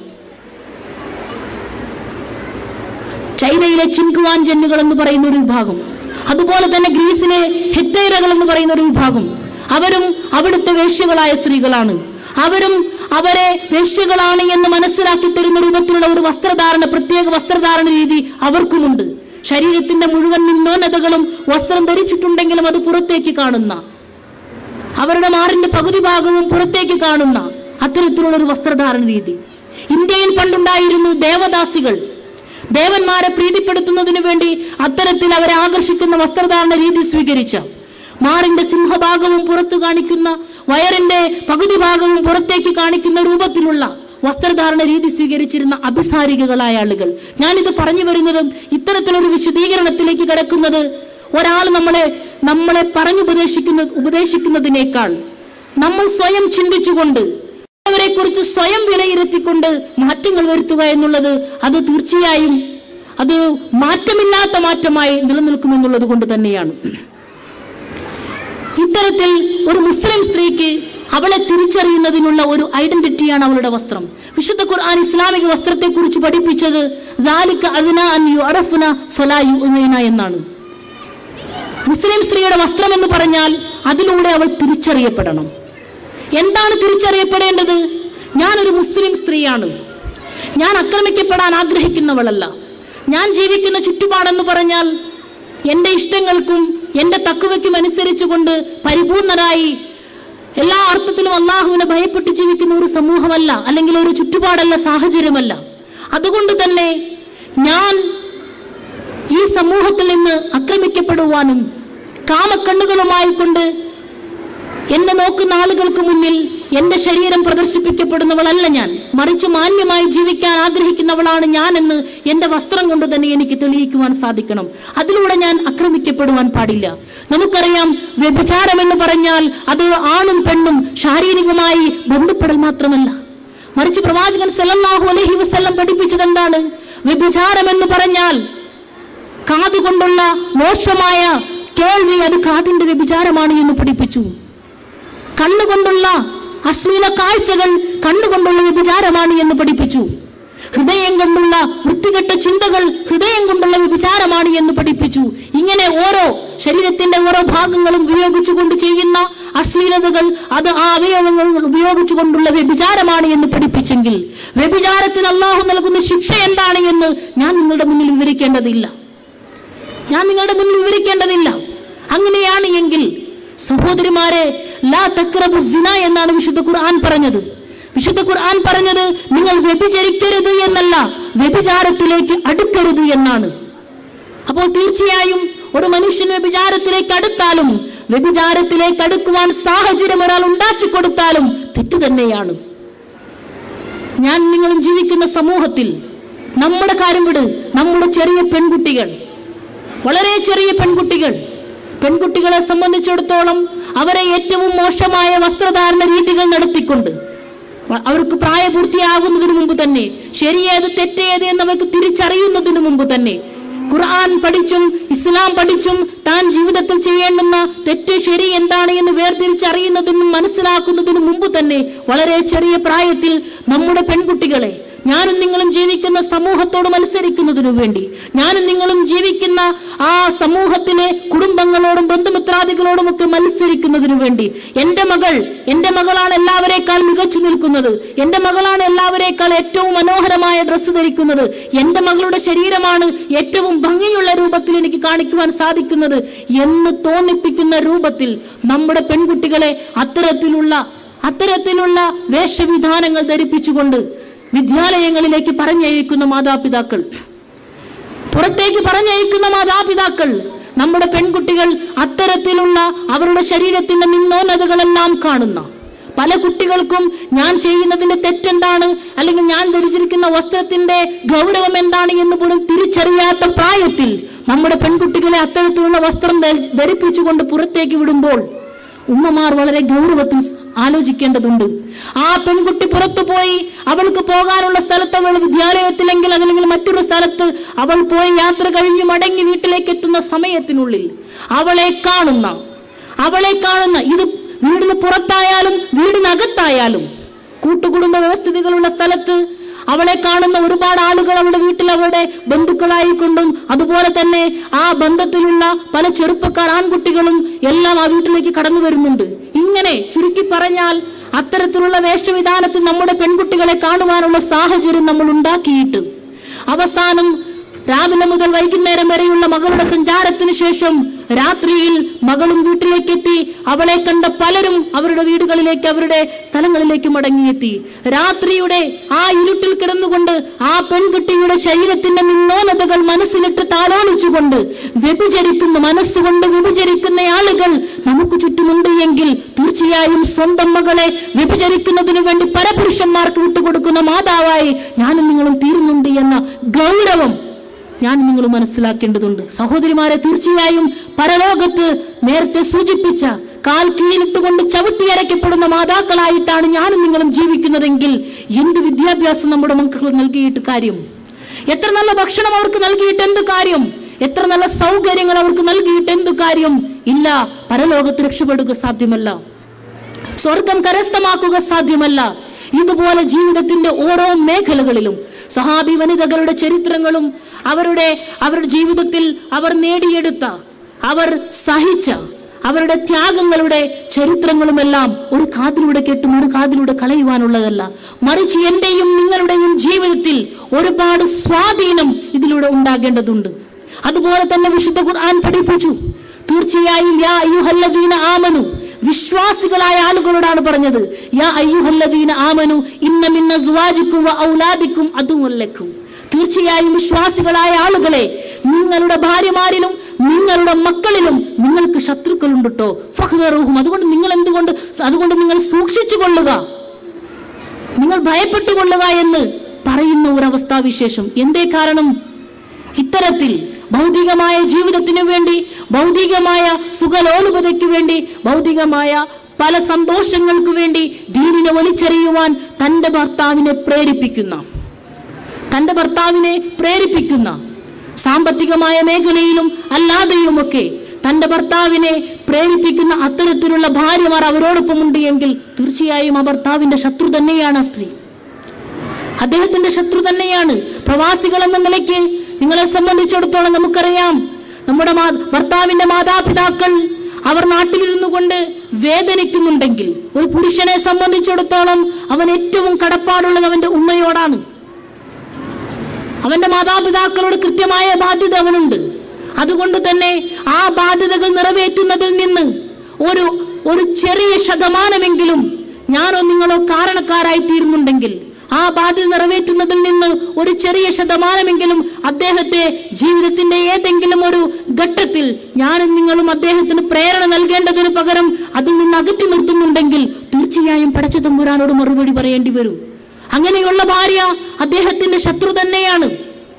ചൈനയിലെ ചിൻകുവാൻ ജന്നുകൾ എന്ന് പറയുന്ന ഒരു വിഭാഗം അതുപോലെ തന്നെ ഗ്രീസിലെ ഹെറ്റൈറകൾ എന്ന് പറയുന്ന ഒരു വിഭാഗം അവരും അവിടുത്തെ വേശ്യകളായ സ്ത്രീകളാണ് അവരും അവരെ വേശ്യകളാണ് എന്ന് മനസ്സിലാക്കി തരുന്ന രൂപത്തിലുള്ള ഒരു വസ്ത്രധാരണ പ്രത്യേക വസ്ത്രധാരണ രീതി അവർക്കുമുണ്ട് ശരീരത്തിന്റെ മുഴുവൻ നിന്നോന്നതകളും വസ്ത്രം ധരിച്ചിട്ടുണ്ടെങ്കിലും അത് പുറത്തേക്ക് കാണുന്ന അവരുടെ മാറിന്റെ പകുതി ഭാഗവും പുറത്തേക്ക് കാണുന്ന അത്തരത്തിലുള്ള ഒരു വസ്ത്രധാരണ രീതി ഇന്ത്യയിൽ പണ്ടുണ്ടായിരുന്നു ദേവദാസികൾ ദേവന്മാരെ പ്രീതിപ്പെടുത്തുന്നതിനു വേണ്ടി അത്തരത്തിൽ അവരെ ആകർഷിക്കുന്ന വസ്ത്രധാരണ രീതി സ്വീകരിച്ച മാറിന്റെ സിംഹഭാഗവും പുറത്തു കാണിക്കുന്ന വയറിന്റെ പകുതി ഭാഗവും പുറത്തേക്ക് കാണിക്കുന്ന രൂപത്തിലുള്ള വസ്ത്രധാരണ രീതി സ്വീകരിച്ചിരുന്ന അഭിസാരികകളായ ആളുകൾ ഞാനിത് പറഞ്ഞു വരുന്നത് ഇത്തരത്തിലൊരു വിശദീകരണത്തിലേക്ക് കിടക്കുന്നത് ഒരാൾ നമ്മളെ നമ്മളെ പറഞ്ഞുപദേശിക്കുന്ന ഉപദേശിക്കുന്നതിനേക്കാൾ നമ്മൾ സ്വയം ചിന്തിച്ചുകൊണ്ട് അവരെ കുറിച്ച് സ്വയം വിലയിരുത്തിക്കൊണ്ട് മാറ്റങ്ങൾ വരുത്തുക എന്നുള്ളത് അത് തീർച്ചയായും അത് മാറ്റമില്ലാത്ത മാറ്റമായി നിലനിൽക്കുമെന്നുള്ളത് കൊണ്ട് തന്നെയാണ് ഇത്തരത്തിൽ ഒരു മുസ്ലിം സ്ത്രീക്ക് അവളെ തിരിച്ചറിയുന്നതിനുള്ള ഒരു ഐഡന്റിറ്റിയാണ് അവളുടെ വസ്ത്രം വിശുദ്ധ ഖുർആൻ ഇസ്ലാമിക വസ്ത്രത്തെ കുറിച്ച് പഠിപ്പിച്ചത് ذَلِكَ أَدْنَىٰ أَنْ يُعْرَفْنَ فَلَا يُؤْذَيْنَ എന്നാണ് മുസ്ലിം സ്ത്രീയുടെ വസ്ത്രം എന്ന് പറഞ്ഞാൽ അതിലൂടെ അവൾ തിരിച്ചറിയപ്പെടണം എന്താണ് തിരിച്ചറിയപ്പെടേണ്ടത് ഞാനൊരു മുസ്ലിം സ്ത്രീയാണ് ഞാൻ ആക്രമിക്കപ്പെടാൻ ആഗ്രഹിക്കുന്നവളല്ല ഞാൻ ജീവിക്കുന്ന ചുറ്റുപാടെന്ന് പറഞ്ഞാൽ എൻ്റെ ഇഷ്ടങ്ങൾക്കും എൻ്റെ തക്കുവയ്ക്കും അനുസരിച്ചുകൊണ്ട് പരിപൂർണരായി എല്ലാ അർത്ഥത്തിലും അള്ളാഹുവിനെ ഭയപ്പെട്ട് ജീവിക്കുന്ന ഒരു സമൂഹമല്ല അല്ലെങ്കിൽ ഒരു ചുറ്റുപാടല്ല സാഹചര്യമല്ല അതുകൊണ്ട് തന്നെ ഞാൻ ഈ സമൂഹത്തിൽ നിന്ന് ആക്രമിക്കപ്പെടുവാനും കാമക്കണ്ണുകളുമായി കൊണ്ട് എന്നെ നോക്കുന്ന ആളുകൾക്ക് മുന്നിൽ എന്റെ ശരീരം പ്രദർശിപ്പിക്കപ്പെടുന്നവളല്ല ഞാൻ മറിച്ച് മാന്യമായി ജീവിക്കാൻ ആഗ്രഹിക്കുന്നവളാണ് ഞാൻ എന്ന് എന്റെ വസ്ത്രം കൊണ്ട് തന്നെ എനിക്ക് തെളിയിക്കുവാൻ സാധിക്കണം അതിലൂടെ ഞാൻ ആക്രമിക്കപ്പെടുവാൻ പാടില്ല നമുക്കറിയാം വ്യഭിചാരം എന്ന് പറഞ്ഞാൽ അത് ആണും പെണ്ണും ശാരീരികമായി ബന്ധപ്പെടൽ മാത്രമല്ല മറിച്ച് പ്രവാചകൻ സല്ലല്ലാഹു അലൈഹി വസല്ലം പഠിപ്പിച്ചത് എന്താണ് വ്യഭിചാരം എന്ന് പറഞ്ഞാൽ കാതുകൊണ്ടുള്ള മോശമായ കേൾവി അത് കാതിന്റെ വ്യഭിചാരമാണ് എന്ന് പഠിപ്പിച്ചു കണ്ണുകൊണ്ടുള്ള അശ്ലീല കാഴ്ചകൾ കണ്ണുകൊണ്ടുള്ള വ്യഭിചാരമാണ് എന്ന് പഠിപ്പിച്ചു ഹൃദയം കൊണ്ടുള്ള വൃത്തികെട്ട ചിന്തകൾ ഹൃദയം കൊണ്ടുള്ള വ്യഭിചാരമാണ് എന്ന് പഠിപ്പിച്ചു ഇങ്ങനെ ഓരോ ശരീരത്തിന്റെ ഓരോ ഭാഗങ്ങളും ഉപയോഗിച്ചുകൊണ്ട് ചെയ്യുന്ന അശ്ലീലതകൾ അത് ആ അവയവങ്ങൾ ഉപയോഗിച്ചുകൊണ്ടുള്ള വ്യഭിചാരമാണ് എന്ന് പഠിപ്പിച്ചെങ്കിൽ വ്യഭിചാരത്തിന് അള്ളാഹു നൽകുന്ന ശിക്ഷ എന്താണ് എന്ന് ഞാൻ നിങ്ങളുടെ മുന്നിൽ വിവരിക്കേണ്ടതില്ല ഞാൻ നിങ്ങളുടെ മുന്നിൽ വിവരിക്കേണ്ടതില്ല അങ്ങനെയാണ് എങ്കിൽ സഹോദരിമാരെ ലാ തക്രബു സിന എന്നാണ് വിശുദ്ധ ഖുർആൻ പറഞ്ഞത് വിശുദ്ധ ഖുർആൻ പറഞ്ഞത് നിങ്ങൾ വ്യഭിചരിക്കരുത് എന്നല്ല വ്യഭിചാരത്തിലേക്ക് അടുക്കരുത് എന്നാണ് അപ്പോൾ തീർച്ചയായും ഒരു മനുഷ്യൻ വ്യഭിചാരത്തിലേക്ക് അടുത്താലും വ്യഭിചാരത്തിലേക്ക് അടുക്കുവാൻ സാഹചര്യം ഒരാൾ ഉണ്ടാക്കി കൊടുത്താലും തെറ്റു തന്നെയാണ് ഞാൻ നിങ്ങളും ജീവിക്കുന്ന സമൂഹത്തിൽ നമ്മുടെ കാര്യം വിട് നമ്മുടെ ചെറിയ പെൺകുട്ടികൾ വളരെ ചെറിയ പെൺകുട്ടികൾ പെൺകുട്ടികളെ സംബന്ധിച്ചിടത്തോളം അവരെ ഏറ്റവും മോശമായ വസ്ത്രധാരണ രീതികൾ നടത്തിക്കൊണ്ട് വ- അവർക്ക് പ്രായപൂർത്തിയാകുന്നതിന് മുമ്പ് തന്നെ ശരിയേത് തെറ്റേത് എന്ന് അവർക്ക് തിരിച്ചറിയുന്നതിന് മുമ്പ് തന്നെ ഖുർആൻ പഠിച്ചും ഇസ്ലാം പഠിച്ചും താൻ ജീവിതത്തിൽ ചെയ്യേണ്ടുന്ന തെറ്റ് ശരി എന്താണ് എന്ന് വേർതിരിച്ചറിയുന്നതിനും മനസ്സിലാക്കുന്നതിനും മുമ്പ് തന്നെ വളരെ ചെറിയ പ്രായത്തിൽ നമ്മുടെ പെൺകുട്ടികളെ ഞാനും നിങ്ങളും ജീവിക്കുന്ന സമൂഹത്തോട് മത്സരിക്കുന്നതിനു വേണ്ടി ഞാനും നിങ്ങളും ജീവിക്കുന്ന ആ സമൂഹത്തിലെ കുടുംബങ്ങളോടും ബന്ധുമിത്രാദികളോടും ഒക്കെ മത്സരിക്കുന്നതിനു വേണ്ടി എന്റെ മകൾ എന്റെ മകളാണ് എല്ലാവരേക്കാൾ മികച്ചു നിൽക്കുന്നത് എന്റെ മകളാണ് എല്ലാവരേക്കാൾ ഏറ്റവും മനോഹരമായ ഡ്രസ്സ് ധരിക്കുന്നത് എന്റെ മകളുടെ ശരീരമാണ് ഏറ്റവും ഭംഗിയുള്ള രൂപത്തിൽ എനിക്ക് കാണിക്കുവാൻ സാധിക്കുന്നത് എന്ന് തോന്നിപ്പിക്കുന്ന രൂപത്തിൽ നമ്മുടെ പെൺകുട്ടികളെ അത്തരത്തിലുള്ള അത്തരത്തിലുള്ള വേഷവിധാനങ്ങൾ ധരിപ്പിച്ചുകൊണ്ട് വിദ്യാലയങ്ങളിലേക്ക് പറഞ്ഞയക്കുന്ന മാതാപിതാക്കൾ പുറത്തേക്ക് പറഞ്ഞയക്കുന്ന മാതാപിതാക്കൾ നമ്മുടെ പെൺകുട്ടികൾ അത്തരത്തിലുള്ള അവരുടെ ശരീരത്തിന്റെ നിന്നോന്നതകളെല്ലാം കാണുന്ന പല കുട്ടികൾക്കും ഞാൻ ചെയ്യുന്നതിന്റെ തെറ്റെന്താണ് അല്ലെങ്കിൽ ഞാൻ ധരിച്ചിരിക്കുന്ന വസ്ത്രത്തിന്റെ ഗൗരവം എന്താണ് എന്ന് പോലും തിരിച്ചറിയാത്ത പ്രായത്തിൽ നമ്മുടെ പെൺകുട്ടികളെ അത്തരത്തിലുള്ള വസ്ത്രം ധരി- ധരിപ്പിച്ചുകൊണ്ട് പുറത്തേക്ക് വിടുമ്പോൾ ഉമ്മമാർ വളരെ ഗൗരവത്തിൽ ആലോചിക്കേണ്ടതുണ്ട് ആ പെൺകുട്ടി പുറത്തു പോയി അവൾക്ക് പോകാനുള്ള സ്ഥലത്ത് അവൾ വിദ്യാലയത്തിലെങ്കിൽ അല്ലെങ്കിൽ മറ്റൊരു സ്ഥലത്ത് അവൾ പോയി യാത്ര കഴിഞ്ഞ് മടങ്ങി വീട്ടിലേക്ക് എത്തുന്ന സമയത്തിനുള്ളിൽ അവളെ കാണുന്ന അവളെ കാണുന്ന ഇത് വീടിന് പുറത്തായാലും വീടിനകത്തായാലും കൂട്ടുകുടുംബ വ്യവസ്ഥിതികളുള്ള സ്ഥലത്ത് അവളെ കാണുന്ന ഒരുപാട് ആളുകൾ അവളുടെ വീട്ടിൽ അവളുടെ ബന്ധുക്കളായിക്കൊണ്ടും അതുപോലെ തന്നെ ആ ബന്ധത്തിലുള്ള പല ചെറുപ്പക്കാർ ആൺകുട്ടികളും എല്ലാം ആ വീട്ടിലേക്ക് കടന്നു വരുന്നുണ്ട് ഇങ്ങനെ ചുരുക്കി പറഞ്ഞാൽ അത്തരത്തിലുള്ള വേഷവിധാനത്തിൽ നമ്മുടെ പെൺകുട്ടികളെ കാണുവാനുള്ള സാഹചര്യം നമ്മൾ ഉണ്ടാക്കിയിട്ട് അവസാനം രാവിലെ മുതൽ വൈകുന്നേരം വരെയുള്ള മകളുടെ സഞ്ചാരത്തിനു ശേഷം രാത്രിയിൽ മകളും വീട്ടിലേക്ക് എത്തി അവളെ കണ്ട പലരും അവരുടെ വീടുകളിലേക്ക് അവരുടെ സ്ഥലങ്ങളിലേക്ക് മടങ്ങിയെത്തി രാത്രിയുടെ ആ ഇരുട്ടിൽ കിടന്നുകൊണ്ട് ആ പെൺകുട്ടിയുടെ ശരീരത്തിന്റെ നിന്നോനതകൾ മനസ്സിലിട്ട് താലോലിച്ചുകൊണ്ട് വ്യഭിചരിക്കുന്ന മനസ്സുകൊണ്ട് വ്യഭിചരിക്കുന്ന ആളുകൾ നമുക്ക് ചുറ്റുമുണ്ട് എങ്കിൽ തീർച്ചയായും തീർച്ചയായും സ്വന്തം മകളെ വ്യഭിചരിക്കുന്നതിനു വേണ്ടി പരപുരുഷന്മാർക്ക് വിട്ടുകൊടുക്കുന്ന മാതാവായി ഞാനും നിങ്ങളും തീരുന്നുണ്ട് എന്ന ഗൗരവം ഞാൻ നിങ്ങൾ മനസ്സിലാക്കേണ്ടതുണ്ട് സഹോദരിമാരെ തീർച്ചയായും പരലോകത്ത് നേരത്തെ സൂചിപ്പിച്ച കാൽ കീഴിലിട്ടുകൊണ്ട് ചവിട്ടിയരയ്ക്കപ്പെടുന്ന മാതാക്കളായിട്ടാണ് ഞാനും നിങ്ങളും ജീവിക്കുന്നതെങ്കിൽ എന്ത് വിദ്യാഭ്യാസം നമ്മുടെ മക്കൾക്ക് നൽകിയിട്ട് കാര്യം എത്ര നല്ല ഭക്ഷണം അവർക്ക് നൽകിയിട്ട് എന്ത് കാര്യം എത്ര നല്ല സൗകര്യങ്ങൾ അവർക്ക് നൽകിയിട്ട് എന്ത് കാര്യം ഇല്ല പരലോകത്ത് രക്ഷപ്പെടുക സാധ്യമല്ല സ്വർഗം കരസ്ഥമാക്കുക സാധ്യമല്ല ഇതുപോലെ ജീവിതത്തിന്റെ ഓരോ മേഖലകളിലും സഹാബി വനിതകളുടെ ചരിത്രങ്ങളും അവരുടെ അവരുടെ ജീവിതത്തിൽ അവർ നേടിയെടുത്ത അവർ സഹിച്ച അവരുടെ ത്യാഗങ്ങളുടെ ചരിത്രങ്ങളുമെല്ലാം ഒരു കാതിലൂടെ കേട്ടും ഒരു കാതിലൂടെ കളയുവാനുള്ളതല്ല മറിച്ച് എന്റെയും നിങ്ങളുടെയും ജീവിതത്തിൽ ഒരുപാട് സ്വാധീനം ഇതിലൂടെ ഉണ്ടാകേണ്ടതുണ്ട് അതുപോലെ തന്നെ വിശുദ്ധ ഖുർആൻ പഠിപ്പിച്ചു തീർച്ചയായും യാ അയ്യുഹല്ലദീന ആമനു വിശ്വാസികളായ ആളുകളോടാണ് പറഞ്ഞത് യാ അയ്യുഹല്ലദീന ആമനു ഇന്ന മിന്ന സുവാജിക്കും ഔലാദിക്കും അതുമല്ലക്കും തീർച്ചയായും വിശ്വാസികളായ ആളുകളെ നിങ്ങളുടെ ഭാര്യമാരിലും നിങ്ങളുടെ മക്കളിലും നിങ്ങൾക്ക് ശത്രുക്കളുണ്ട് കേട്ടോ ഫഹ്ദറുഹും അതുകൊണ്ട് നിങ്ങൾ എന്തുകൊണ്ട് അതുകൊണ്ട് നിങ്ങൾ സൂക്ഷിച്ചു കൊള്ളുക നിങ്ങൾ ഭയപ്പെട്ടുകൊള്ളുക എന്ന് പറയുന്ന ഒരു അവസ്ഥാവിശേഷം എന്തേ കാരണം ഇത്തരത്തിൽ ഭൗതികമായ ജീവിതത്തിനു വേണ്ടി ഭൗതികമായ സുഖലോലുപതയ്ക്ക് വേണ്ടി ഭൗതികമായ പല സന്തോഷങ്ങൾക്ക് വേണ്ടി ദീനിനെ വലിച്ചെറിയുവാൻ തന്റെ ഭർത്താവിനെ പ്രേരിപ്പിക്കുന്ന തന്റെ ഭർത്താവിനെ പ്രേരിപ്പിക്കുന്ന സാമ്പത്തികമായ മേഖലയിലും അല്ലാതെയുമൊക്കെ തന്റെ ഭർത്താവിനെ പ്രേരിപ്പിക്കുന്ന അത്തരത്തിലുള്ള ഭാര്യമാർ അവരോടൊപ്പമുണ്ട് എങ്കിൽ തീർച്ചയായും ആ ഭർത്താവിന്റെ ശത്രു തന്നെയാണ് ആ സ്ത്രീ അദ്ദേഹത്തിന്റെ ശത്രു തന്നെയാണ് പ്രവാസികൾ എന്ന നിലയ്ക്ക് നിങ്ങളെ സംബന്ധിച്ചിടത്തോളം നമുക്കറിയാം നമ്മുടെ മാ- ഭർത്താവിന്റെ മാതാപിതാക്കൾ അവർ നാട്ടിലിരുന്നു കൊണ്ട് വേദനിക്കുന്നുണ്ടെങ്കിൽ ഒരു പുരുഷനെ സംബന്ധിച്ചിടത്തോളം അവൻ ഏറ്റവും കടപ്പാടുള്ളത് അവന്റെ ഉമ്മയോടാണ് അവന്റെ മാതാപിതാക്കളോട് കൃത്യമായ ബാധ്യത അവനുണ്ട് അതുകൊണ്ട് തന്നെ ആ ബാധ്യതകൾ നിറവേറ്റുന്നതിൽ നിന്ന് ഒരു ഒരു ചെറിയ ശതമാനമെങ്കിലും ഞാനോ നിങ്ങളോ കാരണക്കാരായി തീരുന്നുണ്ടെങ്കിൽ ആ ബാധ്യത നിറവേറ്റുന്നതിൽ നിന്ന് ഒരു ചെറിയ ശതമാനമെങ്കിലും അദ്ദേഹത്തെ ജീവിതത്തിന്റെ ഏതെങ്കിലും ഒരു ഘട്ടത്തിൽ ഞാനും നിങ്ങളും അദ്ദേഹത്തിന് പ്രേരണ നൽകേണ്ടതിന് പകരം അതിൽ നിന്ന് അകറ്റി നിർത്തുന്നുണ്ടെങ്കിൽ തീർച്ചയായും പടച്ച തമ്പുരാനോട് മറുപടി പറയേണ്ടി വരും അങ്ങനെയുള്ള ഭാര്യ അദ്ദേഹത്തിന്റെ ശത്രു തന്നെയാണ്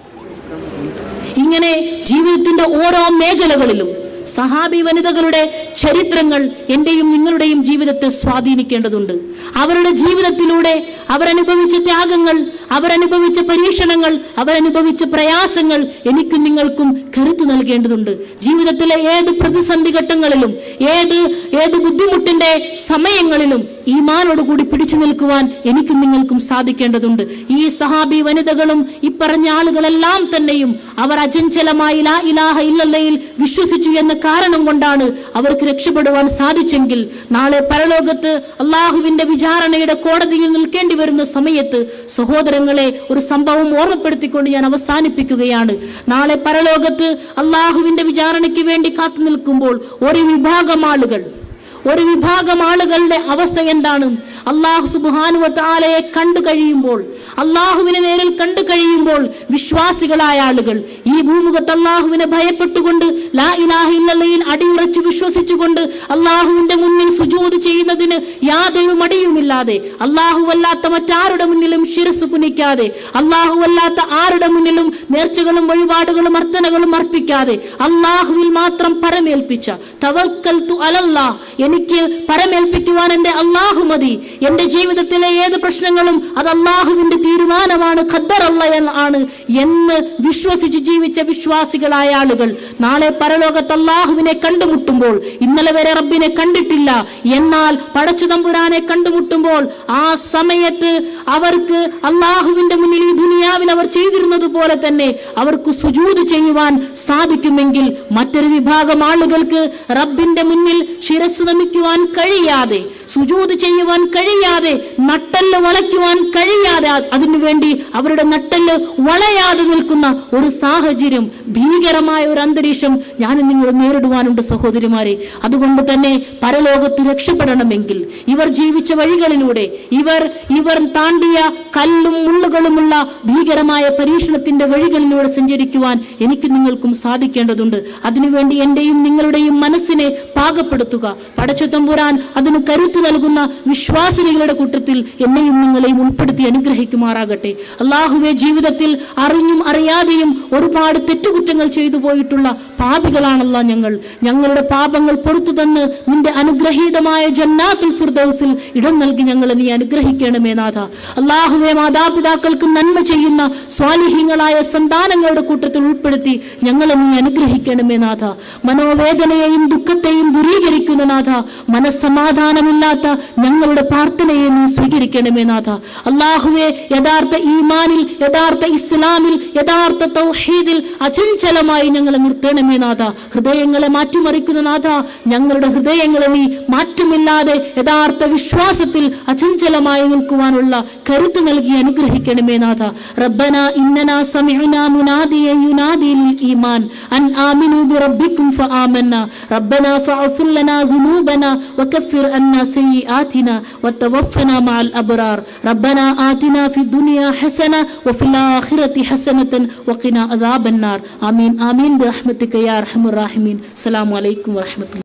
ഇങ്ങനെ ജീവിതത്തിന്റെ ഓരോ മേഖലകളിലും സഹാബി വനിതകളുടെ ചരിത്രങ്ങൾ എന്റെയും നിങ്ങളുടെയും ജീവിതത്തെ സ്വാധീനിക്കേണ്ടതുണ്ട് അവരുടെ ജീവിതത്തിലൂടെ അവരനുഭവിച്ച ത്യാഗങ്ങൾ അവരനുഭവിച്ച പരീക്ഷണങ്ങൾ അവരനുഭവിച്ച പ്രയാസങ്ങൾ എനിക്കും നിങ്ങൾക്കും കരുത്തു നൽകേണ്ടതുണ്ട് ജീവിതത്തിലെ ഏത് പ്രതിസന്ധി ഘട്ടങ്ങളിലും ഏത് ഏത് ബുദ്ധിമുട്ടിന്റെ സമയങ്ങളിലും ഈമാനോട് കൂടി പിടിച്ചു നിൽക്കുവാൻ എനിക്കും നിങ്ങൾക്കും സാധിക്കേണ്ടതുണ്ട് ഈ സഹാബി വനിതകളും ഇപ്പറഞ്ഞ ആളുകളെല്ലാം തന്നെയും അവർ അചഞ്ചലമായി ലാ ഇലാഹ ഇല്ലല്ലയിൽ വിശ്വസിച്ചു എന്ന കാരണം കൊണ്ടാണ് അവർക്ക് രക്ഷപ്പെടുവാൻ സാധിച്ചെങ്കിൽ നാളെ പരലോകത്ത് അള്ളാഹുവിന്റെ വിചാരണയുടെ കോടതിയിൽ നിൽക്കേണ്ടി വരുന്ന സമയത്ത് സഹോദരങ്ങളെ ഒരു സംഭവം ഓർമ്മപ്പെടുത്തിക്കൊണ്ട് ഞാൻ അവസാനിപ്പിക്കുകയാണ് നാളെ പരലോകത്ത് അള്ളാഹുവിന്റെ വിചാരണയ്ക്ക് വേണ്ടി കാത്തു നിൽക്കുമ്പോൾ ഒരു വിഭാഗം ആളുകൾ ഒരു വിഭാഗം ആളുകളുടെ അവസ്ഥ എന്താണ് അള്ളാഹു സുബാനുവ താലയെ കണ്ടു കഴിയുമ്പോൾ അള്ളാഹുവിനെ നേരിൽ കണ്ടു കഴിയുമ്പോൾ വിശ്വാസികളായ ആളുകൾ ഈ ഭൂമുഖത്ത് അള്ളാഹുവിനെ ഭയപ്പെട്ടുകൊണ്ട് ലാ ഇലാഹ ഇല്ലല്ലയിൽ അടിയുറച്ച് വിശ്വസിച്ചുകൊണ്ട് അള്ളാഹുവിന്റെ മുന്നിൽ സുജൂത് ചെയ്യുന്നതിന് യാതൊരു മടിയുമില്ലാതെ അല്ലാത്ത മറ്റാരുടെ മുന്നിലും ശിരസ് പുനിക്കാതെ അല്ലാത്ത ആരുടെ മുന്നിലും നേർച്ചകളും വഴിപാടുകളും അർത്ഥനകളും അർപ്പിക്കാതെ അള്ളാഹുവിൽ മാത്രം പരമേൽപ്പിച്ച തവക്കൽത്തു അലല്ലാ എനിക്ക് പരമേൽപ്പിക്കുവാൻ എന്റെ അള്ളാഹു മതി എന്റെ ജീവിതത്തിലെ ഏത് പ്രശ്നങ്ങളും അത് അള്ളാഹുവിന്റെ തീരുമാനമാണ് ഖദ്ദർ അല്ല ആണ് എന്ന് വിശ്വസിച്ച് ജീവിച്ച വിശ്വാസികളായ ആളുകൾ നാളെ പരലോകത്ത് അള്ളാഹുവിനെ കണ്ടുമുട്ടുമ്പോൾ ഇന്നലെ വരെ റബ്ബിനെ കണ്ടിട്ടില്ല എന്നാൽ പടച്ചു തമ്പുരാനെ കണ്ടുമുട്ടുമ്പോൾ ആ സമയത്ത് അവർക്ക് അള്ളാഹുവിന്റെ മുന്നിൽ ഈ ദുനിയാവിൽ അവർ ചെയ്തിരുന്നത് പോലെ തന്നെ അവർക്ക് സുജൂത് ചെയ്യുവാൻ സാധിക്കുമെങ്കിൽ മറ്റൊരു വിഭാഗം ആളുകൾക്ക് റബ്ബിന്റെ മുന്നിൽ ശിരസ് നമിക്കുവാൻ കഴിയാതെ സുജൂത് ചെയ്യുവാൻ കഴിയാതെ നട്ടല് വളയ്ക്കുവാൻ കഴിയാതെ അ- അതിനുവേണ്ടി അവരുടെ നട്ടല് വളയാതെ നിൽക്കുന്ന ഒരു സാഹചര്യം ഭീകരമായ ഒരു അന്തരീക്ഷം ഞാൻ നിങ്ങൾ നേരിടുവാനുണ്ട് സഹോദരിമാരെ അതുകൊണ്ട് തന്നെ പരലോകത്ത് രക്ഷപ്പെടണമെങ്കിൽ ഇവർ ജീവിച്ച വഴികളിലൂടെ ഇവർ ഇവർ താണ്ടിയ കല്ലും മുള്ളുകളുമുള്ള ഭീകരമായ പരീക്ഷണത്തിന്റെ വഴികളിലൂടെ സഞ്ചരിക്കുവാൻ എനിക്ക് നിങ്ങൾക്കും സാധിക്കേണ്ടതുണ്ട് അതിനുവേണ്ടി എന്റെയും നിങ്ങളുടെയും മനസ്സിനെ പാകപ്പെടുത്തുക പടച്ചത്തമ്പുരാൻ അതിന് കരുത്തു നൽകുന്ന വിശ്വാസിനികളുടെ കൂട്ടത്തിൽ എന്നെയും നിങ്ങളെയും ഉൾപ്പെടുത്തി അനുഗ്രഹിക്കുമാറാകട്ടെ അള്ളാഹുവെ ജീവിതത്തിൽ അറിഞ്ഞും അറിയാതെയും ഒരുപാട് തെറ്റുകുറ്റങ്ങൾ ചെയ്തു പോയിട്ടുള്ള പാപികളാണല്ല ഞങ്ങൾ ഞങ്ങളുടെ പാപങ്ങൾ പൊറത്തു തന്ന് നിന്റെ അനുഗ്രഹീതമായ ജന്നാത്തുൽ ഫിർദൗസിൽ ഇടം നൽകി ഞങ്ങളെ നീ അനുഗ്രഹിക്കണമേ നാഥ അള്ളാഹുവെ മാതാപിതാക്കൾക്ക് നന്മ ചെയ്യുന്ന സ്വാലിഹ്യങ്ങളായ സന്താനങ്ങളുടെ കൂട്ടത്തിൽ ഉൾപ്പെടുത്തി ഞങ്ങളെ നീ അനുഗ്രഹിക്കണമേ നാഥ മനോവേദനയെയും ദുഃഖത്തെയും ദൂരീകരിക്കുന്ന നാഥ മനസ്സമാധാനമില്ലാത്ത ഞങ്ങളുടെ പ്രാർത്ഥനയെ നീ സ്വീകരിക്കണമേ നാഥ അള്ളാഹുവെ യഥാർത്ഥ ഈമാനിൽ യഥാർത്ഥ ഇസ്ലാമിൽ യഥാർത്ഥ തൗഹീദിൽ അചഞ്ചലമായി ഞങ്ങളെ നിർത്തണമേ നാഥ ഹൃദയങ്ങളെ മാറ്റിമറിക്കുന്ന നാഥ ഞങ്ങളുടെ ഹൃദയങ്ങളെ നീ മാറ്റമില്ലാതെ യഥാർത്ഥ വിശ്വാസത്തിൽ അചഞ്ചലമായി നിൽക്കുവാനുള്ള കരുത്ത് നൽകി അനുഗ്രഹിക്കണമേ നാഥ റബ്ബന ഇന്നന സമിഅന മുനാദിയ യുനാദി ലിൽ ഈമാൻ അൻ ആമിനു ബിറബ്ബിക്കും ഫആമന്ന റബ്ബന ഫഅഫിർ ലനാ ذنوبنا وكفر عنا سيئاتنا وتوفنا مع الأبرار ربنا آتنا في الدنيا حسنة وفي الآخرة حسنة وقنا عذاب النار آمين آمين برحمتك يا أرحم الراحمين السلام عليكم ورحمة الله